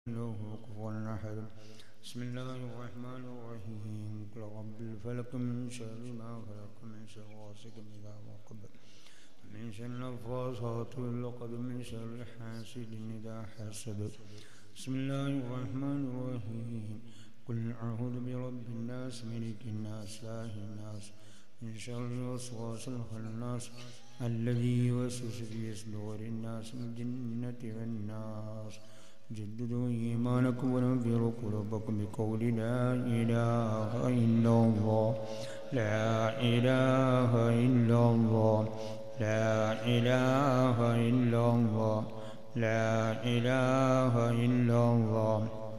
له كفوا أحد بسم الله الرحمن الرحيم قل رب الفلق من شر ما خلق من شر غاسق إذا وقب من شر النفاثات في العقد من شر حاسد إذا حسد بسم الله الرحمن الرحيم قل أعوذ برب الناس ملك الناس إله الناس من شر الوسواس الخناس الذي يوسوس في صدور الناس من الجنة والناس جددوا إيمانكم وننفروا قلوبكم بقول لا إله إلا الله لا إله إلا الله لا إله إلا الله لا إله إلا الله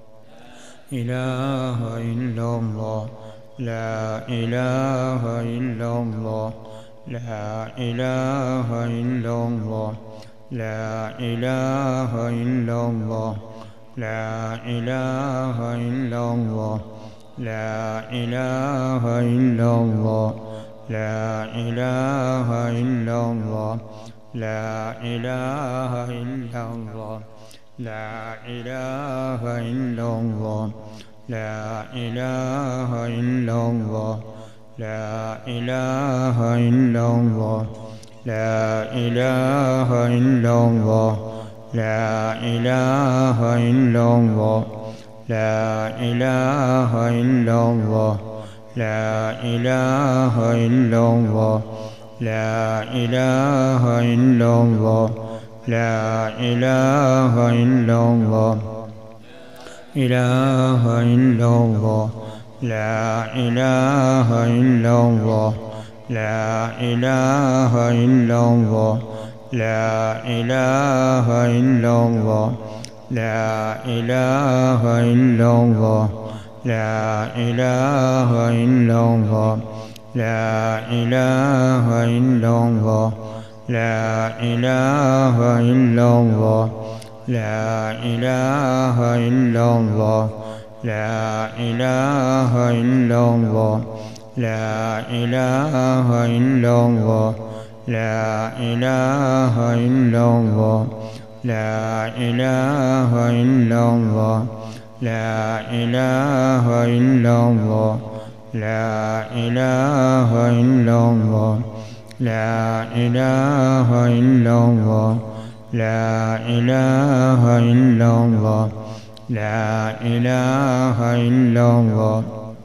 إله إلا الله لا إله إلا الله لا إله إلا الله لا إله إلا الله لا إله إلا الله لا إله إلا الله لا إله إلا الله لا إله إلا الله لا إله إلا الله لا إله إلا الله لا إله إلا الله لا إله إلا الله لا إله إلا الله لا إله إلا الله لا إله إلا الله لا إله إلا الله لا إله إلا الله إله إلا الله لا إله إلا الله لا إله إلا الله لا إله إلا الله لا إله إلا الله لا إله إلا الله لا إله إلا الله لا إله إلا الله لا إله إلا الله لا إله إلا الله لا إله إلا الله لا إله إلا الله لا إله إلا الله لا إله إلا الله لا إله إلا الله لا إله إلا الله لا إله إلا الله لا إله إلا الله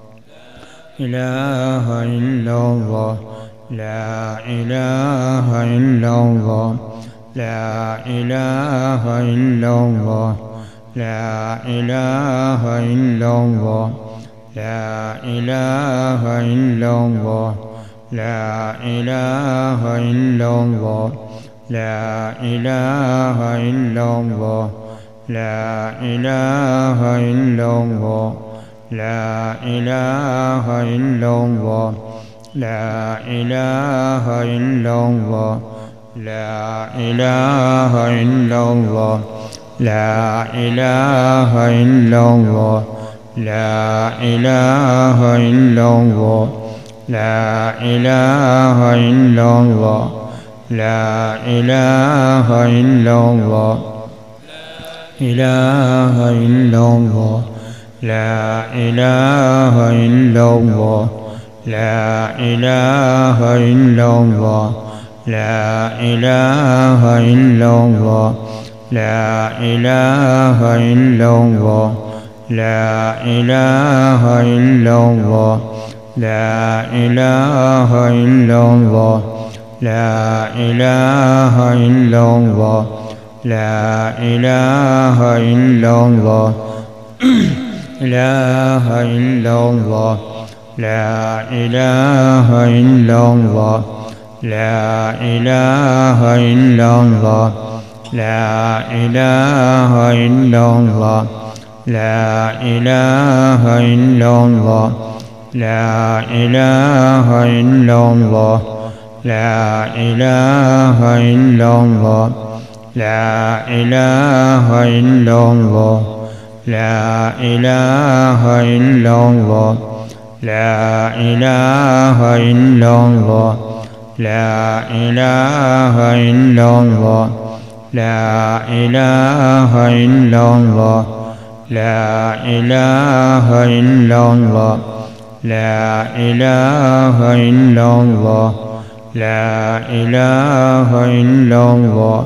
إله إلا الله لا إله إلا الله لا إله إلا الله لا إله إلا الله لا إله إلا الله لا إله إلا الله لا إله إلا الله لا إله إلا الله لا إله إلا الله لا إله إلا الله لا إله إلا الله لا إله إلا الله لا إله إلا الله لا إله إلا الله لا إله إلا الله إله إلا الله لا إله إلا الله لا إله إلا الله لا إله إلا الله لا إله إلا الله لا إله إلا الله لا إله إلا الله لا إله إلا الله لا إله إلا الله إله إلا الله لا إله إلا الله لا إله إلا الله لا إله إلا الله لا إله إلا الله لا إله إلا الله لا إله إلا الله لا إله إلا الله لا إله إلا الله لا إله إلا الله لا إله إلا الله لا إله إلا الله لا إله إلا الله لا إله إلا الله لا إله إلا الله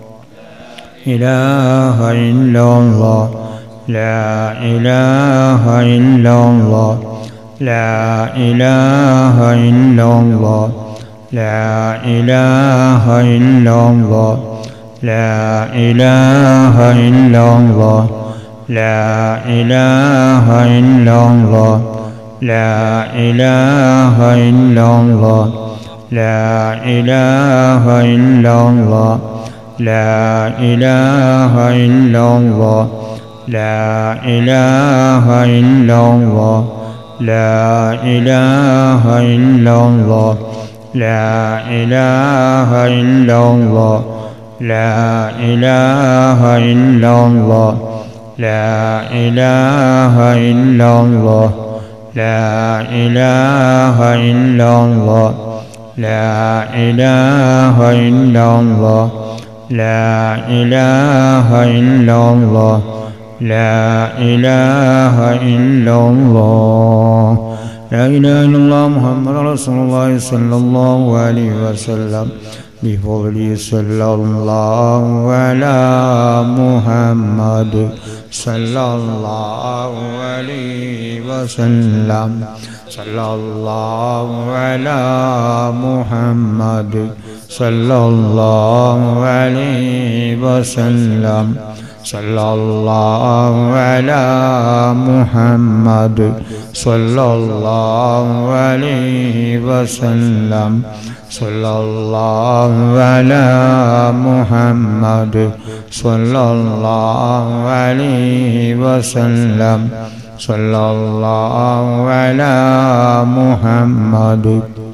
إله إلا الله لا إله إلا الله لا إله إلا الله لا إله إلا الله لا إله إلا الله لا إله إلا الله لا إله إلا الله لا إله إلا الله لا إله إلا الله لا إله إلا الله لا إله إلا الله لا إله إلا الله لا إله إلا الله لا إله إلا الله لا إله إلا الله لا إله إلا الله لا إله إلا الله لا إله إلا الله لا إله إلا الله محمد رسول الله صلى الله عليه وسلم بفضل صلى الله على محمد صلى الله عليه وسلم صلى الله على محمد صلى الله عليه وسلم صلى الله على محمد صلى الله عليه وسلم صلى الله على محمد صلى الله عليه وسلم صلى الله على محمد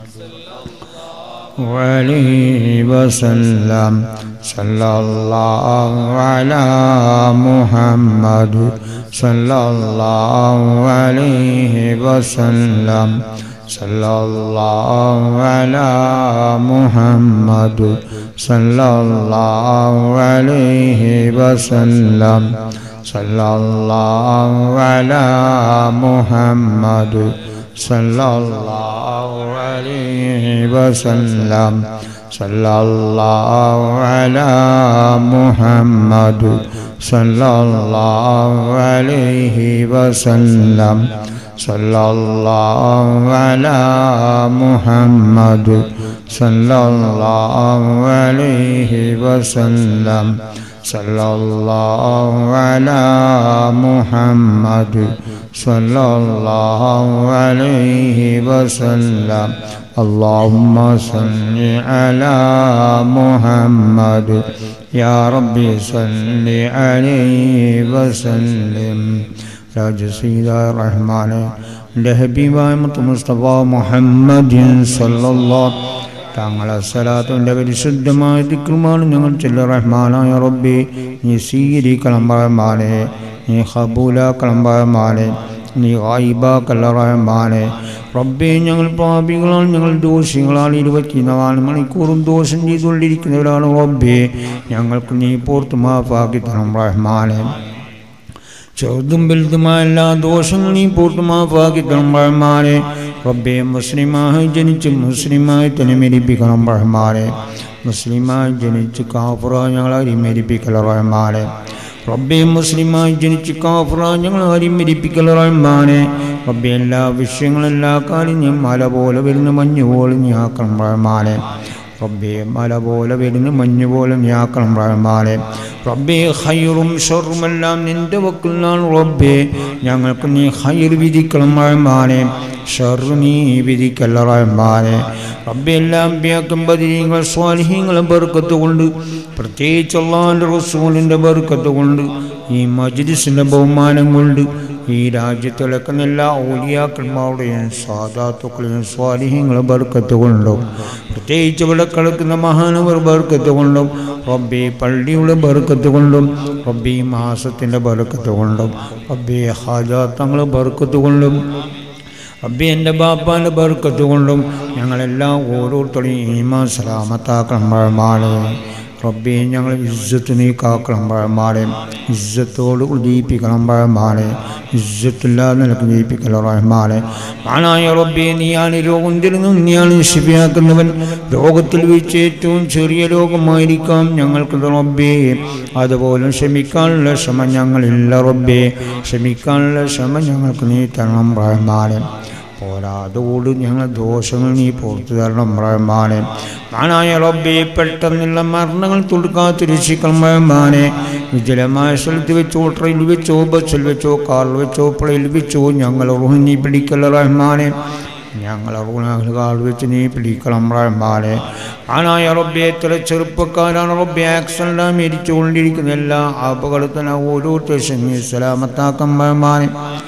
عليه وسلم صلى الله على محمد صلى الله عليه وسلم صلى الله على محمد صلى الله عليه وسلم صلى الله على محمد صلى الله عليه وسلم صلى الله على محمد صلى الله عليه وسلم صلى الله على محمد صلى الله عليه وسلم صلى الله على محمد صلى الله عليه وسلم اللهم صل على محمد يا ربي صل عليه وسلم രാജ സീതാ റഹ്മാനെ എൻ്റെ ഹബീബായ മുത്ത് മുസ്തഫ മുഹമ്മദ് സല്ലല്ലാ താങ്കളെ സലാത്തിൻ്റെ പരിശുദ്ധമായ ദിക്രുമാണ് ഞങ്ങൾ ചെല്ല റഹ്മാനായ റബ്ബി നീ സ്വീകരിക്കണം റഹ്മാനെ നീ ഹബൂലാക്കണം റഹ്മാനെ നീ വായിബാക്കല്ല റഹ്മാനെ റബ്ബെ ഞങ്ങൾ പാപികളാണ് ഞങ്ങൾ ദോഷികളാണ് ഇരുപത്തിനാല് മണിക്കൂറും ദോഷം ചെയ്തുകൊണ്ടിരിക്കുന്നവരാണ് റബ്ബെ ഞങ്ങൾക്ക് നീ പൂർത്ത് മാഫാക്കി തരണം റഹ്മാനെ ചെറുതും വലുതുമായ എല്ലാ ദോഷങ്ങളും നീ പൂർത്ത് മാഫാക്കി തരണം റഹ്മാനെ റബ്ബെ മുസ്ലിമായി ജനിച്ച് മുസ്ലിമായി തന്നെ മരിപ്പിക്കണം റഹ്മാനെ മുസ്ലിമായി ജനിച്ച് കാഫുറ ഞങ്ങളെ അരിമരിപ്പിക്കൽ റഹ്മാനെ റബ്ബെ മുസ്ലിമായി ജനിച്ച് കാഫുറ ഞങ്ങൾ അരിമരിപ്പിക്കൽ റഹ്മാനെ റബ്ബെ എല്ലാ വിഷയങ്ങളും എല്ലാ കാര്യങ്ങളും മല പോലെ വരുന്ന മഞ്ഞ് പോലെ നീ ആക്കണം റഹ്മാനെ റബ്ബെ മല പോലെ വരുന്ന മഞ്ഞ് പോലെ നീ ആക്കണം റഹ്മാനെ റബ്ബെ ഹൈറും ഷറുമെല്ലാം നിന്റെ വക്കിലാണ് റബ്ബെ ഞങ്ങൾക്ക് നീ ഹൈർ വിധിക്കണം റഹ്മാനെ ഷറു നീ വിധിക്കല്ല റഹ്മാനെ റബ്ബെ എല്ലാം ബിയാക്കും ബദിരീങ്ങൾ സ്വാലിഹീങ്ങളും ബർക്കത്ത് കൊണ്ട് പ്രത്യേകിച്ച് അള്ളാഹിൻ്റെ റസൂലിൻ്റെ ബർക്കത്ത് കൊണ്ട് ഈ മജ്ലിസിൻ്റെ ബഹുമാനം കൊണ്ട് ഈ രാജ്യത്ത് കിടക്കുന്ന എല്ലാ ഔലിയാക്കന്മാരുടെയും സാധാത്തുക്കളെയും സ്വാലിഹ്യങ്ങളും ബർക്കത്ത് കൊണ്ടും പ്രത്യേകിച്ച് ഇവിടെ കിടക്കുന്ന മഹാനവർ ബർക്കത്ത് കൊണ്ടും റബ്ബി പള്ളിയുടെ ബർക്കത്ത് കൊണ്ടും റബ്ബി മാസത്തിൻ്റെ ബർക്കത്ത് കൊണ്ടും റബ്ബി ഹാജാത്തങ്ങൾ ബർക്കത്ത് കൊണ്ടും റബ്ബി എൻ്റെ ബാപ്പാൻ്റെ ബർക്കത്ത് കൊണ്ടും ഞങ്ങളെല്ലാം ഓരോരുത്തരെയും ഈമാ സലാമത്താക്കണം റഹ്മാനെ റബ്ബേ ഞങ്ങൾ ഇജ്ജത്ത് നീ കാക്കണം പഴമാരെ ഇജ്ജത്തോട് ഉദീപിക്കണം പഴമാരെ ഇജ്ജത്തില്ലാതെ നിനക്ക് ജയിപ്പിക്കലോ റഹ്മാനെ ആണായ റബ്ബേ നീയാണ് രോഗം തരുന്നു നീയാണ് ശിഫിയാക്കുന്നവൻ രോഗത്തിൽ വെച്ച് ഏറ്റവും ചെറിയ രോഗമായിരിക്കാം ഞങ്ങൾക്ക് റബ്ബേ അതുപോലെ ക്ഷമിക്കാനുള്ള ക്ഷമ ഞങ്ങളില്ല റബ്ബേ ക്ഷമിക്കാനുള്ള ക്ഷമ ഞങ്ങൾക്ക് നീ തരണം റഹ്മാനെ പോരാതോട് ഞങ്ങൾ ദോഷങ്ങൾ നീ പുറത്തു തരണം റഹ്മാനെ മാനായ റബ്ബെ പെട്ടെന്നുള്ള മരണങ്ങൾ തുടുക്കാത്ത രക്ഷിക്കണം റഹ്മാനെ വിജലമായ സ്ഥലത്ത് വെച്ചോ ട്രെയിനിൽ വെച്ചോ ബസ്സിൽ വെച്ചോ കാറിൽ വെച്ചോ പ്ലെയിൽ വെച്ചോ ഞങ്ങൾ നീ പിടിക്കല്ല റഹ്മാനെ ഞങ്ങൾ കാൾ വെച്ച് നീ പിടിക്കണം റഹ്മാനെ ആനായ റബ്ബെ എത്ര ചെറുപ്പക്കാരാണ് റബ്ബെ ആക്സിഡൻ്റ് മരിച്ചുകൊണ്ടിരിക്കുന്ന എല്ലാ അപകടത്തിനും ഓരോ ടെഷൻ നീ സലാമത്താക്കം റഹ്മാനെ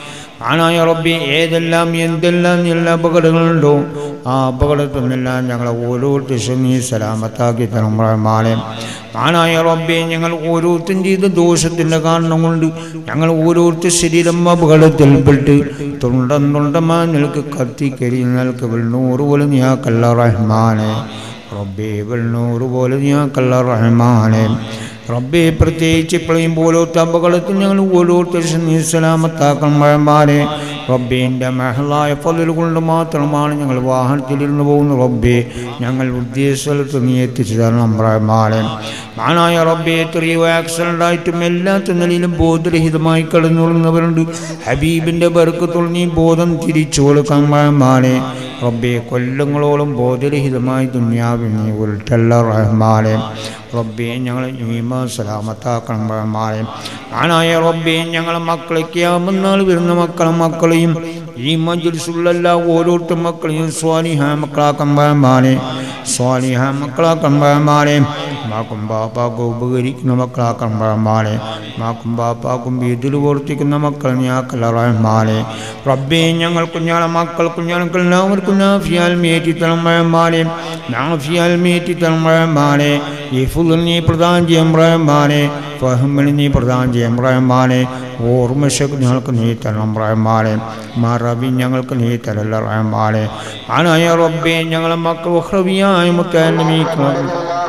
ആണായ റബ്ബി ഏതെല്ലാം എന്തെല്ലാം എല്ലാ അപകടങ്ങളുണ്ടോ ആ അപകടത്തിൽ നിന്നെല്ലാം ഞങ്ങളെ ഓരോരുത്തരും നീ സലാമത്താക്കി തരണം റഹ്മാനെ ആണായ റബ്ബെ ഞങ്ങൾ ഓരോരുത്തരും ചെയ്ത ദോഷത്തിൻ്റെ കാരണം കൊണ്ട് ഞങ്ങൾ ഓരോരുത്തർ ശരീരം അപകടത്തിൽപ്പെട്ട് തൊണ്ടം തൊണ്ടമാ നിനക്ക് കത്തിക്കരി നിനക്ക് വെള്ളൂറ് പോലെ നീയാക്കല്ല റഹ്മാനെ റബ്ബെ വെള്ളൂറ് പോലെ നീയാക്കല്ല റഹ്മാനെ റബ്ബെ പ്രത്യേകിച്ച് ഇപ്പോഴും പോലത്തെ അപകടത്തിൽ ഞങ്ങൾ ഓരോരുത്തരും നീ സലാമത്താക്കണം മഴമാരെ റബ്ബിൻ്റെ മഹളായ പതിൽ കൊണ്ട് മാത്രമാണ് ഞങ്ങൾ വാഹനത്തിലിരുന്ന് പോകുന്ന റബ്ബെ ഞങ്ങൾ ഉദ്ദേശ സ്ഥലത്ത് നീ എത്തിച്ചു തരണം മഴമാരെ മാനായ റബ്ബെ എത്രയോ ആക്സിഡൻ്റ് ആയിട്ടും എല്ലാ നിലയിലും ബോധരഹിതമായി കിടന്നുകൊള്ളുന്നവരുണ്ട് ഹബീബിൻ്റെ ബർക്കത്തുള്ള നീ ബോധം തിരിച്ചു കൊടുക്കാൻ മഴമാനെ റബ്ബെ കൊല്ലങ്ങളോളം ബോധരഹിതമായി ദുന്യാവിൽ നീ ഉരുട്ടല്ല റഹ്മാനെ റബ്ബെ ഞങ്ങളെ ഈമ സലാമത്താക്കണം റഹ്മാനെ ആനായ റബ്ബെ ഞങ്ങളെ മക്കളെ ക്യാമെന്നാൾ വരുന്ന മക്കളെ മക്കളെയും ഈ മജിൽസുള്ള ഓരോരുത്തർ മക്കളെയും സ്വാലിഹ മക്കളാക്കാൻ റഹ്മാനെ സ്വാലിഹ മക്കളാക്കാൻ റഹ്മാനെ മാക്കും ബാപ്പാക്കും ഉപകരിക്കുന്ന മക്കളാക്കാൻ റഹ്മാനെ മാക്കും ബാപ്പാക്കും വീതിൽ പ്രവർത്തിക്കുന്ന മക്കൾ ഞാക്കല്ല റഹ്മാനെ റബ്ബെ ഞങ്ങൾ കുഞ്ഞാളെ മക്കൾ കുഞ്ഞാൾക്ക് എല്ലാവർക്കും നാഫിയാൽ മേറ്റി തളമ്പഴമാനെ നാഫിയാൽ മേറ്റി തളമ്പഴമാനെ ഈ ഫുൾ നീ പ്രധാനം ചെയ്യാൻ റഹ്മാനെ ഫഹമിന് നീ പ്രധാനം ചെയ്യാൻ റഹ്മാനെ ഓർമ്മശക്ക് ഞങ്ങൾക്ക് നീ തരണം റഹ്മാനെ മറവി ഞങ്ങൾക്ക് നീ തരല്ല റഹ്മാനെ ആനായ റബ്ബെ ഞങ്ങളെ മക്കൾ ഹ്രവിയായ മുത്തീക്കണം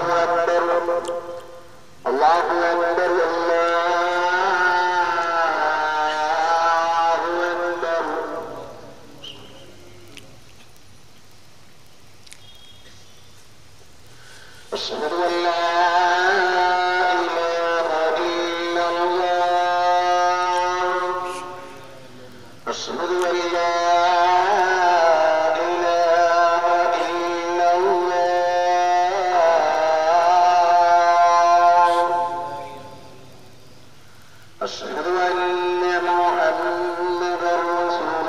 الله أكبر الله أكبر أشهد أن لا إله إلا الله أشهد أن لا إله إلا الله أشهد أن محمدا رسول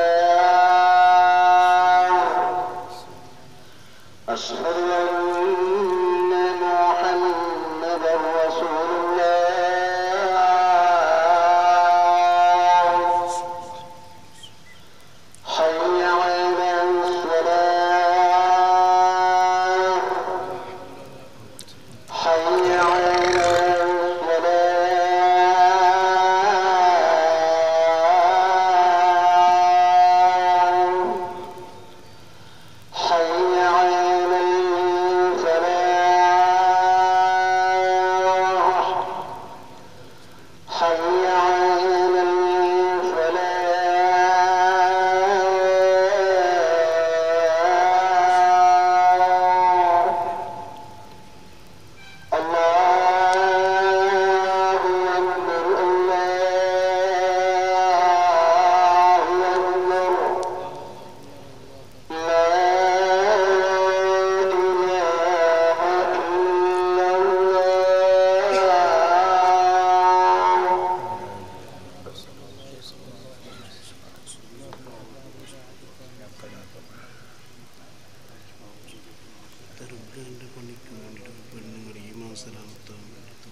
الله أشهد أن محمدا رسول الله حي على الصلاة حي على الصلاة حي على الفلاح حي على الفلاح الله أكبر الله أكبر لا إله إلا الله തറുബ്ബാൻ്റെ പണിക്ക് വേണ്ടിയിട്ട് പെണ്ണുങ്ങൾ ഈ മാസലാമത്താൻ വേണ്ടിയിട്ട്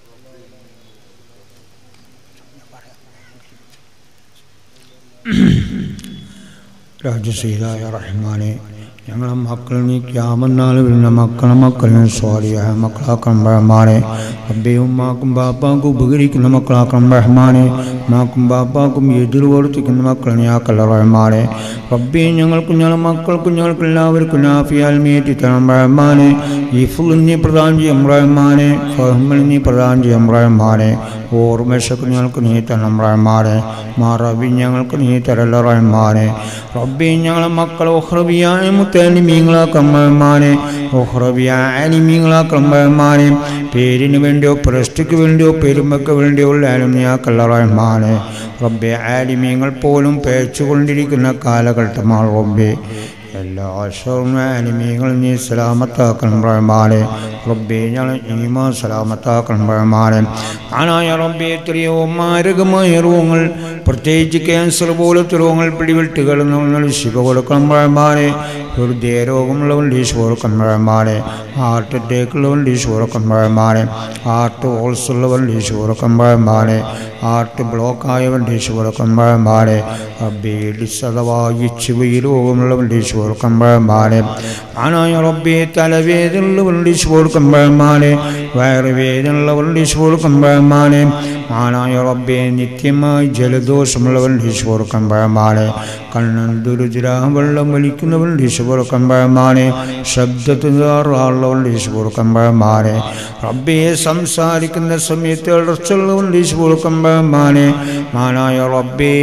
രാജസീതായ റഹ്മാനെ ഞങ്ങളെ മക്കൾ നീ ക്യാമെന്നാൾ വരുന്ന മക്കളെ മക്കളിനെ സ്വാലിയായ മക്കളാക്കണം റഹ്മാനെ അബ്ബയും ഉമ്മാക്കും ബാപ്പാക്കും ഉപകരിക്കുന്ന മക്കളാക്കണം റഹ്മാനെ മാക്കും ബാപ്പാക്കും എതിർ പ്രവർത്തിക്കുന്ന മക്കൾ ഞാക്കല്ല റഹ്മാനെ റബ്ബി ഞങ്ങൾക്കും ഞങ്ങളുടെ മക്കൾക്കും ഞങ്ങൾക്ക് എല്ലാവർക്കും നാഫിയാൽ മേറ്റി തരണം റഹ്മാനെ ഈ ഫുൾ നീ പ്രധാനം ചെയ്യും റഹ്മാനെ ഫഹ്മൽ നീ പ്രധാനം ചെയ്യും റഹ്മാനെ ഓർമ്മശക്ക് ഞങ്ങൾക്ക് നീ തരണം റഹ്മാനെ മാറബി ഞങ്ങൾക്ക് നീ തരല്ല റഹ്മാനെ റബ്ബി ഞങ്ങളെ മക്കൾ ഒഹ്റബിയായ മുത്തലിമീങ്ങളാക്കം റഹ്മാനെ ഒഹ്റബിയായ അലിമീങ്ങളാക്കം റഹ്മാനെ പേരിന് വേണ്ടിയോ പ്രസ്റ്റിക്ക് വേണ്ടിയോ പെരുമയ്ക്ക് വേണ്ടിയോ ഉള്ളാലും നീ ആക്കല്ല റഹ്മാനെ റബ്ബെ ആലിമീങ്ങൾ പോലും പേച്ചുകൊണ്ടിരിക്കുന്ന കാലഘട്ടമാണ് റബ്ബെ എല്ലാ ആലിമീങ്ങളും നീ സലാമത്താക്കണം റഹ്മാനെ റബ്ബെ ഞങ്ങൾ ഈമാ സലാമത്താക്കണം റഹ്മാനെ ആനായ റബ്ബെ എത്രയോ മാരകമായ രോഗങ്ങൾ പ്രത്യേകിച്ച് ക്യാൻസർ പോലത്തെ രോഗങ്ങൾ പിടിവിട്ട് കിടന്നു ശിവ കൊടുക്കണം റഹ്മാനെ ഹൃദയ രോഗമുള്ളവൻ ലീശ് കൊടുക്കണം റഹ്മാനെ ഹാർട്ട് അറ്റാക്ക് ഉള്ളവൻ ലീശ് കൊടുക്കണം റഹ്മാനെ ഹാർട്ട് ഹോൾസ് ഉള്ളവൻ ലീശ് കൊടുക്കണം റഹ്മാനെ ഹാർട്ട് ബ്ലോക്ക് ആയവൻ ലീശ് കൊടുക്കണം റഹ്മാനെ റബ്ബെ ലിസ് അഥവാ ഇച്ചുവ രോഗമുള്ളവൻ ലീശ് കൊടുക്കണം റഹ്മാനെ ആനായ റബ്ബെ തലവേദനയുള്ളവൻ ലീശ് കൊടുക്കണം റഹ്മാനെ വയറുവേദനയുള്ളവൻ ലീശ് കൊടുക്കണം റഹ്മാനെ ആനായ റബ്ബെ നിത്യമായി ജലദോഷമുള്ളവൻ ലീശ് കൊടുക്കണം റഹ്മാനെ കണ്ണൻ ദുരുചിരാഹം വെള്ളം വലിക്കുന്നവൻ ലീശ് കൊടുക്കണം റഹ്മാനെ ശബ്ദത്തിനുള്ളവൻ ലീശ് കൊടുക്കണം റഹ്മാനെ റബ്ബെ സംസാരിക്കുന്ന സമയത്ത് ഇടർച്ചുള്ളവൻ ലീശ് കൊടുക്കണം റഹ്മാനെ മാനായ റബ്ബേ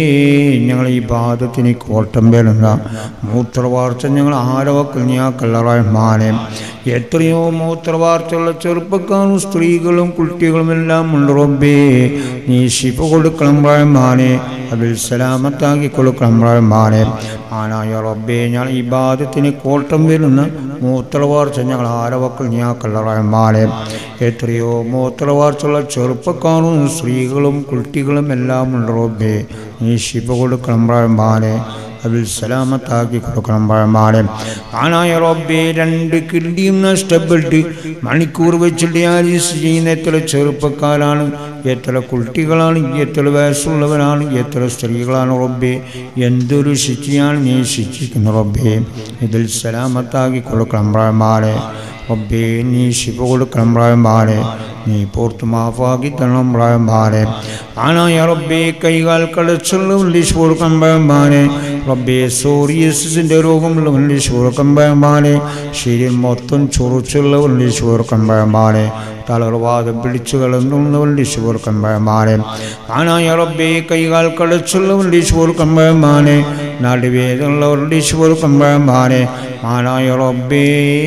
ഞങ്ങൾ ഈ ബാധത്തിന് കോട്ടം വരുന്ന മൂത്രവാർച്ച ഞങ്ങൾ ആരവക്കൽ ഞാക്കല്ല റഹ്മാനെ എത്രയോ മൂത്രവാർച്ചയുള്ള ചെറുപ്പക്കാരും സ്ത്രീകളും കുട്ടികളും എല്ലാം ഉണ്ട് റബ്ബേ നീ ശിപ കൊടുക്കണം റഹ്മാനെ അതിൽ സലാമത്താക്കി കൊടുക്കണം റഹ്മാനെ ആനായ റബ്ബേ ഞാൻ ഈ ബാധത്തിന് കോട്ടം വരുന്ന മൂത്രവാർച്ച ഞങ്ങൾ ആരവക്കൽ ഞാക്കല്ല റഹ്മാനെ എത്രയോ മൂത്രവാർച്ചുള്ള ചെറുപ്പക്കാരും സ്ത്രീകളും കുട്ടികളും എല്ലാം ഉണ്ട് റബ്ബേ നീ ശിപ കൊടുക്കണം റഹ്മാനെ അതിൽ സലാമത്താക്കി കൊടുക്കണം പഴമാടെ ആനായ റബ്ബെ രണ്ട് കിഡ്നിയും നഷ്ടപ്പെട്ട് മണിക്കൂർ വെച്ച് ഡയാലിസിസ് ചെയ്യുന്ന എത്ര ചെറുപ്പക്കാരാണ് എത്ര കുട്ടികളാണ് എത്ര വയസ്സുള്ളവരാണ് എത്ര സ്ത്രീകളാണ് റബ്ബെ എന്തൊരു ശിക്ഷയാണ് നീ ശിക്ഷിക്കുന്ന റബ്ബെ ഇതിൽ സലാമത്താക്കി കൊടുക്കണം പഴമാടെ റബ്ബേ നീ ശിവ കൊടുക്കണം പ്രായമാരെ നീ പോർത്ത് മാഫാക്കി തരണം പ്രായമാരെ ആനായ റബ്ബേ കൈകാൽ കടച്ചുള്ള ഉള്ളീഷ് കൊടുക്കാൻ പ്രായമാരെ റബ്ബേ സോറിയസിന്റെ രോഗമുള്ള ഉള്ളീഷ് കൊടുക്കാൻ പ്രായമാരെ ശരീരം മൊത്തം ചൊറിച്ചുള്ള ഉള്ളീഷ് കൊടുക്കാൻ പ്രായമാരെ തളർവാദം പിടിച്ചു കളന്നുള്ളവൻ ലിശുവർ കമ്പയമാനെ ആനായ റബ്ബേ കൈകാൽ കടച്ചുള്ളവൻ ലിശുവർ കമ്പയമാനെ നടുവേദനുള്ളവർ ലിശുവർ കമ്പയമാനെ ആനായ റബ്ബേ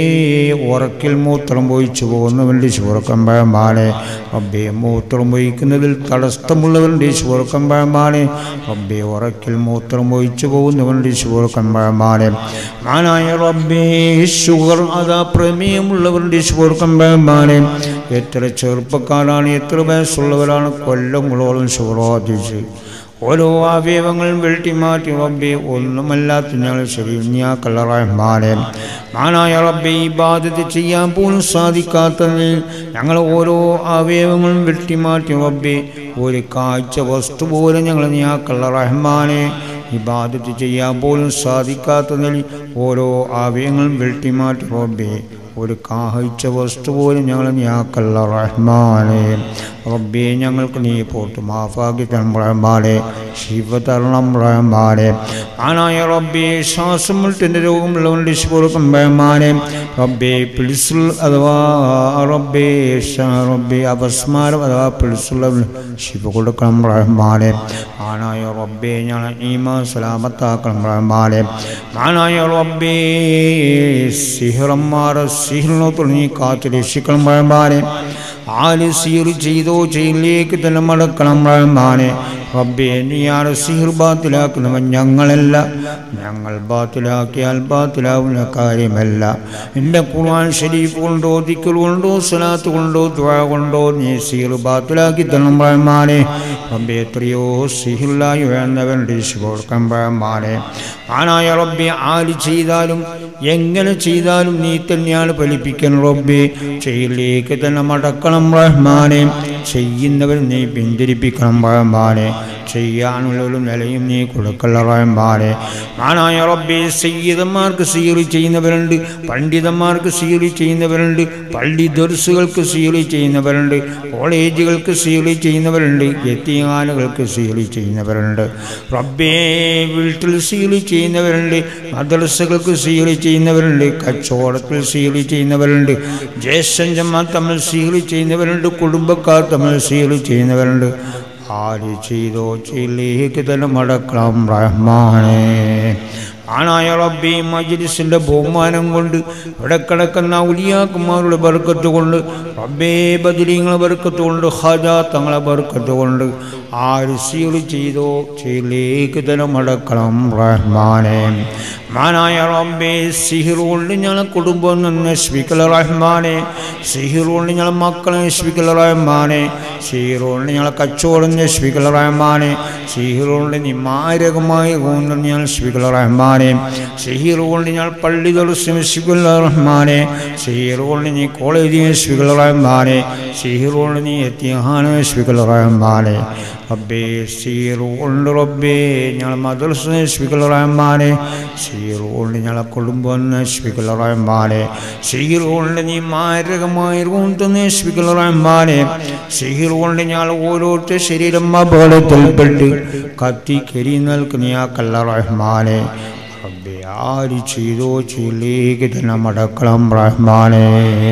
ഉറക്കിൽ മൂത്രം പൊയിച്ചു പോകുന്നവൻ ലിശുവർ കമ്പയമാനെ റബ്ബേ മൂത്രം പൊയിക്കുന്നതിൽ തടസ്സമുള്ളവൻ ലിശുവർ കമ്പയമാനെ റബ്ബേ ഉറക്കിൽ മൂത്രം പൊയിച്ചു പോകുന്നവൻ ലിശുവർ കമ്പയമാനെ ആനായ റബ്ബേ ഷുഗർ അതാ പ്രമേയമുള്ളവൻ ലിശുവർ കമ്പയമാനെ എത്ര ചെറുപ്പക്കാരാണ് എത്ര വയസ്സുള്ളവരാണ് കൊല്ലങ്ങളോളം ശുഭ്രോധിച്ച് ഓരോ അവയവങ്ങളും വെട്ടിമാറ്റി റബ്ബെ ഒന്നുമല്ലാത്ത ഞങ്ങൾ ശരിയാക്കല്ല റഹ്മാനെ മാനായ റബ്ബെ ഈ ബാധ്യത ചെയ്യാൻ പോലും സാധിക്കാത്തതിൽ ഞങ്ങൾ ഓരോ അവയവങ്ങളും വെട്ടിമാറ്റി റബ്ബെ ഒരു കാഴ്ച വസ്തു പോലും ഞങ്ങൾ നീയാക്കല്ല റഹ്മാനെ ഈ ബാധ്യത ചെയ്യാൻ പോലും സാധിക്കാത്തതിൽ ഓരോ അവയവങ്ങളും വെട്ടിമാറ്റി റബ്ബെ ഒരു കാഹിച്ച വസ്തു പോലും ഞങ്ങൾ ഞാക്കല്ല റഹ്മാനെ റബ്ബെ ഞങ്ങൾക്ക് നീ പോട്ട് മാഫാക്കി തരണം റഹ്മാനെ ശിവ തരണം റഹ്മാനെ ആനായ റബ്ബെ ശ്വാസം മുട്ടിൻ്റെ രോഗമുള്ളവൻ ലിശ് കൊടുക്കും റഹ്മാനെ റബ്ബെ പിളിസുൽ അഥവാ റബ്ബെ റബ്ബെ അപസ്മാരം അഥവാ പിളിസുള്ളവൻ ശിവ കൊടുക്കണം റഹ്മാനെ ആനായ റബ്ബെ ഞങ്ങൾ ഈമാ സലാമത്താക്കണം റഹ്മാനെ ആനായ റബ്ബെ സിഹറന്മാർ സിഹിറിനോ തുടങ്ങി കാത്തു രക്ഷിക്കണം റഹ്മാനെ ആര് സീർ ചെയ്തോ ചെയ്യിലേക്ക് തന്നെ മടക്കണം റഹ്മാനെ റബ്ബെ നീയാണ് സിഹിർ ബാത്തിലാക്കുന്നവൻ ഞങ്ങളല്ല ഞങ്ങൾ ബാത്തിലാക്കിയാൽ ബാത്തിലാവുന്ന കാര്യമല്ല എൻ്റെ ഖുർആൻ ഷരീഫ് കൊണ്ടോ ദിക്കൽ കൊണ്ടോ സലാത്ത് കൊണ്ടോ ദ്വാ കൊണ്ടോ നീ സിഹിർ ബാത്തിലാക്കി തരണം റഹ്മാനെ റബ്ബെ എത്രയോ സിഹിറിലായി വേണ്ടവൻ ഡിഷ് കൊടുക്കാൻ റഹ്മാനെ ആനായ റബ്ബെ ആര് ചെയ്താലും എങ്ങനെ ചെയ്താലും നീ തന്നെയാണ് ഫലിപ്പിക്കണം റബ്ബെ ചെയ്യിലേക്ക് തന്നെ മടക്കണം റഹ്മാനെ ചെയ്യുന്നവരും നീ പിന്തിരിപ്പിക്കണം റഹ്മാനെ ചെയ്യാനുള്ള ഒരു നിലയും നീ കൊടുക്കല്ല റഹ്മാനെ മാനായ റബ്ബെ സയ്യിദന്മാർക്ക് സീറി ചെയ്യുന്നവരുണ്ട് പണ്ഡിതന്മാർക്ക് സീറി ചെയ്യുന്നവരുണ്ട് പള്ളി ദർസുകൾക്ക് സീറി ചെയ്യുന്നവരുണ്ട് കോളേജുകൾക്ക് സീറി ചെയ്യുന്നവരുണ്ട് എത്തിയാനുകൾക്ക് സീറി ചെയ്യുന്നവരുണ്ട് റബ്ബേ വീട്ടിൽ സീറി ചെയ്യുന്നവരുണ്ട് മദ്രസകൾക്ക് സീറി ചെയ്യുന്നവരുണ്ട് കച്ചവടത്തിൽ സീറി ചെയ്യുന്നവരുണ്ട് ജ്യേഷ്ഠന്മാർ തമ്മിൽ സീറി ചെയ്യുന്നവരുണ്ട് കുടുംബക്കാർ തമ്മിൽ സീറി ചെയ്യുന്നവരുണ്ട് ആര് ചെയ്തോ ചെയ്യിലേക്ക് തന്നെ മടക്കണം റഹ്മാനേ ആണായ റബ്ബി മജ്ലിസിന്റെ ബഹുമാനം കൊണ്ട് ഇവിടെ കിടക്കുന്ന ഉലിയാക്കുമാരുടെ ബർക്കത്ത് കൊണ്ട് റബ്ബേ ബദിരീങ്ങളെ ബർക്കത്ത് കൊണ്ട് ഖജ തങ്ങളെ ബർക്കത്ത് കൊണ്ട് ആര് സീറ് ചെയ്തോ ചെയ്യിലേക്ക് തന്നെ മടക്കണം റഹ്മാനെ മാനായ റബ്ബേ സിഹിർ കൊണ്ട് ഞങ്ങളെ കുടുംബം നിന്ന് നശിപ്പിക്കല റഹ്മാനെ സിഹിർ കൊണ്ട് ഞങ്ങളെ മക്കളെ നശിപ്പിക്കല റഹ്മാനെ സിഹിർ കൊണ്ട് ഞങ്ങളെ കച്ചവടം നശിപ്പിക്കല റഹ്മാനെ സിഹിർ കൊണ്ട് നീ മാരകമായ കൊണ്ട് ഞങ്ങൾ നശിപ്പിക്കല റഹ്മാനെ സിഹിർ കൊണ്ട് ഞങ്ങൾ പള്ളി ദിവസം നശിപ്പിക്കല റഹ്മാനെ സിഹിർ കൊണ്ട് നീ കോളേജ് നശിപ്പിക്കല റഹ്മാനെ സിഹിർ കൊണ്ട് നീ എത്തിഹാന നശിപ്പിക്കല റഹ്മാനെ റബ്ബേ സീർ കൊണ്ട് റബ്ബേ ഞങ്ങൾ മദ്രസ നശിപ്പിക്കല റഹ്മാനെ സീർ കൊണ്ട് ഞങ്ങളെ കുടുംബം നശിപ്പിക്കല റഹ്മാനെ സീർ കൊണ്ട് നീ മാരകമായ കൊണ്ട് നശിപ്പിക്കല റഹ്മാനെ സീർ കൊണ്ട് ഞങ്ങൾ ഓരോരുത്തർ ശരീരം അപകടത്തിൽപ്പെട്ട് കത്തി കരി നൽകുന്ന റഹ്മാനെ റബ്ബേ ആര് ചെയ്തോ ചെയ്യിലേക്ക് തന്നെ മടക്കണം റഹ്മാനെ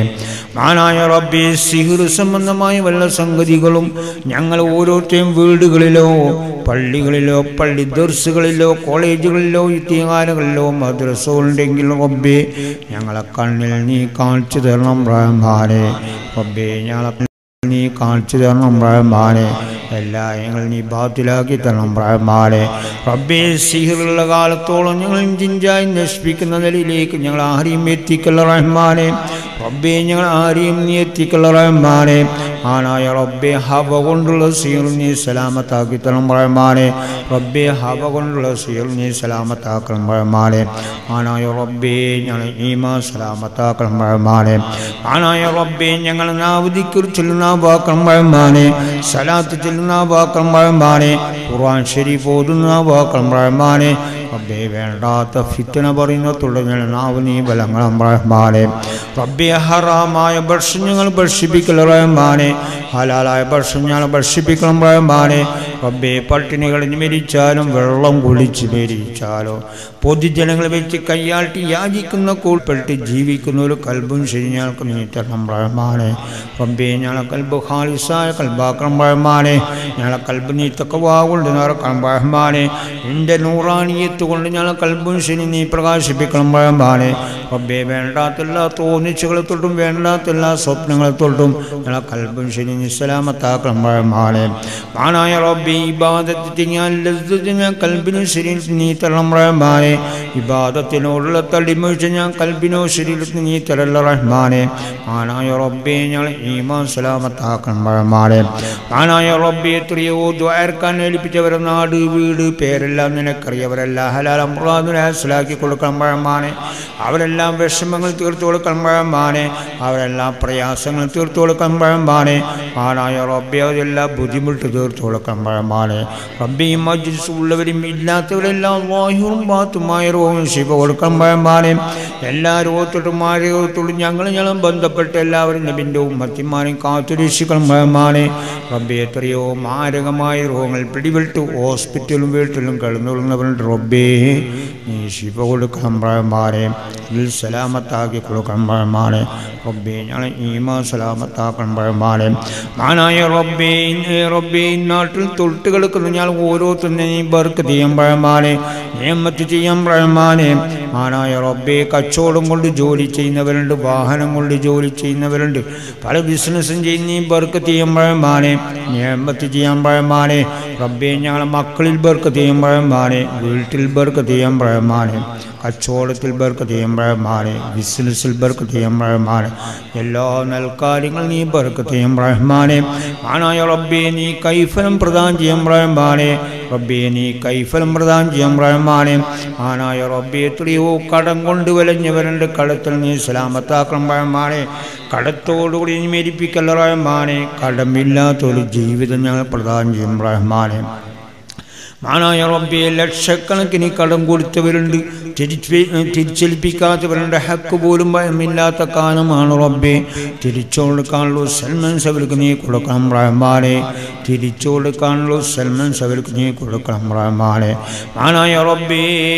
മാനായ റബ്ബെ സിഹിർ സംബന്ധമായ വല്ല സംഗതികളും ഞങ്ങൾ ഓരോരുത്തരും വീടുകളിലോ പള്ളികളിലോ പള്ളി ദർസുകളിലോ കോളേജുകളിലോ ഇത്തിഹാരങ്ങളിലോ മദ്രസ ഉണ്ടെങ്കിൽ റബ്ബെ ഞങ്ങളെ കണ്ണിൽ നീ കാണിച്ചു തരണം റഹ്മാനെ റബ്ബെ ഞങ്ങളെ നീ കാണിച്ചു തരണം റഹ്മാനെ എല്ലാ ഞങ്ങൾ നീ ബാത്തിലാക്കി തരണം റഹ്മാനെ റബ്ബേ സിഹിറുള്ള കാലത്തോളം ഞങ്ങൾ ജിഞ്ചായി നശിപ്പിക്കുന്ന നിലയിലേക്ക് ഞങ്ങൾ ആരെയും എത്തിക്കല്ല റഹ്മാനെ റബ്ബേ ഞങ്ങൾ ആരെയും നീ എത്തിക്കല്ല റഹ്മാനെ ആനായ റബ്ബെ ഹവ കൊണ്ടുള്ള സീർ നീ സലാമത്താക്കി തരണം റഹ്മാനെ റബ്ബെ ഹവ കൊണ്ടുള്ള സീർ നീ സലാമത്താക്കണം റഹ്മാനെ ആനായ റബ്ബേ ഞങ്ങൾ ഈമാ സലാമത്താക്കണം റഹ്മാനെ ആനായ റബ്ബെ ഞങ്ങൾ നാവതിക്കുറി ചെല്ലുന്ന വാക്കണം റഹ്മാനെ സലാത്ത് ചെല്ലുന്ന വാക്കണം റഹ്മാനെ ഖുർആൻ ഷരീഫ് ഓതുന്ന വാക്കണം റഹ്മാനെ റബ്ബേ വേണ്ടാത്ത ഫിത്തന പറയുന്ന തുടങ്ങിയ നാവ് നീ ബലങ്ങളും റഹ്മാനെ റബ്ബെ ഹറാമായ ഭക്ഷണം ഞങ്ങൾ ഭക്ഷിപ്പിക്കൽ റഹ്മാനെ ഹലാലായ ഭക്ഷണം ഞങ്ങൾ ഭക്ഷിപ്പിക്കണം റഹ്മാനെ റബ്ബെ പട്ടിണി കളിഞ്ഞ് മരിച്ചാലും വെള്ളം കുളിച്ച് മരിച്ചാലോ പൊതുജനങ്ങൾ വെച്ച് കയ്യാട്ടി യാചിക്കുന്ന കൂൾപ്പെട്ട് ജീവിക്കുന്ന ഒരു കൽബും ശരി ഞങ്ങൾക്ക് നീ തരണം റഹ്മാനെ റബ്ബെ ഞങ്ങളെ കൽബ് ഖാലിസായ കൽബാക്കണം റഹ്മാനെ ഞങ്ങളെ കൽബ് നീ തക്കവാകൊണ്ട് നിറക്കണം റഹ്മാനെ നിന്റെ നൂറാണിയത്ത് കൊണ്ട് ഞങ്ങളെ കൽബും ശരി നീ പ്രകാശിപ്പിക്കണം റഹ്മാനെ റബ്ബെ വേണ്ടാത്തെല്ലാ തോന്നിച്ചുകളെ തൊട്ടും വേണ്ടാത്തെല്ലാ സ്വപ്നങ്ങളെ തൊട്ടും ഞങ്ങളെ കൽബും ശരി നിസ്സലാമത്താക്കണം റഹ്മാനെ മാനായ റബ്ബെ ഇബാദത്ത് ഞാൻ ലസ്സത്ത് ഞാൻ കൽബിനും ശരി നീ തരണം റഹ്മാനെ ഇബാദത്തിനോടുള്ള തടിമൊഴിച്ച് ഞാൻ കൽബിനോ ശരീരത്തിന് നീ തരല്ല റഹ്മാനെ മാനായ റബ്ബെ ഞങ്ങൾ ഈമാൻ സലാമത്താക്കണം റഹ്മാനെ മാനായ റബ്ബെ എത്രയോ ദ്വാരക്കാൻ ഏൽപ്പിച്ചവരെ നാട് വീട് പേരെല്ലാം നിനക്കറിയവരെല്ലാം ഹലാലം ഹാസിലാക്കി കൊടുക്കണം റഹ്മാനെ അവരെല്ലാം വിഷമങ്ങൾ തീർത്തു കൊടുക്കണം റഹ്മാനെ അവരെല്ലാം പ്രയാസങ്ങൾ തീർത്തു കൊടുക്കണം റഹ്മാനെ മാനായ റബ്ബെ അതെല്ലാം ബുദ്ധിമുട്ട് തീർത്തു കൊടുക്കണം റഹ്മാനെ റബ്ബെയും മജ്ലിസ് ഉള്ളവരും ഇല്ലാത്തവരെല്ലാം വായുവും ബാത്തുമായ രോഗം ശിവ കൊടുക്കണം റഹ്മാനെ എല്ലാ രോഗത്തോട്ടും ആ രോഗത്തോടും ഞങ്ങൾ ഞങ്ങളും ബന്ധപ്പെട്ട് എല്ലാവരും നബിൻ്റെ ഉമ്മത്തിമാരെയും കാത്തുരക്ഷിക്കണം റഹ്മാനെ റബ്ബെ എത്രയോ മാരകമായ രോഗങ്ങൾ പിടിവിട്ട് ഹോസ്പിറ്റലും വീട്ടിലും കിടന്നുകൊള്ളുന്നവരുണ്ട് റബ്ബേ നീ ശിവ കൊടുക്കണം റഹ്മാനെ ഇതിൽ സലാമത്താക്കി കൊടുക്കണം റഹ്മാനെ റബ്ബേ ഞങ്ങളെ ഈമാ സലാമത്താക്കണം റഹ്മാനെ മാനായ റബ്ബേ ഇന്ന് റബ്ബേ ഈ നാട്ടിൽ തൊട്ട് കിടക്കുന്ന ഞാൻ ഓരോരുത്തരും നീ ബർക്ക് ചെയ്യാൻ റഹ്മാനെ നിയമത്ത് ചെയ്യാൻ റഹ്മാനെ മാനായ റബ്ബേ കച്ചവടം കൊണ്ട് ജോലി ചെയ്യുന്നവരുണ്ട് വാഹനം കൊണ്ട് ജോലി ചെയ്യുന്നവരുണ്ട് പല ബിസിനസ്സും ചെയ്യുന്ന നീ ബർക്ക് ചെയ്യാൻ റഹ്മാനെ നിയമത്ത് ചെയ്യാൻ റഹ്മാനെ റബ്ബേ ഞങ്ങളെ മക്കളിൽ ബർക്ക് ചെയ്യാൻ റഹ്മാനെ വീട്ടിൽ ബർക്ക് ചെയ്യാൻ റഹ്മാനെ കച്ചവടത്തിൽ ബർക്ക് ചെയ്യാൻ റഹ്മാനെ ബിസിനസ്സിൽ ബർക്ക് ചെയ്യാൻ റഹ്മാനെ എല്ലാ നൽകാര്യങ്ങൾ നീ ബർക്ക് ചെയ്യാൻ റഹ്മാനെ ആനായ റബ്ബേ നീ കൈഫലം പ്രദാനം ചെയ്യാൻ റഹ്മാനെ റബ്ബെ നീ കൈഫലം പ്രദാനം ചെയ്യാം റഹ്മാനെ ആനായ റബ്ബെ എത്രയോ കടം കൊണ്ട് വലഞ്ഞവരുണ്ട് കടത്തിൽ നീ സലാമത്താക്കണം റഹ്മാനെ കടത്തോടുകൂടി നീ മേരിപ്പിക്കല്ല റഹ്മാനെ കടമില്ലാത്തൊരു ജീവിതം ഞങ്ങൾ പ്രദാനം ചെയ്യും റഹ്മാനെ മാനായ റബ്ബിയെ ലക്ഷക്കണക്കിന് കടം കൊടുത്തവരുണ്ട് തിരിച്ച് തിരിച്ചേൽപ്പിക്കാത്തവരുണ്ട് ഹക്ക് പോലും ഭയമില്ലാത്ത കാലമാണ് റബ്ബെ തിരിച്ചു കൊടുക്കാനുള്ള സൽമൻസ് അവർക്ക് നീ കൊടുക്കണം റഹ്മാനെ തിരിച്ചു കൊടുക്കാനുള്ള സൽമൻസ് അവർക്ക് നീ കൊടുക്കണം റഹ്മാനെ മാനായ റബ്ബേ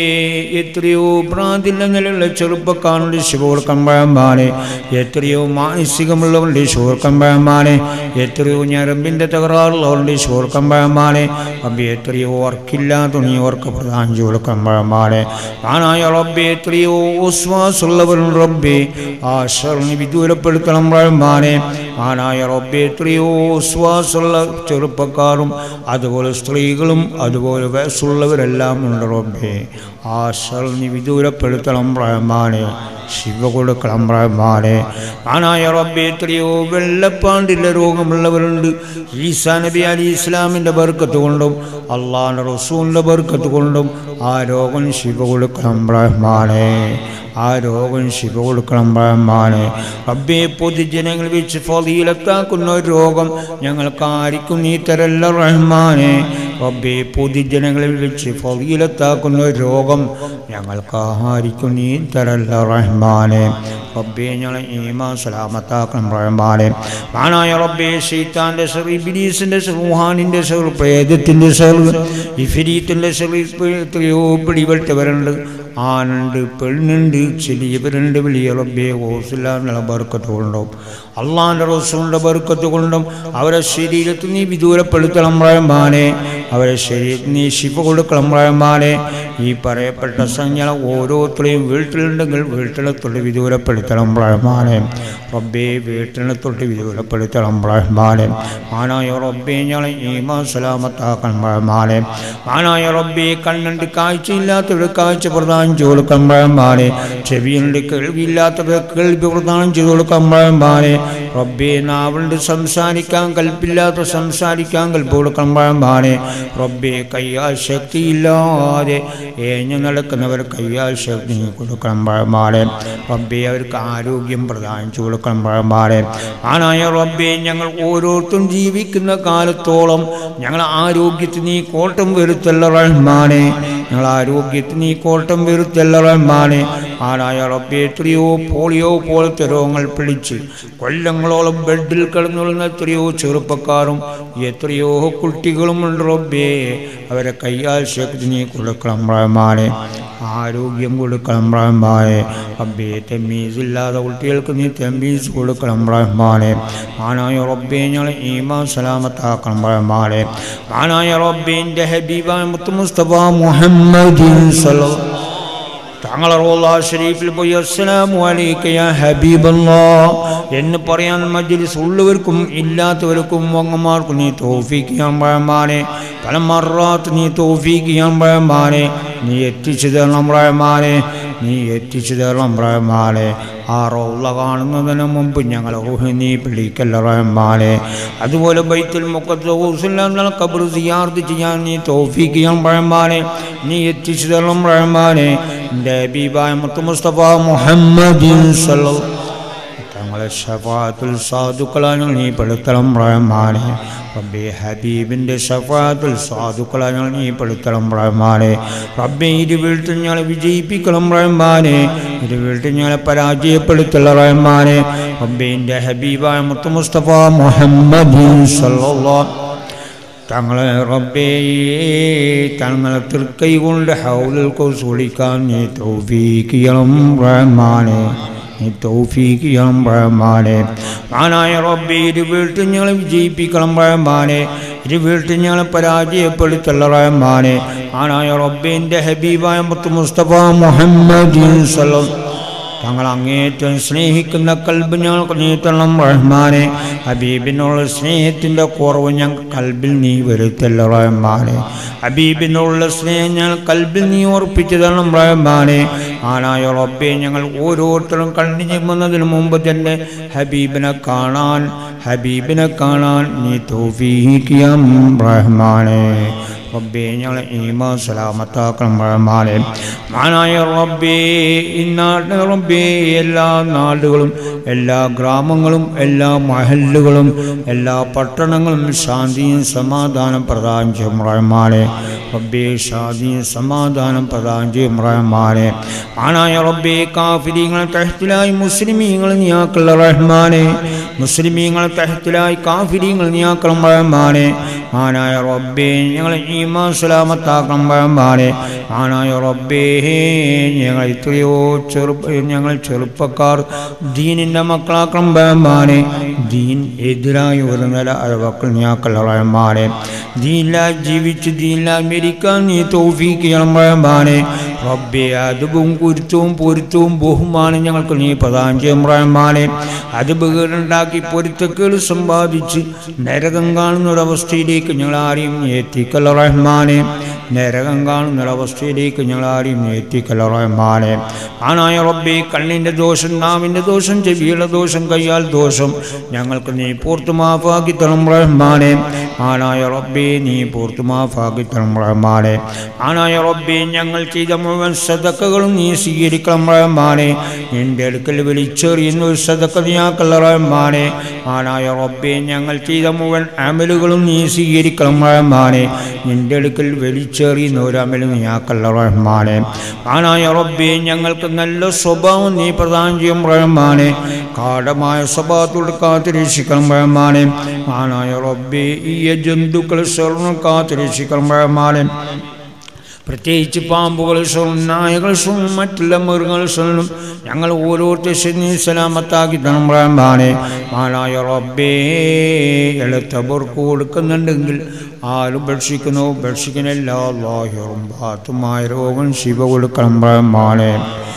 എത്രയോ ഭ്രാന്തിൻ്റെ നിലയുള്ള ചെറുപ്പക്കാരുടെ ശിവ കൊടുക്കണം റഹ്മാനെ എത്രയോ മാനസികമുള്ളവരുടെ ശിവ കൊടുക്കണം റഹ്മാനെ എത്രയോ ഞരമ്പിൻ്റെ തകരാറുള്ളവരുടെ ശിവ കൊടുക്കണം റഹ്മാനെ റബ്ബെ എത്രയോ വർക്കില്ലാത്ത നീ അവർക്ക് പ്രധാനം ചെയ്ത് കൊടുക്കണം റഹ്മാനെ മാനായ റബ്ബെ എത്രയോ വിശ്വാസമുള്ളവരും റബ്ബെ ആ ശരണി വിദൂരപ്പെടുത്തണം റഹ്മാനെ മാനായ റബ്ബെ എത്രയോ വിശ്വാസമുള്ള ചെറുപ്പക്കാരും അതുപോലെ സ്ത്രീകളും അതുപോലെ വയസ്സുള്ളവരെല്ലാം ഉണ്ട് റബ്ബെ ആ ശരണി വിദൂരപ്പെടുത്തണം റഹ്മാനെ ശിവ കൊടുക്കണം റഹ്മാനെ മാനായ റബ്ബെ എത്രയോ വെള്ളപ്പാണ്ടിൻ്റെ രോഗമുള്ളവരുണ്ട് ഈസാ നബി അലി ഇസ്ലാമിൻ്റെ ബർക്കത്ത് കൊണ്ടും അള്ളാഹ് റസൂലിൻ്റെ ബർക്കത്ത് കൊണ്ടും ആ രോഗം ശിവ കൊടുക്കണം റഹ്മാനെ ആ രോഗം ശിവ കൊടുക്കണം റഹ്മാനെ റബ്ബെ പൊതുജനങ്ങൾ വെച്ച് ഫലീലത്താക്കുന്ന ഒരു രോഗം ഞങ്ങൾക്ക് ആർക്കും നീ തരല്ല റഹ്മാനെ റബ്ബെ പൊതുജനങ്ങളിൽ വെച്ച് ഫലീലത്താക്കുന്ന ഒരു രോഗം ഞങ്ങൾക്ക് ആർക്കും നീ തരല്ല റഹ്മാനെ റബ്ബെ ഞങ്ങളെ ഈമാ സലാമത്താക്കണം റഹ്മാനെ മാനായ റബ്ബെ ഷെയ്ത്താൻ്റെ സെർ ഇബിലീസിൻ്റെ സെർ റുഹാനിൻ്റെ സെർ പ്രേതത്തിൻ്റെ സെർ ഇഫിരീത്തിൻ്റെ സെർ എത്രയോ പിടിപെട്ടവരുണ്ട് ആണുണ്ട് പെണ്ണുണ്ട് ചെറിയവരുണ്ട് വലിയ റബ്ബെ ഹോസില്ലാന്നുള്ള ബർക്കത്ത് കൊണ്ടും അള്ളാൻ്റെ റസൂലിൻ്റെ ബർക്കത്ത് കൊണ്ടും അവരെ ശരീരത്തിൽ നീ വിദൂരപ്പെടുത്തണം റഹ്മാനെ അവരെ ശരീരത്തിൽ നീ ശിവ കൊടുക്കണം റഹ്മാനെ ഈ പറയപ്പെട്ട സംഖ്യ ഓരോരുത്തരെയും വീട്ടിലുണ്ടെങ്കിൽ വീട്ടിലെ തൊട്ട് വിദൂരപ്പെടുത്തണം റഹ്മാനെ റബ്ബെ വീട്ടിനെ തൊട്ട് വിദൂരപ്പെടുത്തണം റഹ്മാനെ മാനായ റബ്ബെ ഞങ്ങളെ ഈമാ സലാമത്താക്കണം റഹ്മാനെ മാനായ റബ്ബെ കണ്ണുണ്ട് കാഴ്ചയില്ലാത്തവർ കാഴ്ച പ്രദാനം ചെയ്ത് കൊടുക്കണം റഹ്മാനെ ചെവിയുണ്ട് കേൾവിയില്ലാത്തവർ കേൾവി പ്രദാനം ചെയ്ത് കൊടുക്കണം റഹ്മാനെ റബ്ബെ നാവുണ്ട് സംസാരിക്കാൻ കൽപ്പില്ലാത്ത സംസാരിക്കാൻ കൽപ്പ് കൊടുക്കണം റഹ്മാനെ റബ്ബെ കയ്യാൽ ശക്തിയില്ലാതെ ഏഞ്ഞു നടക്കുന്നവർ കയ്യാൽ ശക്തി കൊടുക്കണം റഹ്മാനെ റബ്ബെ അവർക്ക് ആരോഗ്യം പ്രദാനിച്ചു കൊടുക്കണം റഹ്മാനെ ആനായ റബ്ബെ ഞങ്ങൾ ഓരോരുത്തരും ജീവിക്കുന്ന കാലത്തോളം ഞങ്ങൾ ആരോഗ്യത്തിന് നീ കോട്ടം വരുത്തല്ല റഹ്മാനെ ഞങ്ങൾ ആരോഗ്യത്തിന് നീ കോട്ടം വരുത്തല്ല റഹ്മാനെ ആനായ റബ്ബെ എത്രയോ പോളിയോ പോലത്തെ രോഗങ്ങൾ പിടിച്ച് കൊല്ലങ്ങളോളം ബെഡിൽ കിടന്നുള്ളുന്ന എത്രയോ ചെറുപ്പക്കാരും എത്രയോ കുട്ടികളും ഉണ്ട് റബ്ബേ അവരെ കയ്യാൽ ശക്തി നീ കൊടുക്കണം റഹ്മാനെ ആരോഗ്യം കൊടുക്കണം റഹ്മാനെ റബ്ബേ തെമ്മീസ് ഇല്ലാത്ത കുട്ടികൾക്ക് നീ തെമ്മീസ് കൊടുക്കണം റഹ്മാനെ ആനായ റബ്ബേ ഞങ്ങൾ ഈമാ സലാമത്താക്കണം റഹ്മാനെ ആനായ റബ്ബിൻ്റെ ഹബീബായ മുത്തു മുസ്തഫ മുഹമ്മദ് സല്ലല്ലാഹു തങ്ങളെ റോള ഷരീഫിൽ പോയി അസ്സലാമു അലൈക യാ ഹബീബല്ലാ എന്ന് പറയാൻ മജ്ലിസ് ഉള്ളവർക്കും ഇല്ലാത്തവർക്കും വങ്ങന്മാർക്കും നീ തോഫീക്ക് ചെയ്യാൻ പഴമാനെ പല മറാത്ത് നീ തോഫീക്ക് ചെയ്യാൻ പഴമാനെ നീ എത്തിച്ചു തരണം റഹ്മാനെ നീ എത്തിച്ചു തരണം റഹ്മാനെ ആ റോള കാണുന്നതിന് മുമ്പ് ഞങ്ങളെ ഊഹി നീ പിടിക്കല്ല റഹ്മാനെ അതുപോലെ ബൈത്തുൽ മുഖത്ത് കബർ സിയാർത്ത് ചെയ്യാൻ നീ തോഫീക്ക് ചെയ്യാൻ റഹ്മാനെ നീ എത്തിച്ചു തരണം റഹ്മാനെ എൻ്റെ ഹബീബായ മുത്തു മുസ്തഫ മുഹമ്മദ് സല്ലല്ലാഹു തങ്ങളെ ഷഫാത്തുൽ സാധുക്കളാണ് നീ പെടുത്തണം റഹ്മാനെ റബ്ബെ ഹബീബിൻ്റെ ഷഫാത്തുൽ സാധുക്കളാണ് നീ പെടുത്തണം റഹ്മാനെ റബ്ബെ ഇരു വീട്ടിൽ ഞങ്ങളെ വിജയിപ്പിക്കണം റഹ്മാനെ ഇരു വീട്ടിൽ ഞങ്ങളെ പരാജയപ്പെടുത്തല റഹ്മാനെ റബ്ബിൻ്റെ ഹബീബായ മുത്തു മുസ്തഫ മുഹമ്മദ് സല്ലല്ലാഹു തങ്ങളെ റബ്ബേ തങ്ങളെ തൃക്കൈ കൊണ്ട് ഹൗലിൽ കുളിക്കാൻ നീ തൗഫീക്കിയണം റഹ്മാനെ നീ തൗഫീക്കിയണം റഹ്മാനെ ആനായ റബ്ബേ ഇരു വീട്ടിൽ ഞങ്ങളെ വിജയിപ്പിക്കണം റഹ്മാനെ ഇരു വീട്ടിൽ ഞങ്ങളെ പരാജയപ്പെടുത്തല്ല റഹ്മാനെ ആനായ റബ്ബിൻ്റെ ഹബീബായ മുത്ത് മുസ്തഫ മുഹമ്മദ് സല്ലല്ലാഹു തങ്ങൾ അങ്ങേറ്റം സ്നേഹിക്കുന്ന കൽബ് ഞങ്ങൾക്ക് നീ തരണം റഹ്മാനെ ഹബീബിനുള്ള സ്നേഹത്തിൻ്റെ കുറവ് ഞങ്ങൾ കൽബിൽ നീ വരുത്തല്ല റഹ്മാനെ ഹബീബിനുള്ള സ്നേഹം ഞങ്ങൾ കൽബിൽ നീ ഉറപ്പിച്ചു തരണം റഹ്മാനെ ആനായ റബ്ബെ ഞങ്ങൾ ഓരോരുത്തരും കണ്ണു ചിമ്മുന്നതിന് മുമ്പ് തന്നെ ഹബീബിനെ കാണാൻ ഹബീബിനെ കാണാൻ നീ തോഫീക്കിയം റഹ്മാനെ റബ്ബേ ഞങ്ങളെ ഈമാ സലാമത്താക്കണം റഹ്മാനെ മാനായ റബ്ബേ ഇന്നാട്ട് റബ്ബേ എല്ലാ നാടുകളും എല്ലാ ഗ്രാമങ്ങളും എല്ലാ മഹല്ലുകളും എല്ലാ പട്ടണങ്ങളും ശാന്തിയും സമാധാനം പ്രദാനം ചെയ്യും റഹ്മാനെ റബ്ബേ ശാന്തിയും സമാധാനം പ്രദാനം ചെയ്യും റഹ്മാനെ മാനായ റബ്ബേ കാഫിരിങ്ങളെ തഹത്തിലായി മുസ്ലിമീങ്ങൾ നീയാക്കുള്ള റഹ്മാനെ മുസ്ലിമീങ്ങൾ തഹത്തിലായി കാഫിരിങ്ങൾ നീയാക്കണം റഹ്മാനെ മാനായ റബ്ബേ ഞങ്ങളെ ഈമാ സലാമത്താക്കണം റഹ്മാനെ മാനായ റബ്ബേ ഞങ്ങൾ എത്രയോ ചെറുപ്പ ഞങ്ങൾ ചെറുപ്പക്കാർ ദീനിൻ്റെ മക്കളാക്കണം റഹ്മാനെ ദീൻ എതിരായി ഒരു നില അഴവക്കൾ നീയാക്കൽ റഹ്മാനെ ദീനില ജീവിച്ച് ദീനില മരിക്കാൻ നീ തോഫീക്ക് ചെയ്യണം റഹ്മാനെ റബ്ബേ അതും കുരുത്തവും പൊരുത്തവും ബഹുമാനം ഞങ്ങൾക്ക് നീ പ്രദാനം ചെയ്യും റഹ്മാനെ അത് ഉണ്ടാക്കി പൊരുത്തക്കേട് സമ്പാദിച്ച് നരകം കാണുന്ന ഒരവസ്ഥയിലേക്ക് ഞങ്ങൾ ആരെയും നീ എത്തിക്കല്ല റഹ്മാനെ നരകം കാണുന്ന ഒരവസ്ഥയിലേക്ക് ഞങ്ങൾ ആരെയും നീ എത്തിക്കല്ല റഹ്മാനെ ആനായ റബ്ബേ കണ്ണിൻ്റെ ദോഷം നാവിൻ്റെ ദോഷം ചെവിയുടെ ദോഷം കയ്യാൽ ദോഷം ഞങ്ങൾക്ക് നീ പൂർത്ത് മാഫാക്കി തരണം റഹ്മാനെ ആനായ റബ്ബേ നീ പൂർത്ത് മാഫാക്കി തരണം റഹ്മാനെ ആനായ റബ്ബേ ഞങ്ങൾ ചെയ്ത മുഴുവൻ സദക്കകളും നീ സ്വീകരിക്കണം റഹ്മാനെ നിന്റെ അടുക്കൽ വിളിച്ചെറിയുന്ന ഒരു സദക്ക നീയാക്കല്ല റഹ്മാനെ ആനായ റബ്ബേ ഞങ്ങൾ ചെയ്ത മുഴുവൻ അമലുകളും നീ സ്വീകരിക്കണം റഹ്മാനെ നിന്റെ അടുക്കൽ വലിച്ചെറിയുന്ന ഒരു അമലും നീയാക്കല്ല റഹ്മാനെ ആനായ റബ്ബേ ഞങ്ങൾക്ക് നല്ല സ്വഭാവം നീ പ്രദാനം ചെയ്യും റഹ്മാനെ കാഠമായ സ്വഭാവത്തോട് കാത്തിരക്ഷിക്കണം റഹ്മാനെ ആനായ റബ്ബേ ഈ ജന്തുക്കൾ സ്വർണ്ണം കാത്തിരക്ഷിക്കണം റഹ്മാനെ പ്രത്യേകിച്ച് പാമ്പുകൾ സ്വണം നായകൾ സ്വണം മറ്റുള്ള മൃഗങ്ങൾ സ്വണം ഞങ്ങൾ ഓരോരുത്തരും സലാമത്താക്കി തരണം റഹ്മാനെ മാനായ റബ്ബേ എളുത്തവർക്ക് കൊടുക്കുന്നുണ്ടെങ്കിൽ ആരും ഭക്ഷിക്കുന്നു ഭക്ഷിക്കുന്ന എല്ലാ ലാഹിറും ബാത്തുമായ രോഗം ശിവ കൊടുക്കണം റഹ്മാനെ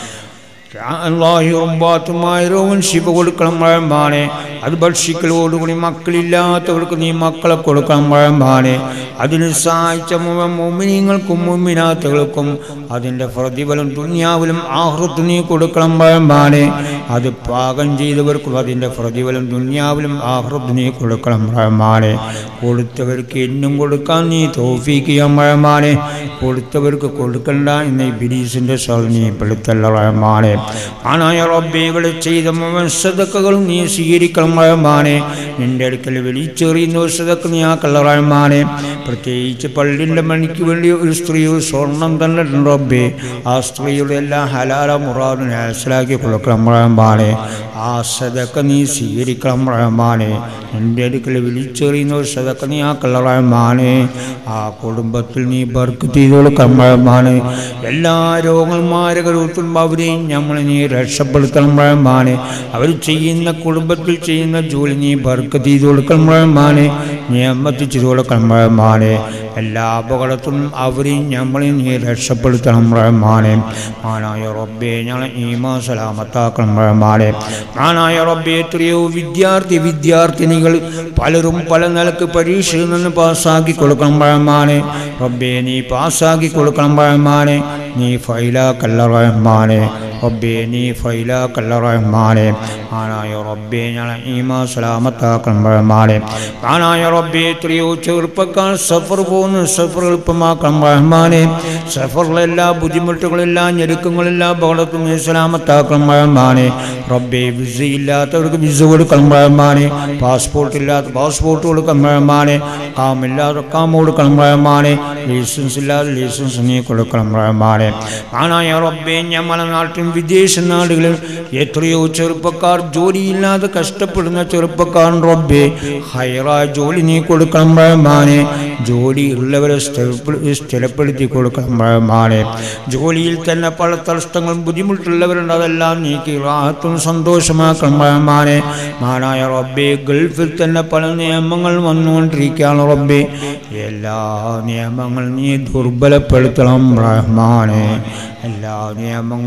അള്ളാഹിറും ബാത്തുമായ രോഗം ശിവ കൊടുക്കണം റഹ്മാനെ അത് ഭക്ഷിക്കലോടുകൂടി മക്കളില്ലാത്തവർക്ക് നീ മക്കളെ കൊടുക്കണം റഹ്മാനെ അതിന് സഹായിച്ച മുഴുവൻ മോമിനിങ്ങൾക്കും മോമിനാത്തുകൾക്കും അതിൻ്റെ പ്രതിഫലം ദുന്യാവിലും ആഹൃത്ത് നീ കൊടുക്കണം റഹ്മാനെ അത് പാകം ചെയ്തവർക്കും അതിൻ്റെ പ്രതിഫലം ദുന്യാവിലും ആഹൃത്ത് നീ കൊടുക്കണം റഹ്മാനെ കൊടുത്തവർക്ക് എന്നും കൊടുക്കാൻ നീ തോഫിക്കുക റഹ്മാനെ കൊടുത്തവർക്ക് കൊടുക്കണ്ട എന്ന ഈ ബിരീസിൻ്റെ സ്വൽ നീ പെടുത്തല്ല റഹ്മാനെ ആനായ റബ്ബെ ഇവിടെ ചെയ്ത മുഴുവൻ സദക്കകളും നീ സ്വീകരിക്കണം റഹ്മാനെ നിന്റെ അടുക്കൽ വിളിച്ചെറിയുന്ന ഒരു സദക്ക് നീ ആക്കല്ല റഹ്മാനെ പ്രത്യേകിച്ച് പള്ളിൻ്റെ മണിക്ക് വേണ്ടി ഒരു സ്ത്രീ ഒരു സ്വർണം തന്നെ റബ്ബെ ആ സ്ത്രീയുടെ എല്ലാ ഹലാല മുറാദിനെ മനസ്സിലാക്കി കൊടുക്കണം റഹ്മാനെ ആ സദക്ക നീ സ്വീകരിക്കണം റഹ്മാനെ നിന്റെ അടുക്കൽ വിളിച്ചെറിയുന്ന ഒരു സദക്ക നീ ആക്കല്ല റഹ്മാനെ ആ കുടുംബത്തിൽ നീ ബർക്ക് ചെയ്ത് കൊടുക്കണം റഹ്മാനെ എല്ലാ രോഗങ്ങൾ മാരകരൂത്തുമ്പോൾ അവരെയും നമ്മളെ നീ രക്ഷപ്പെടുത്തണം റഹ്മാനെ അവർ ചെയ്യുന്ന കുടുംബത്തിൽ ചെയ്യുന്ന ജോലി നീ ബർക്ക് ചെയ്ത് കൊടുക്കണം റഹ്മാനെ നിയമത്ത് ചെയ്ത് കൊടുക്കണം റഹ്മാനെ എല്ലാ അപകടത്തിലും അവരെയും നമ്മളെയും നീ രക്ഷപ്പെടുത്തണം റഹ്മാനെ മാനായ റബ്ബെ ഞങ്ങളെ ഈമാ സലാമത്താക്കണം റഹ്മാനെ മാനായ റബ്ബെ എത്രയോ വിദ്യാർത്ഥി വിദ്യാർത്ഥിനികൾ പലരും പല നിലക്ക് പരീക്ഷയിൽ നിന്ന് പാസ്സാക്കി കൊടുക്കണം റഹ്മാനെ റബ്ബെ നീ പാസ്സാക്കി കൊടുക്കണം റഹ്മാനെ നീ ഫൈലാക്കല്ല റഹ്മാനെ റബ്ബെ നീ ഫൈലാക്കല്ല റഹ്മാനെ ആനായ റബ്ബെ ഞങ്ങളെ ഈമാ സലാമത്താക്കണം റഹ്മാനെ ആനായ റബ്ബെ എത്രയോ ചെറുപ്പക്കാർ സഫർ പോകുന്ന സഫർ എളുപ്പമാക്കണം റഹ്മാനെ സഫറിലെല്ലാ ബുദ്ധിമുട്ടുകളെല്ലാ ഞെരുക്കങ്ങളെല്ലാം ബഹളത്തും നീ സലാമത്താക്കണം റഹ്മാനെ റബ്ബെ വിസ ഇല്ലാത്തവർക്ക് വിസ കൊടുക്കണം റഹ്മാനെ പാസ്പോർട്ട് ഇല്ലാത്ത പാസ്പോർട്ട് കൊടുക്കണം റഹ്മാനെ കാമില്ലാതെ കാമ കൊടുക്കണം റഹ്മാനെ ലൈസൻസ് ഇല്ലാതെ ലൈസൻസ് നീ കൊടുക്കണം റഹ്മാനെ ആനായ റബ്ബെ ഞമ്മളെ നാട്ടിലും വിദേശ നാടുകളിൽ എത്രയോ ചെറുപ്പക്കാർ ജോലിയില്ലാതെ കഷ്ടപ്പെടുന്ന ചെറുപ്പക്കാർ റബ്ബെ ഹൈറായ ജോലി നീ കൊടുക്കണം റഹ്മാനെ ജോലി ഉള്ളവരെ സ്ഥിരപ്പെ- സ്ഥിരപ്പെടുത്തി കൊടുക്കണം റഹ്മാനെ ജോലിയിൽ തന്നെ പല തടസ്സങ്ങളും ബുദ്ധിമുട്ടുള്ളവരുണ്ട് അതെല്ലാം നീക്കി റാഹത്തും സന്തോഷമാക്കണം റഹ്മാനെ മാനായ റബ്ബെ ഗൾഫിൽ തന്നെ പല നിയമങ്ങൾ വന്നുകൊണ്ടിരിക്കുകയാണ് റബ്ബെ എല്ലാ നിയമങ്ങളും നീ ദുർബലപ്പെടുത്തണം റഹ്മാനെ എല്ലാ നിയമങ്ങളും നീ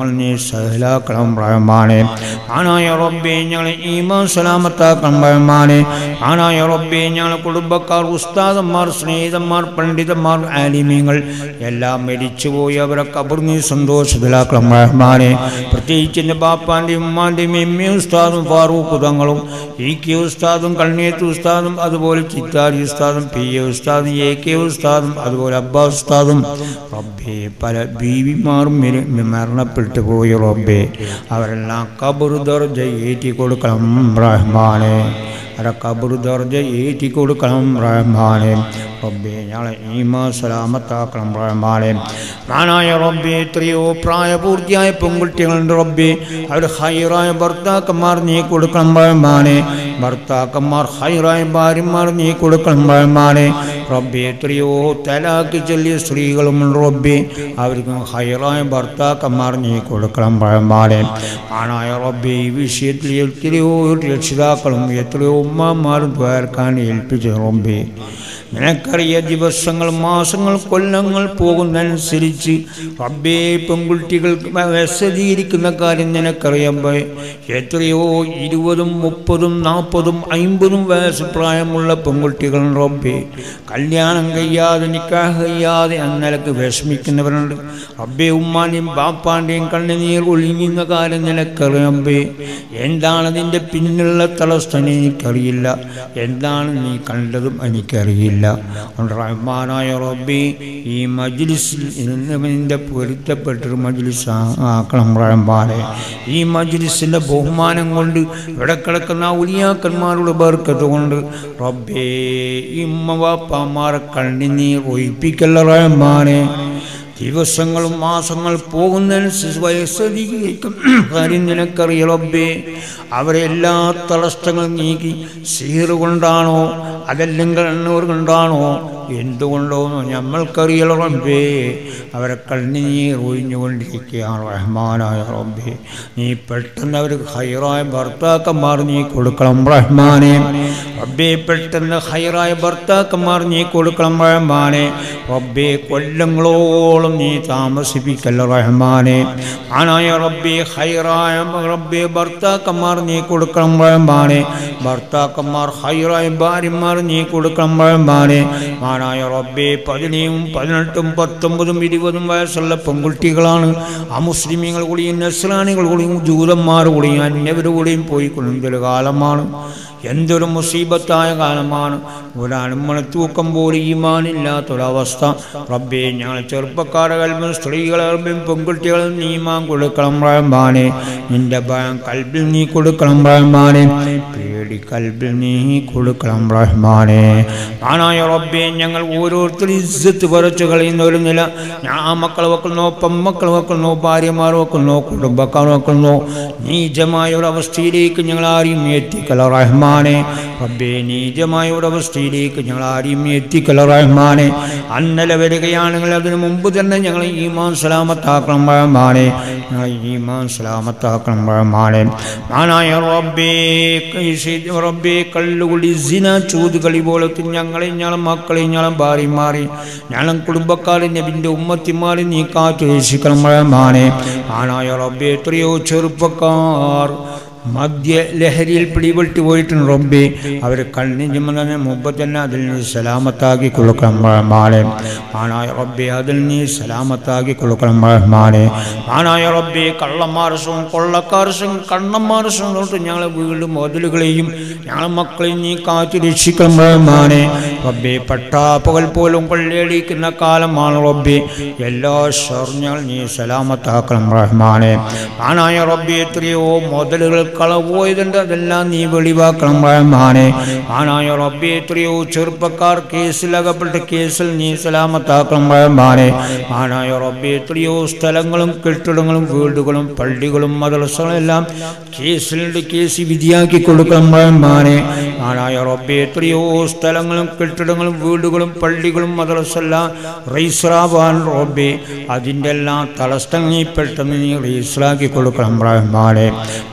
സഹലാക്കണം റഹ്മാനെ ആനായ റബ്ബെ ഞങ്ങളെ ഈമാൻ സലാമത്താക്കണം റഹ്മാനെ ആനായ റബ്ബെ ഞങ്ങളെ കുടുംബക്കാർ ഉസ്താദന്മാർ സ്നേഹിതന്മാർ പണ്ഡിതന്മാർ ആലിമ്യങ്ങൾ എല്ലാം മരിച്ചുപോയി അവരെ കബർന്നി സന്തോഷത്തിലാക്കണം റഹ്മാനെ പ്രത്യേകിച്ച് എൻ്റെ ബാപ്പാൻ്റെയും ഉമ്മാൻ്റെയും എമ്മി ഉസ്താദും ഫാറൂഖ് തങ്ങളും ഇ കെ ഉസ്താദും കണ്ണേത്ത് ഉസ്താദും അതുപോലെ ചിത്താരി ഉസ്താദും പി എ ഉസ്താദും എ കെ ഉസ്താദും അതുപോലെ അബ്ബാ ഉസ്താദും റബ്ബേ പല ബീവിമാരും മരി- മരണപ്പെട്ടു പോയി റബ്ബേ അവരെല്ലാം കബറു ദർജ ഏറ്റി കൊടുക്കണം റഹ്മാനെ അവരെ കബറു ദർജ ഏറ്റി കൊടുക്കണം റഹ്മാനെ റബ്ബേ ഞങ്ങളെ ഈമാ സലാമത്താക്കണം റഹ്മാനെ മാനായ റബ്ബേ എത്രയോ പ്രായപൂർത്തിയായ പെൺകുട്ടികളുണ്ട് റബ്ബേ അവർ ഹൈറായ ഭർത്താക്കന്മാർ നീ കൊടുക്കണം റഹ്മാനെ ഭർത്താക്കന്മാർ ഹൈറായ ഭാര്യമാർ നീ കൊടുക്കണം റഹ്മാനെ റബ്ബേ എത്രയോ തലാക്ക് ചൊല്ലിയ സ്ത്രീകളുമുണ്ട് റബ്ബേ അവർക്ക് ഹൈറായ ഭർത്താക്കന്മാർ നീ കൊടുക്കണം റഹ്മാനെ ആണായ റബ്ബേ ഈ വിഷയത്തിൽ എത്രയോ രക്ഷിതാക്കളും എത്രയോ ഉമ്മമാരും ദ്വാരക്കാൻ ഏൽപ്പിച്ചു റബ്ബേ നിനക്കറിയ ദിവസങ്ങൾ മാസങ്ങൾ കൊല്ലങ്ങൾ പോകുന്നതനുസരിച്ച് റബ്ബേ പെൺകുട്ടികൾക്ക് വസതിയിരിക്കുന്ന കാര്യം നിനക്കറിയാമ്പോ എത്രയോ ഇരുപതും മുപ്പതും നാൽപ്പതും അമ്പതും വയസ്സ് പ്രായമുള്ള പെൺകുട്ടികൾ റബ്ബേ കല്യാണം കഴിയാതെ നിക്കാഹ് കഴിയാതെ അന്നലക്ക് വിഷമിക്കുന്നവരുണ്ട് റബ്ബേ ഉമ്മാൻ്റെയും ബാപ്പാൻ്റെയും കണ്ണുനീർ ഒളിങ്ങുന്ന കാര്യം നിനക്കറിയാമ്പേ എന്താണ് അതിൻ്റെ പിന്നിലുള്ള തലസ്ഥന എനിക്കറിയില്ല എന്താണ് നീ കണ്ടതും എനിക്കറിയില്ല അതുകൊണ്ട് റഹ്മാനായ റബ്ബി ഈ മജ്ലിസിൽ നിന്റെ പൊരുത്തപ്പെട്ടൊരു മജ്ലിസ് ആ- ആക്കണം റഹ്മാനെ ഈ മജ്ലിസിൻ്റെ ബഹുമാനം കൊണ്ട് ഇവിടെ കിടക്കുന്ന ഉലിയാക്കന്മാരുടെ ബർക്കത്ത് കൊണ്ട് റബ്ബേ ഇമ്മ വാപ്പാമാരെ കണ്ണിനീർ ഒഴിപ്പിക്കല്ല റഹ്മാനെ ദിവസങ്ങളും മാസങ്ങൾ പോകുന്നതനുസരിച്ച് വയസ്സധികം കാര്യം നിനക്കറിയ റബ്ബേ അവരെ എല്ലാ തടസ്സങ്ങളും നീക്കി സീറ് കൊണ്ടാണോ അതല്ലെങ്കിൽ എണ്ണൂർ കൊണ്ടാണോ എന്തുകൊണ്ടോ നമ്മൾക്കറിയല റബ്ബേ അവരെ കണ്ണുനീർ ഒഴിഞ്ഞുകൊണ്ടിരിക്കുകയാണ് റഹ്മാനായ റബ്ബേ നീ പെട്ടെന്ന് അവർക്ക് ഹൈറായ ഭർത്താക്കന്മാർ നീ കൊടുക്കണം റഹ്മാനെ റബ്ബേ പെട്ടെന്ന് ഹൈറായ ഭർത്താക്കന്മാർ നീ കൊടുക്കണം റഹ്മാനെ റബ്ബേ കൊല്ലങ്ങളോളം നീ താമസിപ്പിക്കല്ല റഹ്മാനെ ആനായ റബ്ബേ ഹൈറായ റബ്ബേ ഭർത്താക്കന്മാർ നീ കൊടുക്കണം റഹ്മാനെ ഭർത്താക്കന്മാർ ഹൈറായ ഭാര്യമാർ നീ കൊടുക്കണം റഹ്മാനെ ആനായ റബ്ബേ പതിനേഴും പതിനെട്ടും പത്തൊമ്പതും ഇരുപതും വയസ്സുള്ള പെൺകുട്ടികളാണ് ആ മുസ്ലിമീങ്ങൾ കൂടിയും നസ്രാനികൾ കൂടിയും ജൂതന്മാർ കൂടിയും അന്യവർ കൂടിയും പോയിക്കൊള്ളുന്നൊരു കാലമാണ് എന്തൊരു മുസീബത്തായ കാലമാണ് ഒരനുമണി തൂക്കം പോലും ഈമാനില്ലാത്തൊരവസ്ഥ റബ്ബേ ഞങ്ങൾ ചെറുപ്പക്കാരെ കൽബും സ്ത്രീകളെ കൽബും പെൺകുട്ടികളും നീമാൻ കൊടുക്കണം റഹ്മാനെ നിന്റെ ഭയം കൽബിൽ നീ കൊടുക്കണം റഹ്മാനെ പേടി കൽബിൽ നീ കൊടുക്കണം റഹ്മാനെ ആനായ റബ്ബേ ഞങ്ങൾ ഓരോരുത്തരും ഇസ്സത്ത് പറിച്ചു കളയുന്ന ഒരു നില ഞാൻ ആ മക്കൾ വെക്കുന്നോ പെമ്മക്കൾ വെക്കുന്നോ ഭാര്യമാർ വെക്കുന്നോ കുടുംബക്കാർ വെക്കുന്നോ നീചമായ ഒരു അവസ്ഥയിലേക്ക് ഞങ്ങൾ ആരെയും എത്തിക്കല റഹ്മാനെ റബ്ബേ നീചമായ ഒരു അവസ്ഥയിലേക്ക് ഞങ്ങൾ ആരെയും എത്തിക്കല റഹ്മാനെ അന്നലെ വരികയാണെങ്കിൽ അതിനു മുമ്പ് തന്നെ ഞങ്ങൾ ഈമാൻ സലാമത്താക്കണം റഹ്മാനെ ഞങ്ങൾ ഈമാൻ സലാമത്താക്കണം റഹ്മാനെ മാനായ റബ്ബേ കൈസി- റബ്ബേ കള്ളുകുളി സിന ചൂതുകളി പോലത്തെ ഞങ്ങളെ ഞങ്ങളും മക്കളെ ഞങ്ങളും ഭാര്യമാരെ ഞങ്ങളും കുടുംബക്കാരെ നബിൻ്റെ ഉമ്മത്തിമാരെ നീ കാത്തു രക്ഷിക്കണം റഹ്മാനെ ആനായ റബ്ബേ എത്രയോ ചെറുപ്പക്കാർ മദ്യ ലഹരിയിൽ പിടിപെട്ട് പോയിട്ടുണ്ട് റബ്ബേ അവർ കണ്ണിഞ്ഞുമെന്നതിന് മുമ്പ് തന്നെ അതിൽ നീ സലാമത്താക്കി കൊടുക്കണം റഹ്മാനെ ആനായ റബ്ബേ അതിൽ നീ സലാമത്താക്കി കൊടുക്കണം റഹ്മാനെ ആനായ റബ്ബേ കള്ളന്മാരസും കൊള്ളക്കാരസും കണ്ണന്മാരസും തൊട്ട് ഞങ്ങളെ വീട് മുതലുകളെയും ഞങ്ങളെ മക്കളെയും നീ കാത്തു രക്ഷിക്കണം റഹ്മാനെ റബ്ബേ പട്ടാപ്പകൽ പോലും കൊള്ളയടിക്കുന്ന കാലമാണ് റബ്ബേ എല്ലാ ഷർഞ്ഞങ്ങൾ നീ സലാമത്താക്കണം റഹ്മാനെ ആനായ റബ്ബേ എത്രയോ മുതലുകൾ കളപോയതുണ്ട് അതെല്ലാം നീ വെളിവാക്കണം റഹ്മാനെ ആനായ റബ്ബേ എത്രയോ ചെറുപ്പക്കാർ കേസിലകപ്പെട്ട കേസിൽ നീ സലാമത്താക്കണം റഹ്മാനെ ആനായ റബ്ബേ എത്രയോ സ്ഥലങ്ങളും കെട്ടിടങ്ങളും വീടുകളും പള്ളികളും മദ്രസകളും എല്ലാം കേസിലുണ്ട് കേസ് വിധിയാക്കി കൊടുക്കണം റഹ്മാനെ ആനായ റബ്ബേ എത്രയോ സ്ഥലങ്ങളും കെട്ടിടങ്ങളും വീടുകളും പള്ളികളും മദ്രസെല്ലാം റീസ്രാവാൻ റബ്ബേ അതിൻ്റെ എല്ലാം തലസ്ഥങ്ങൾ നീ പെട്ടെന്ന് നീ റീസ്രാക്കി കൊടുക്കണം റഹ്മാനെ ആനായ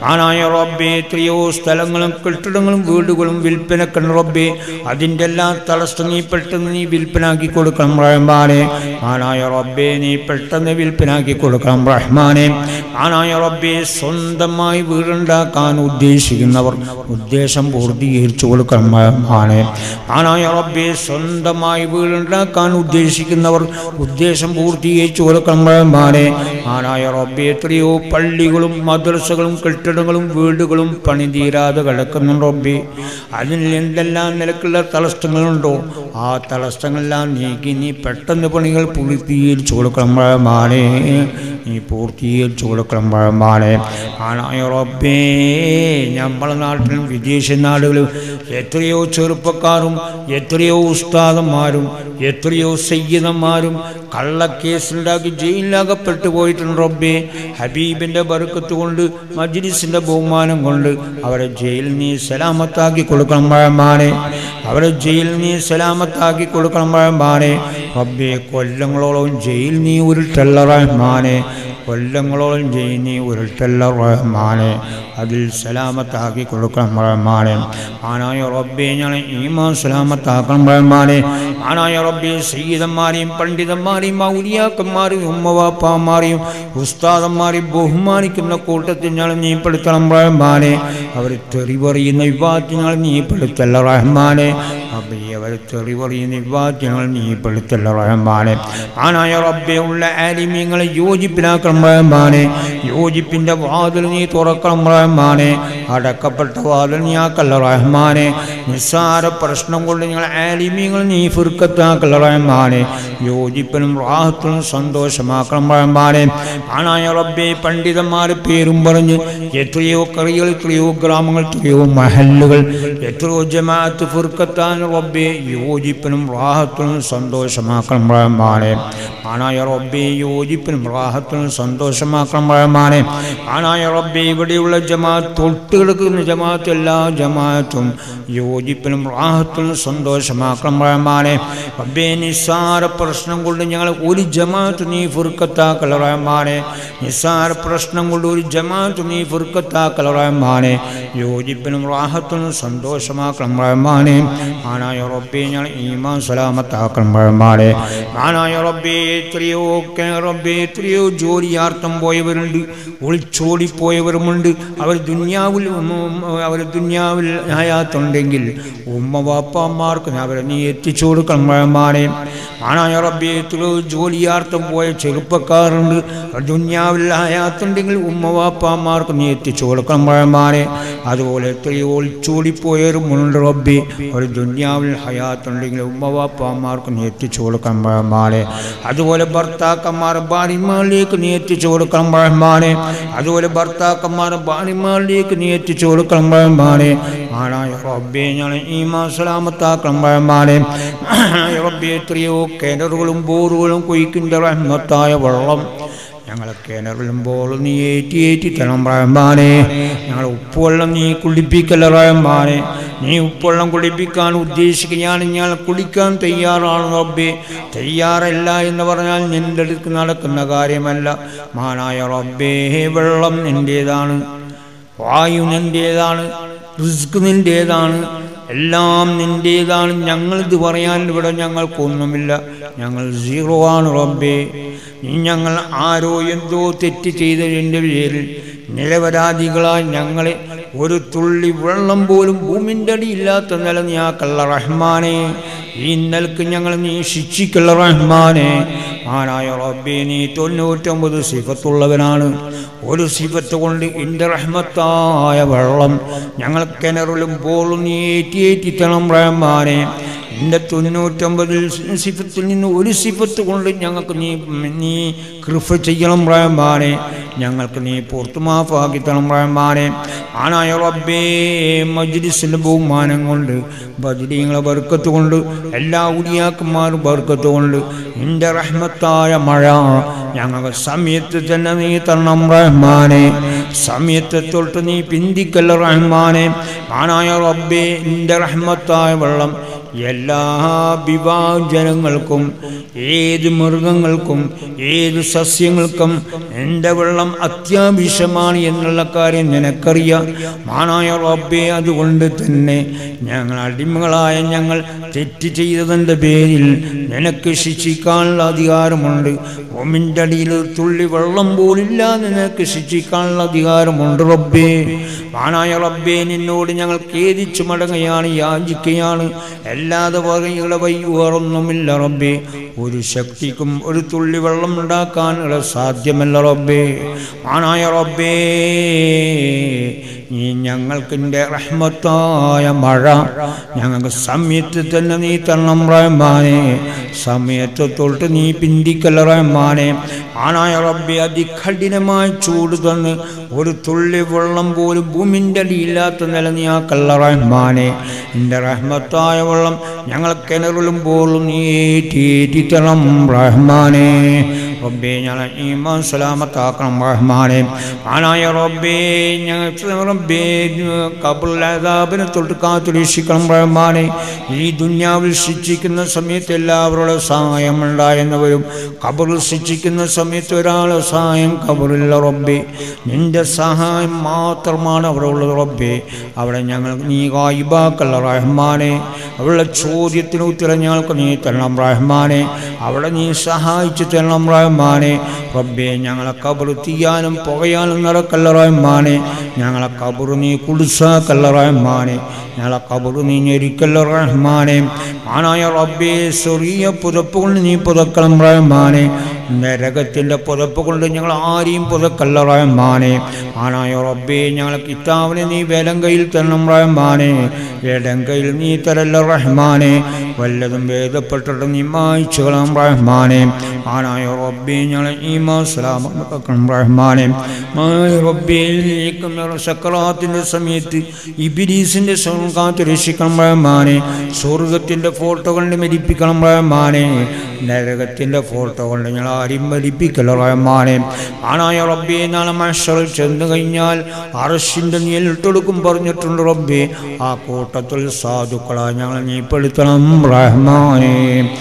റബ്ബേ എത്രയോ സ്ഥലങ്ങളും കെട്ടിടങ്ങളും വീടുകളും വിൽപ്പനക്കണം റബ്ബേ അതിൻ്റെ എല്ലാം തടസ്സം നീ പെട്ടെന്ന് നീ വിൽപ്പനാക്കി കൊടുക്കണം റഹ്മാനെ ആനായ റബ്ബേ നീ പെട്ടെന്ന് വിൽപ്പനാക്കി കൊടുക്കണം റഹ്മാനെ ആനായ റബ്ബേ സ്വന്തമായി വീടുണ്ടാക്കാൻ ഉദ്ദേശിക്കുന്നവർ ഉദ്ദേശം പൂർത്തീകരിച്ചു കൊടുക്കണം റഹ്മാനെ ആനായ റബ്ബേ സ്വന്തമായി വീടുണ്ടാക്കാൻ ഉദ്ദേശിക്കുന്നവർ ഉദ്ദേശം പൂർത്തീകരിച്ചു കൊടുക്കണം റഹ്മാനെ ആനായ റബ്ബേ എത്രയോ പള്ളികളും മദ്രസകളും കെട്ടിടങ്ങളും വീടുകളും പണി തീരാതെ കിടക്കുന്നുണ്ട് റബ്ബേ അതിൽ എന്തെല്ലാം നിലക്കുള്ള തടസ്സങ്ങളുണ്ടോ ആ തടസ്സങ്ങളെല്ലാം നീക്കി നീ പെട്ടെന്ന് പണികൾ പൂർത്തീകരിച്ചു കൊടുക്കണം റഹ്മാനെ നീ പൂർത്തീകരിച്ചു കൊടുക്കണം റഹ്മാനെ ആനായ റബ്ബേ നമ്മളെ നാട്ടിലും വിദേശ നാടുകളിലും എത്രയോ ചെറുപ്പക്കാരും എത്രയോ ഉസ്താദന്മാരും എത്രയോ സയ്യിദന്മാരും കള്ളക്കേസുണ്ടാക്കി ജയിലിലകപ്പെട്ടു പോയിട്ടുണ്ട് റബ്ബേ ഹബീബിൻ്റെ ബറുക്കത്ത് കൊണ്ട് മജ്ലിസിൻ്റെ ബഹുമാനം കൊണ്ട് അവരെ ജയിലിൽ നീ സലാമത്താക്കി കൊടുക്കണം പഴമാനെ അവരെ ജയിലിൽ നീ സലാമത്താക്കി കൊടുക്കണം പഴമാനെ റബ്ബേ കൊല്ലങ്ങളോളം ജയിൽ നീ ഉരുട്ടല്ല റഹ്മാനെ കൊല്ലങ്ങളോളം ജയിൽ നീ ഉരുട്ടല്ല റഹ്മാനെ അതിൽ സലാമത്താക്കി കൊടുക്കണം റഹ്മാനെ ആനായ റബ്ബെ ഞങ്ങളെ ഈമാൻ സലാമത്താക്കണം റഹ്മാനെ ആനായ റബ്ബെ സയ്യിദന്മാരെയും പണ്ഡിതന്മാരെയും ഔലിയാക്കന്മാരെയും ഉമ്മവാപ്പാമാരെയും ഉസ്താദന്മാരെയും ബഹുമാനിക്കുന്ന കൂട്ടത്തിൽ ഞങ്ങൾ നീ പെടുത്തണം റഹ്മാനെ അവർ തെറി പറയുന്ന വിവാദങ്ങൾ നീ പെടുത്തല്ല റഹ്മാനെ റബ്ബെ അവർ തെറി പറയുന്ന വിവാദങ്ങൾ നീ പെടുത്തല്ല റഹ്മാനെ ആനായ റബ്ബെ ഉള്ള ആലിമ്യങ്ങളെ യോജിപ്പിലാക്കണം റഹ്മാനെ യോജിപ്പിൻ്റെ വാതിൽ നീ തുറക്കണം റഹ്മാനെ അടക്കപ്പെട്ട വാതിൽ നീ ആക്കല്ല റഹ്മാനെ നിസ്സാര പ്രശ്നം കൊണ്ട് നിങ്ങൾ ആലിമ്യങ്ങൾ നീ ഫുർക്കത്താക്കല്ല റഹ്മാനെ യോജിപ്പിനും റാഹത്തിനും സന്തോഷമാക്കണം റഹ്മാനെ ആനായ റബ്ബെ പണ്ഡിതന്മാരെ പേരും പറഞ്ഞ് എത്രയോ കറികൾ എത്രയോ ഗ്രാമങ്ങൾ എത്രയോ മഹല്ലുകൾ എത്രയോ ജമാഅത്ത് ഫുർക്കത്താൻ റബ്ബെ യോജിപ്പിനും റാഹത്തിനും സന്തോഷമാക്കണം റഹ്മാനെ ആനായ റബ്ബെ യോജിപ്പിനും റാഹത്തിനും സന്തോഷമാക്കണം റഹ്മാനെ ആനായ റബ്ബെ ഇവിടെയുള്ള ജമാഅത്ത് തൊട്ട് കിടക്കുന്ന ജമാഅത്ത് എല്ലാ ജമാഅത്തും യോജിപ്പിനും റാഹത്തിനും സന്തോഷമാക്കണം റഹ്മാനെ റബ്ബെ നിസ്സാര പ്രശ്നം കൊണ്ട് ഞങ്ങൾ ഒരു ജമാഅത്ത് നീ ഫുർക്കത്താക്കൽ റഹ്മാനെ നിസ്സാര പ്രശ്നം കൊണ്ട് ഒരു ജമാഅത്ത് നീ ഫുർക്കത്താക്കൽ റഹ്മാനെ യോജിപ്പിനും റാഹത്തിനും സന്തോഷമാക്കണം റഹ്മാനെ ആനായ റബ്ബെ ഞങ്ങൾ ഈമാൻ സലാമത്താക്കണം റഹ്മാനെ ആനായ റബ്ബെ എത്രയോ ഒക്കെ റബ്ബെ എത്രയോ ജോലിയാർത്ഥം പോയവരുണ്ട് ഒളിച്ചോടിപ്പോയവരുമുണ്ട് അവർ ദുന്യാവിൽ അവർ ദുന്യാവിൽ ഹയാത്തുണ്ടെങ്കിൽ ഉമ്മ വാപ്പമാർക്ക് അവരെ നീ എത്തിച്ചു കൊടുക്കണം റഹ്മാനെ ആനായ റബ്ബെ എത്രയോ ജോലിയാർത്ഥം പോയ ചെറുപ്പക്കാരുണ്ട് അവർ ദുന്യാവിൽ ഹയാത്തുണ്ടെങ്കിൽ ഉമ്മ വാപ്പമാർക്ക് നീ എത്തിച്ചു കൊടുക്കണം റഹ്മാനെ അതുപോലെ എത്രയോ ഒളിച്ചോടിപ്പോയവരുമുണ്ട് റബ്ബെ അവർ ദുന്യാവിൽ ഹയാത്തുണ്ടെങ്കിൽ ഉമ്മ വാപ്പമാർക്ക് നീ എത്തിച്ചു കൊടുക്കണം റഹ്മാനെ അതുപോലെ ഭർത്താക്കന്മാർ ഭാര്യമാരിലേക്ക് നീ എത്തിച്ചു കൊടുക്കണം റഹ്മാനെ അതുപോലെ ഭർത്താക്കന്മാർ ഭാര്യമാരിലേക്ക് നീ എത്തിച്ചു കൊടുക്കണം റഹ്മാനെ ആണായ റബ്ബെ ഞാൻ ഈ മാസലാമത്താക്കണം റഹ്മാനെ ആണായ റബ്ബെ എത്രയോ കിണറുകളും ബോറുകളും കൊയ്ക്കിൻ്റെ റഹ്മത്തായ വെള്ളം ഞങ്ങളെ കിണറിലുമ്പോൾ നീ ഏറ്റി ഏറ്റി തരണം റഹ്മാനെ ഞങ്ങൾ ഉപ്പുവെള്ളം നീ കുളിപ്പിക്കല്ല റഹ്മാനെ നീ ഉപ്പുവെള്ളം കുളിപ്പിക്കാൻ ഉദ്ദേശിക്കുകയാണ് ഞാൻ കുളിക്കാൻ തയ്യാറാണ് റബ്ബേ തയ്യാറല്ല എന്ന് പറഞ്ഞാൽ നിന്റെ അടുത്ത് നടക്കുന്ന കാര്യമല്ല മാനായ റബ്ബേ വെള്ളം നിൻ്റേതാണ് വായു നിൻ്റേതാണ് റിസ്ക് നിൻ്റേതാണ് എല്ലാം നിൻ്റേതാണ് ഞങ്ങളിത് പറയാൻ ഇവിടെ ഞങ്ങൾക്കൊന്നുമില്ല ഞങ്ങൾ സീറോ ആണ് റബ്ബേ നീ ഞങ്ങൾ ആരോ എന്തോ തെറ്റ് ചെയ്തതിൻ്റെ പേരിൽ നിരപരാധികളായി ഞങ്ങളെ ഒരു തുള്ളി വെള്ളം പോലും ഭൂമിൻ്റെ അടിയില്ലാത്ത നില നീ ആക്കല്ല റഹ്മാനെ ഈ നിലക്ക് ഞങ്ങൾ നീ ശിക്ഷിക്കല്ല റഹ്മാനെ ആനായ റബ്ബേ നീ തൊണ്ണൂറ്റൊമ്പത് സിഫത്തുള്ളവനാണ് ഒരു സിഫത്ത് കൊണ്ട് എൻ്റെ റഹ്മത്തായ വെള്ളം ഞങ്ങൾ കിണറിലും പോളും നീ ഏറ്റി ഏറ്റിത്തണം റഹ്മാനെ എൻ്റെ തൊണ്ണൂറ്റൊമ്പതിൽ സിഫത്തിൽ നിന്ന് ഒരു സിഫത്ത് കൊണ്ട് ഞങ്ങൾക്ക് നീ നീ കൃപ ചെയ്യണം റഹ്മാനെ ഞങ്ങൾക്ക് നീ പുറത്തു മാഫാക്കി തണം റഹ്മാനെ ആനായ റബ്ബേ മജ്ലിസിൻ്റെ ബഹുമാനം കൊണ്ട് ബജ്രീങ്ങളെ ബർക്കത്ത് കൊണ്ട് എല്ലാ ഉടിയാക്കന്മാരും ബർക്കത്ത് കൊണ്ട് നിന്റെ റഹ്മത്തായ മഴ ഞങ്ങൾക്ക് സമയത്ത് തന്നെ നീ തരണം റഹ്മാനെ സമയത്തെ തൊട്ട് നീ പിന്തിക്കല്ല റഹ്മാനെ ആനായ റബ്ബേ നിന്റെ റഹ്മത്തായ വെള്ളം എല്ലാ വിവാഹജനങ്ങൾക്കും ഏത് മൃഗങ്ങൾക്കും ഏത് സസ്യങ്ങൾക്കും എൻ്റെ വെള്ളം അത്യാവശ്യമാണ് എന്നുള്ള കാര്യം നിനക്കറിയാം മാനായ റബ്ബേ അതുകൊണ്ട് തന്നെ ഞങ്ങൾ അടിമകളായ ഞങ്ങൾ തെറ്റ് ചെയ്തതിൻ്റെ പേരിൽ നിനക്ക് ശിക്ഷിക്കാനുള്ള അധികാരമുണ്ട് ഭൂമിൻ്റെ അടിയിൽ ഒരു തുള്ളി വെള്ളം പോലില്ല നിനക്ക് ശിക്ഷിക്കാനുള്ള അധികാരമുണ്ട് റബ്ബേ മാനായ റബ്ബേ നിന്നോട് ഞങ്ങൾ ഖേദിച്ചു മടങ്ങുകയാണ് യാചിക്കുകയാണ് അല്ലാതെ പറയുകളെ വഴി വേറൊന്നുമില്ല റബ്ബേ ഒരു ശക്തിക്കും ഒരു തുള്ളി വെള്ളം ഉണ്ടാക്കാനുള്ള സാധ്യമല്ല റബ്ബേ മാനായ റബ്ബേ നീ ഞങ്ങൾക്കിൻ്റെ റഹ്മത്തായ മഴ ഞങ്ങൾക്ക് സമയത്ത് തന്നെ നീ തരണം റഹ്മാനെ സമയത്ത് തൊട്ട് നീ പിന്തിക്കല്ല റഹ്മാനെ ആണായ റബ്ബെ അതികഠിനമായ ചൂട് തന്ന് ഒരു തുള്ളി വെള്ളം പോലും ഭൂമിൻ്റെ അടിയില്ലാത്ത നില നീ ആക്കല്ല റഹ്മാനെ നിന്റെ റഹ്മത്തായ വെള്ളം ഞങ്ങൾ കിണറിലും പോലും നീ ഏറ്റി തരണം റഹ്മാനെ റബ്ബേ ഞങ്ങളെ ഈമാൻ സലാമത്താക്കണം റഹ്മാനെ ആനായ റബ്ബേ ഞങ്ങൾ റബ്ബേ കബുലാബിനെ തൊട്ട് കാത്തുരക്ഷിക്കണം റഹ്മാനെ ഈ ദുന്യാവിൽ ശിക്ഷിക്കുന്ന സമയത്ത് എല്ലാവരുടെ സഹായം ഉണ്ടായെന്നവരും കബറിൽ ശിക്ഷിക്കുന്ന സമയത്ത് ഒരാളെ സഹായം കബറില്ല റബ്ബേ നിന്റെ സഹായം മാത്രമാണ് അവിടെ ഉള്ളത് റബ്ബേ അവിടെ ഞങ്ങൾ നീ കായിബാക്കല്ല റഹ്മാനെ അവളുടെ ചോദ്യത്തിന് ഉത്തരം ഞങ്ങൾക്ക് നീ തരണം റഹ്മാനെ അവിടെ നീ സഹായിച്ചു തരണം റഹ്മാനെ റബ്ബേ ഞങ്ങളെ കബറ് തീയാനും പുകയാനും നടക്കല്ല റഹ്മാനെ ഞങ്ങളെ കബറ് നീ കുടിസാക്കല്ല റഹ്മാനെ ഞങ്ങളെ കബറ് നീ ഞെരിക്കല്ല റഹ്മാനെ ആനായ റബ്ബേ ചെറിയ പുതപ്പ് കൊണ്ട് നീ പുതക്കണം റഹ്മാനെ നരകത്തിൻ്റെ പുതപ്പ് കൊണ്ട് ഞങ്ങൾ ആരെയും പുതക്കല്ല റഹ്മാനെ ആനായ റബ്ബേ ഞങ്ങളെ കിതാവിനെ നീ വേലം കയ്യിൽ തരണം റഹ്മാനെ ഇടം കയ്യിൽ നീ തരല്ല റഹ്മാനെ വല്ലതും വേദപ്പെട്ടിട്ട് നീ മായിച്ചുകളാം റഹ്മാനെ ആനായ റബ്ബേ ഞങ്ങളെ ഈമാ സലാമക്കണം റഹ്മാനെ മായ റബ്ബേ സക്രാത്തിൻ്റെ സമയത്ത് ഇബിലീസിൻ്റെ കാത്ത് രക്ഷിക്കണം റഹ്മാനെ സ്വർഗത്തിൻ്റെ ഫോട്ടോ കൊണ്ട് മരിപ്പിക്കണം റഹ്മാനെ നരകത്തിൻ്റെ ഫോട്ടോ കൊണ്ട് ഞങ്ങൾ ആരും മരിപ്പിക്കല റഹ്മാനെ ആനായ റബ്ബേ നാളെ മഷറിൽ ചെന്ന് കഴിഞ്ഞാൽ അറഷിൻ്റെ നീലിട്ടൊടുക്കും പറഞ്ഞിട്ടുണ്ട് റബ്ബേ ആ കൂട്ടത്തിൽ സാധുക്കളായി ഞങ്ങൾ നീ പെടുത്തണം റഹ്മാനെ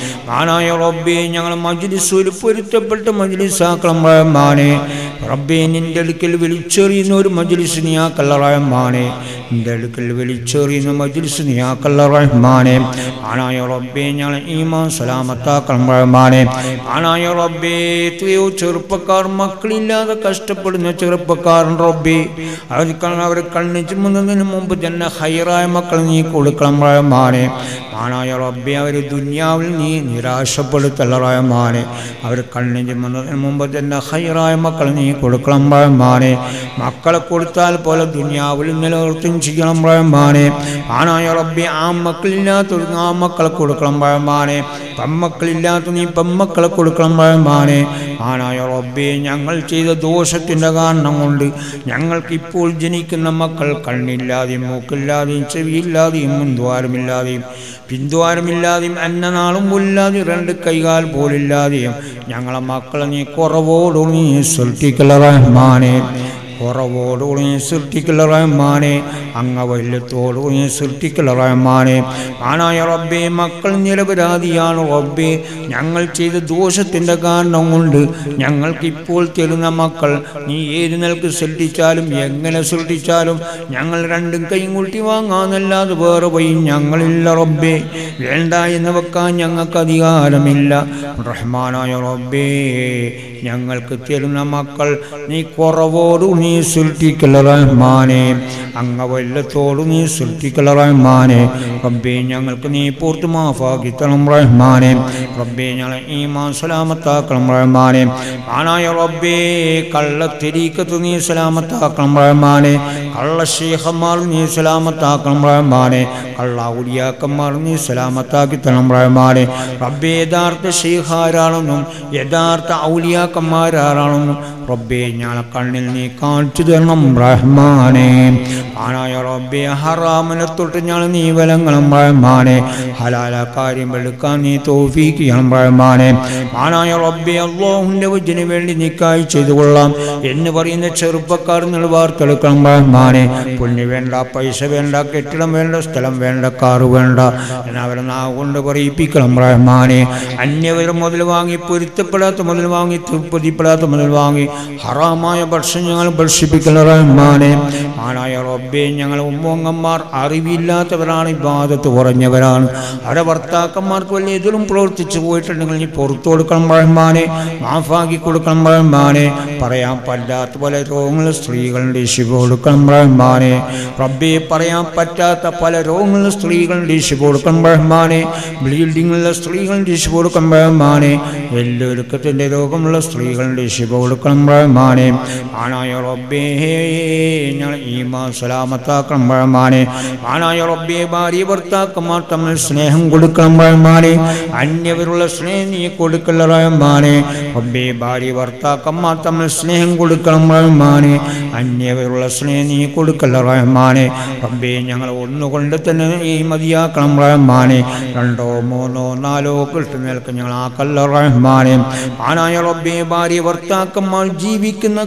ആനായ റബ്ബേ ഞങ്ങൾ മജ്ലിസൂര് പൊരുത്തപ്പെട്ട് മജ്ലിസാക്കണം റഹ്മാനെ റബ്ബേ നിന്റെ അടുക്കൽ വിളിച്ചെറിയുന്ന ഒരു മജ്ലിസ് നീയാക്കല്ല റഹ്മാനെ നിന്റെ അടുക്കൽ വിളിച്ചെറിയുന്ന മജ്ലിസ് നീയാക്കല്ല റഹ്മാനെ ആനായ റബ്ബേ ഞങ്ങൾ ഈമാൻ സലാമത്താക്കണം റഹ്മാനെ ആനായ റബ്ബേ എത്രയോ ചെറുപ്പക്കാർ മക്കളില്ലാതെ കഷ്ടപ്പെടുന്ന ചെറുപ്പക്കാരൻ റബ്ബേ അവർ അവർ കണ്ണു ചുമന്നതിന് മുമ്പ് തന്നെ ഹൈറായ മക്കൾ നീ കൊടുക്കണം റഹ്മാനെ ആനായ റബ്ബെ അവർ ദുന്യാവിൽ നീ നിരാശപ്പെടുത്തല്ല റഹ്മാനെ അവർ കണ്ണു ചുമന്നതിന് മുമ്പ് തന്നെ ഹൈറായ മക്കൾ നീ കൊടുക്കണം റഹ്മാനെ മക്കളെ കൊടുത്താൽ പോലെ ദുന്യാവിൽ നിലനിർത്തും ചെയ്യണം റഹ്മാനെ ആനായ റബ്ബെ ആ മക്കളില്ലാത്ത ആ മക്കളെ കൊടുക്കണം റഹ്മാനെ പെമ്മക്കളില്ലാത്ത നീ പെമ്മക്കളെ കൊടുക്കണം റഹ്മാനെ ആനായ റബ്ബെ ഞങ്ങൾ ചെയ്ത ദോഷത്തിൻ്റെ കാരണം കൊണ്ട് ഞങ്ങൾക്ക് ഇപ്പോൾ ജനിക്കുന്ന മക്കൾ കണ്ണില്ലാതെയും മൂക്കില്ലാതെയും ചെവിയില്ലാതെയും മുൻദ്വാരമില്ലാതെയും പിന്തുവാരമില്ലാതെയും അന്നനാളും ഇല്ലാതെയും രണ്ട് കൈകാൽ പോലില്ലാതെയും ഞങ്ങളെ മക്കളെ നീ കുറവോടു നീ സൃഷ്ടിക്കല റഹ്മാനെ കുറവോടുകൂടി നീ സൃഷ്ടിക്കല റഹ്മാനെ അംഗവല്യത്തോടുകൂടി നീ സൃഷ്ടിക്കല റഹ്മാനെ ആനായ റബ്ബേ മക്കൾ നിരപരാധിയാണ് റബ്ബേ ഞങ്ങൾ ചെയ്ത ദോഷത്തിൻ്റെ കാരണം കൊണ്ട് ഞങ്ങൾക്ക് ഇപ്പോൾ തരുന്ന മക്കൾ നീ ഏത് നിലക്ക് സൃഷ്ടിച്ചാലും എങ്ങനെ സൃഷ്ടിച്ചാലും ഞങ്ങൾ രണ്ടും കൈയും കൂട്ടി വാങ്ങാന്നല്ലാതെ വേറെ വഴി ഞങ്ങളില്ല റബ്ബേ വേണ്ട എന്ന് വെക്കാൻ ഞങ്ങൾക്ക് അധികാരമില്ല റഹ്മാനായ റബ്ബേ ഞങ്ങൾക്ക് തരുന്ന മക്കൾ നീ കുറവോടു നീ സൃഷ്ടിക്കല റഹ്മാനെ അംഗവല്ലത്തോടു നീ സൃഷ്ടിക്കല റഹ്മാനെ റബ്ബേ ഞങ്ങൾക്ക് നീ പൂർത്തി മാഫാക്കി തരണം റഹ്മാനെ റബ്ബേ ഞങ്ങളെ ഈ സലാമത്താക്കണം റഹ്മാനെ ആനായ റബ്ബേ കള്ളത്തിരീക്കത്ത് നീ സലാമത്താക്കണം റഹ്മാനെ കള്ള ശേഖന്മാർ നീ സലാമത്താക്കണം റഹ്മാനെ കള്ള ഔലിയാക്കന്മാർ നീ സലാമത്താക്കി തരണം റഹ്മാനെ റബ്ബേ യഥാർത്ഥ ശേഖാരാണെന്നും യഥാർത്ഥ ഔലിയാക്കന്മാരാണെന്നും റബ്ബേ ഞങ്ങളെ കണ്ണിൽ നീ കാ കാണിച്ചു തരണം റഹ്മാനെ ആനായ റബ്ബെ ഹറാമിനെ തൊട്ട് ഞങ്ങൾ നീ വലങ്ങളും റഹ്മാനെ ഹലാല കാര്യം വെളുക്കാൻ നീ തോഫീക്ക് ചെയ്യണം റഹ്മാനെ ആനായ റബ്ബെ അള്ളാഹുവിൻ്റെ വജ്ജിന് വേണ്ടി നിക്കായി ചെയ്തു കൊള്ളാം എന്ന് പറയുന്ന ചെറുപ്പക്കാർ നിങ്ങൾ വാർത്തെടുക്കണം റഹ്മാനെ പുണ്യ വേണ്ട പൈസ വേണ്ട കെട്ടിടം വേണ്ട സ്ഥലം വേണ്ട കാറ് വേണ്ട എന്ന് അവരെ നാ കൊണ്ട് പറയിപ്പിക്കണം റഹ്മാനെ അന്യവർ മുതൽ വാങ്ങി പൊരുത്തപ്പെടാത്ത മുതൽ വാങ്ങി തൃപ്തിപ്പെടാത്ത മുതൽ വാങ്ങി ഹറാമായ ഭക്ഷണം ഞങ്ങൾ ഭക്ഷിപ്പിക്കണം റഹ്മാനെ ആനായ റബ്ബെ ഞങ്ങൾ ഉമ്മങ്ങന്മാർ അറിവില്ലാത്തവരാണ് ഇബാദത്ത് കുറഞ്ഞവരാണ് അവരുടെ ഭർത്താക്കന്മാർക്ക് വലിയ എതിരും പ്രവർത്തിച്ചു പോയിട്ടുണ്ടെങ്കിൽ നീ പുറത്തു കൊടുക്കണം റഹ്മാനെ മാഫാക്കി കൊടുക്കണം റഹ്മാനെ പറയാൻ പറ്റാത്ത പല രോഗങ്ങൾ സ്ത്രീകളുടെ ശിവ കൊടുക്കണം റഹ്മാനെ റബ്ബെ പറയാൻ പറ്റാത്ത പല രോഗങ്ങളും സ്ത്രീകളുടെ ശിവ കൊടുക്കണം റഹ്മാനെ ബ്ലീഡിങ്ങുള്ള സ്ത്രീകളുടെ ശിവ കൊടുക്കണം റഹ്മാനെ എല്ലൊരുക്കത്തിൻ്റെ രോഗമുള്ള സ്ത്രീകളുടെ ശിവ കൊടുക്കണം റഹ്മാനെ ആനായ റബ്ബേ ഞങ്ങൾ ഈമാ സലാമത്താക്കണം റഹ്മാനെ ആനായ റബ്ബെ ഭാര്യ ഭർത്താക്കന്മാർ തമ്മിൽ സ്നേഹം കൊടുക്കണം റഹ്മാനെ അന്യവരുള്ള സ്നേഹം നീ കൊടുക്കല്ല റഹ്മാനെ റബ്ബെ ഭാര്യ ഭർത്താക്കന്മാർ തമ്മിൽ സ്നേഹം കൊടുക്കണം റഹ്മാനെ അന്യവരുള്ള സ്നേഹം നീ കൊടുക്കല്ല റഹ്മാനെ റബ്ബെ ഞങ്ങൾ ഒന്നുകൊണ്ട് തന്നെ ഈ മതിയാക്കണം റഹ്മാനെ രണ്ടോ മൂന്നോ നാലോ കിട്ടുന്നേൽക്ക് ഞങ്ങൾ ആക്കല്ല റഹ്മാനെ ആനായ റബ്ബെ ഭാര്യ ഭർത്താക്കന്മാർ ജീവിക്കുന്ന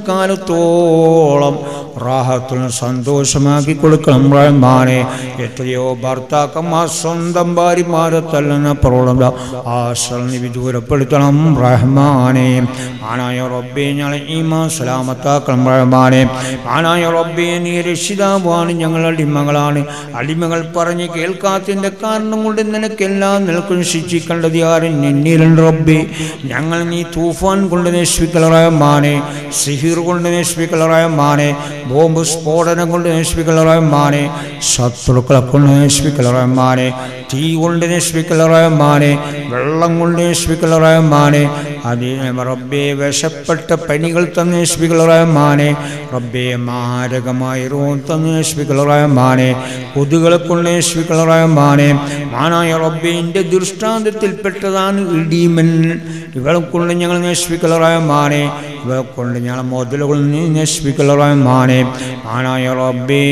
കാലത്തോളം റാഹത്തിന് സന്തോഷമാക്കി കൊടുക്കണം റഹ്മാനെ എത്രയോ ഭർത്താക്കന്മാർ സ്വന്തം ഭാര്യമാരെ തല്ലുന്ന പ്രവണത ആശ്രമം വിദൂരപ്പെടുത്തണം റഹ്മാനെ ആനായ റബ്ബെ ഞങ്ങളെ ഈമാ സലാമത്താക്കണം റഹ്മാനെ ആനായ റബ്ബെ നീ രക്ഷിതാവാണ് ഞങ്ങൾ അടിമകളാണ് അടിമകൾ പറഞ്ഞ് കേൾക്കാത്തതിൻ്റെ കാരണം കൊണ്ട് നിനക്കെല്ലാം നിൽക്കും ശിക്ഷിക്കേണ്ടത് ആരും നിന്നിലുണ്ട് റബ്ബെ ഞങ്ങൾ നീ തൂഫാൻ കൊണ്ട് നശിപ്പിക്കലറായ മാനെ സിഹിർ കൊണ്ട് നശിപ്പിക്കലറായ മാനെ ബോംബ് സ്ഫോടനം കൊണ്ട് നശിപ്പിക്കലറായ മാനെ ശത്രുക്കളെ കൊണ്ട് നശിപ്പിക്കലറായ മാനെ തീ കൊണ്ട് നശിപ്പിക്കലറായ മാനെ വെള്ളം കൊണ്ട് നശിപ്പിക്കലറായ മാനെ അതിനെ റബ്ബെ വിഷപ്പെട്ട പനികൾ തന്നെ നശിപ്പിക്കലറായ മാനെ റബ്ബെ മാരകമായ റോം തന്നെ നശിപ്പിക്കലറായ മാനെ കൊതുകളെ കൊണ്ട് നശിപ്പിക്കലറായ മാനെ മാനായ റബ്ബിൻ്റെ ദൃഷ്ടാന്തത്തിൽപ്പെട്ടതാണ് ഇടിമൻ ഇവളെ കൊണ്ട് ഞങ്ങൾ നശിപ്പിക്കലറായ മാനെ ഇവളെ കൊണ്ട് ഞങ്ങൾ മുതലുകൾ നശിപ്പിക്കലറായ മാനെ മാനായ റബ്ബേ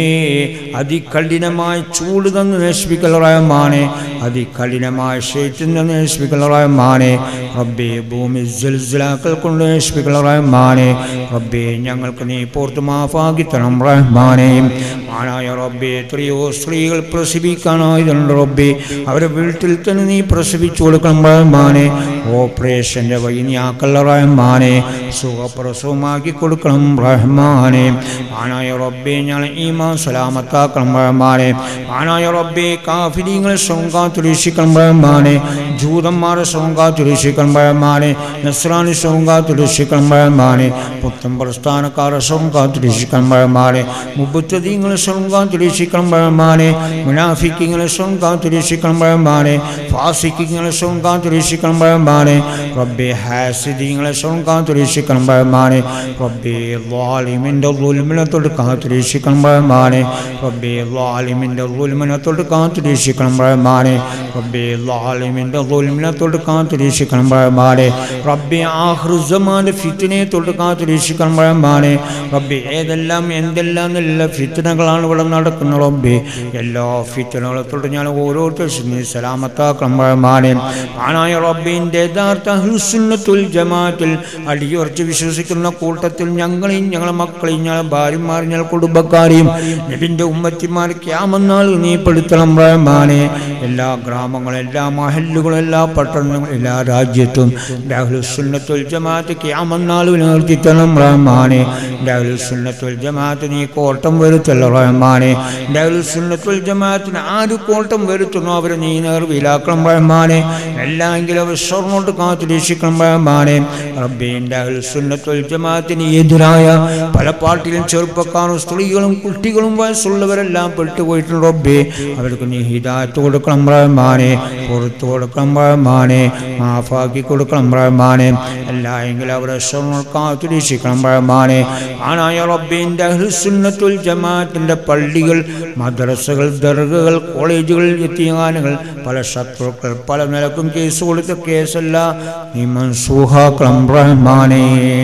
അതികഠിനമായ ചൂട് തന്ന് നശിപ്പിക്കലറായ മാനെ അതികഠിനമായ ഷെയ്റ്റിൽ നിന്ന് നശിപ്പിക്കലറായ മാനെ റബ്ബേ ഭൂമി ജൽസലാക്കൾ കൊണ്ട് നശിപ്പിക്കലറായ മാനെ റബ്ബേ ഞങ്ങൾക്ക് നീ പോർത്ത് മാഫാക്കി തരണം റഹ്മാനെ മാനായ റബ്ബേ എത്രയോ സ്ത്രീകൾ പ്രസവിക്കാനായതുണ്ട് റബ്ബേ അവരെ വീട്ടിൽ തന്നെ നീ പ്രസവിച്ചു കൊടുക്കണം റഹ്മാനെ ഓപ്പറേഷൻ്റെ വഴി നീ ആക്കല്ല റഹ്മാനെ സുഖപ്രസവമാക്കി കൊടുക്കണം റഹ്മാനെ ആനായ റബ്ബെ ഞങ്ങൾ ഈമാ സലാമത്താക്കണം റഹ്മാനെ ആനായ റബ്ബെ കാഫിരിങ്ങളെ സ്വങ്കാത്തുരക്ഷിക്കണം റഹ്മാനെ ജൂതന്മാരെ സ്വങ്കാത്തുരക്ഷിക്കണം റഹ്മാനെ നസ്രാനി സ്വങ്കാത്തുരക്ഷിക്കണം റഹ്മാനെ പുത്തൻ പ്രസ്ഥാനക്കാരെ സ്വങ്കാത്തുരക്ഷിക്കണം റഹ്മാനെ മുബുദ്ധീങ്ങളെ സ്വങ്കാത്തുരക്ഷിക്കണം റഹ്മാനെ മുനാഫിക്കിങ്ങളെ സ്വങ്കാത്തുരക്ഷിക്കണം റഹ്മാനെ ഫാസിക്കിങ്ങളെ സ്വങ്കാത്തുരക്ഷിക്കണം റഹ്മാനെ റബ്ബെ ഹാസിദീങ്ങളെ സ്വങ്കാത്തുരക്ഷിക്കണം റഹ്മാനെ റബ്ബെ ലാലിമിൻ്റെ ദുൽമിനെ തൊട്ട് കാത്തുരക്ഷിക്കണം റഹ്മാനെ റബ്ബെ ലാലിമിൻ്റെ ദുൽമിനെ തൊട്ട് കാത്തുരക്ഷിക്കണം റഹ്മാനെ റബ്ബെ ലാലിമിൻ്റെ ദുൽമിനെ തൊട്ട് കാത്തുരക്ഷിക്കണം റഹ്മാനെ റബ്ബെ ആഹ്റുസമാൻ്റെ ഫിത്തിനെ തൊട്ട് കാത്തുരക്ഷിക്കണം റഹ്മാനെ റബ്ബെ ഏതെല്ലാം എന്തെല്ലാം നല്ല ഫിത്തനകളാണ് ഇവിടെ നടക്കുന്നത് റബ്ബെ എല്ലാ ഫിത്തനകളെ തൊട്ട് ഞാൻ ഓരോരുത്തർ സലാമത്താക്കണം റഹ്മാനെ ആനായ റബ്ബിൻ്റെ യഥാർത്ഥ അഹ്ലുസുന്നത്തുൽ ജമാഅത്തിൽ അടിയുറച്ച് വിശ്വസിക്കുന്ന കൂട്ടത്തിൽ ഞങ്ങളെയും ഞങ്ങളെ മക്കളെയും ഞങ്ങളെ ഭാര്യമാരും ഞങ്ങളെ കുടുംബക്കാരെയും നബിൻ്റെ ഉമ്മത്തിമാർ ക്യാമെന്നാൽ നീ പെടുത്തണം റഹ്മാനെ എല്ലാ ഗ്രാമങ്ങളും എല്ലാ മഹല്ലുകളും എല്ലാ പട്ടണങ്ങളും എല്ലാ രാജ്യത്തും അഹ്ലുസുന്നത്തുൽ ജമാഅത്ത് ക്യാമെന്നാൽ നിർത്തിത്തണം റഹ്മാനെ അഹ്ലുസുന്നത്തുൽ ജമാഅത്ത് നീ കോട്ടം വരുത്തല്ല റഹ്മാനെ അഹ്ലുസുന്നത്തുൽ ജമാഅത്തിന് ആര് കോട്ടം വരുത്തുന്നു അവരെ നീ നേർവിലാക്കണം റഹ്മാനെ എല്ലാമെങ്കിലും അവർ സ്വർണ്ണോട്ട് കാത്തു രക്ഷിക്കണം റഹ്മാനെ റബ്ബിൻ്റെ സുന്നത്തുൽ ജമാഅത്തിന് എതിരായ പല പാർട്ടിയിലും ചെറുപ്പക്കാരും സ്ത്രീകളും കുട്ടികളും വയസ്സുള്ളവരെല്ലാം പെട്ടുപോയിട്ടുണ്ട് റബ്ബേ അവർക്ക് നീ ഹിദായത്ത് കൊടുക്കണം റഹ്മാനെ പുറത്തു കൊടുക്കണം റഹ്മാനെ മാഫാക്കി കൊടുക്കണം റഹ്മാനെ എല്ലായെങ്കിലും അവരെ സ്വർണ്ണ കാത്തു രക്ഷിക്കണം റഹ്മാനെ ആനായ റബ്ബിൻ്റെ സുന്നത്തുൽ ജമാഅത്തിൻ്റെ പള്ളികൾ മദ്രസകൾ ദർഗകൾ കോളേജുകൾ എത്തിയാനുകൾ പല ശത്രുക്കൾ പല നിലക്കും കേസ് കൊടുത്ത കേസല്ല നീ മൻസൂഹാക്കണം റഹ്മാനെ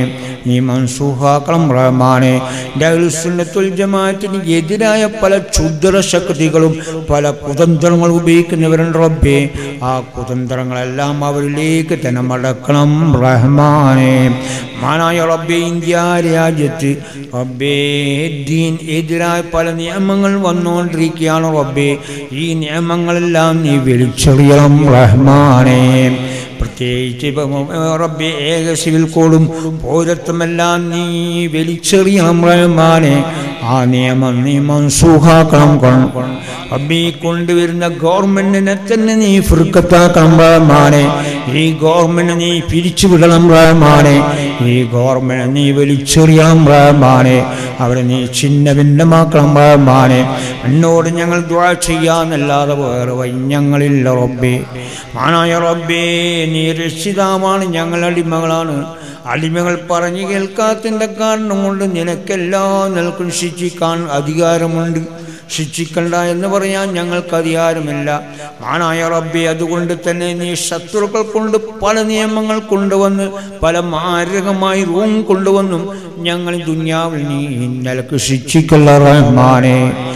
നീ മൻസൂഹാക്കണം റഹ്മാനെ സുന്നത്തുൽ ജമാഅത്തിന് എതിരായ പല ക്ഷുദ്ര ശക്തികളും പല കുതന്ത്രങ്ങളും ഉപയോഗിക്കുന്നവരുണ്ട് റബ്ബേ ആ കുതന്ത്രങ്ങളെല്ലാം അവരിലേക്ക് തന്നെ മടക്കണം റഹ്മാനെ മാനായ റബ്ബെ ഇന്ത്യ രാജ്യത്ത് റബ്ബേ ദീൻ എതിരായ പല നിയമങ്ങൾ വന്നുകൊണ്ടിരിക്കുകയാണ് റബ്ബേ ഈ നിയമങ്ങളെല്ലാം നീ വിളിച്ചെറിയണം റഹ്മാനെ പ്രത്യേകിച്ച് ഇപ്പം റബ്ബെ ഏക സിവിൽ കോഡും പൗരത്വമെല്ലാം നീ വലിച്ചെറിയണം റഹ്മാനെ ആ നിയമം നീ മൻസൂഹാക്കണം കൊള്ളണം റബ്ബി കൊണ്ടുവരുന്ന ഗവൺമെന്റിനെ തന്നെ നീ ഫുർക്കത്താക്കണം റഹ്മാനെ ഈ ഗവൺമെന്റ് നീ പിരിച്ചുവിടണം റഹ്മാനെ ഈ ഗവൺമെന്റ് നീ വലിച്ചെറിയണം റഹ്മാനെ അവരെ നീ ചിന്ന ഭിന്നമാക്കണം റഹ്മാനെ എന്നോട് ഞങ്ങൾ ദ്വാ ചെയ്യാന്നല്ലാതെ വേറെ വൈഞ്ഞങ്ങളില്ല റബ്ബേ മാനായ റബ്ബേ നീ രക്ഷിതാവാണ് ഞങ്ങൾ അടിമകളാണ് അടിമകൾ പറഞ്ഞു കേൾക്കാത്തതിൻ്റെ കാരണം കൊണ്ട് നിനക്കെല്ലാം നിൽക്കും ശിക്ഷിക്കാൻ അധികാരമുണ്ട് ശിക്ഷിക്കണ്ട എന്ന് പറയാൻ ഞങ്ങൾക്ക് അധികാരമില്ല മാനായ റബ്ബെ അതുകൊണ്ട് തന്നെ നീ ശത്രുക്കൾ കൊണ്ട് പല നിയമങ്ങൾ കൊണ്ടുവന്ന് പല മാരകമായി റൂം കൊണ്ടുവന്നും ഞങ്ങൾ ദുന്യാവിൽ നീ നിലക്ക് ശിക്ഷിക്കല്ല റഹ്മാനെ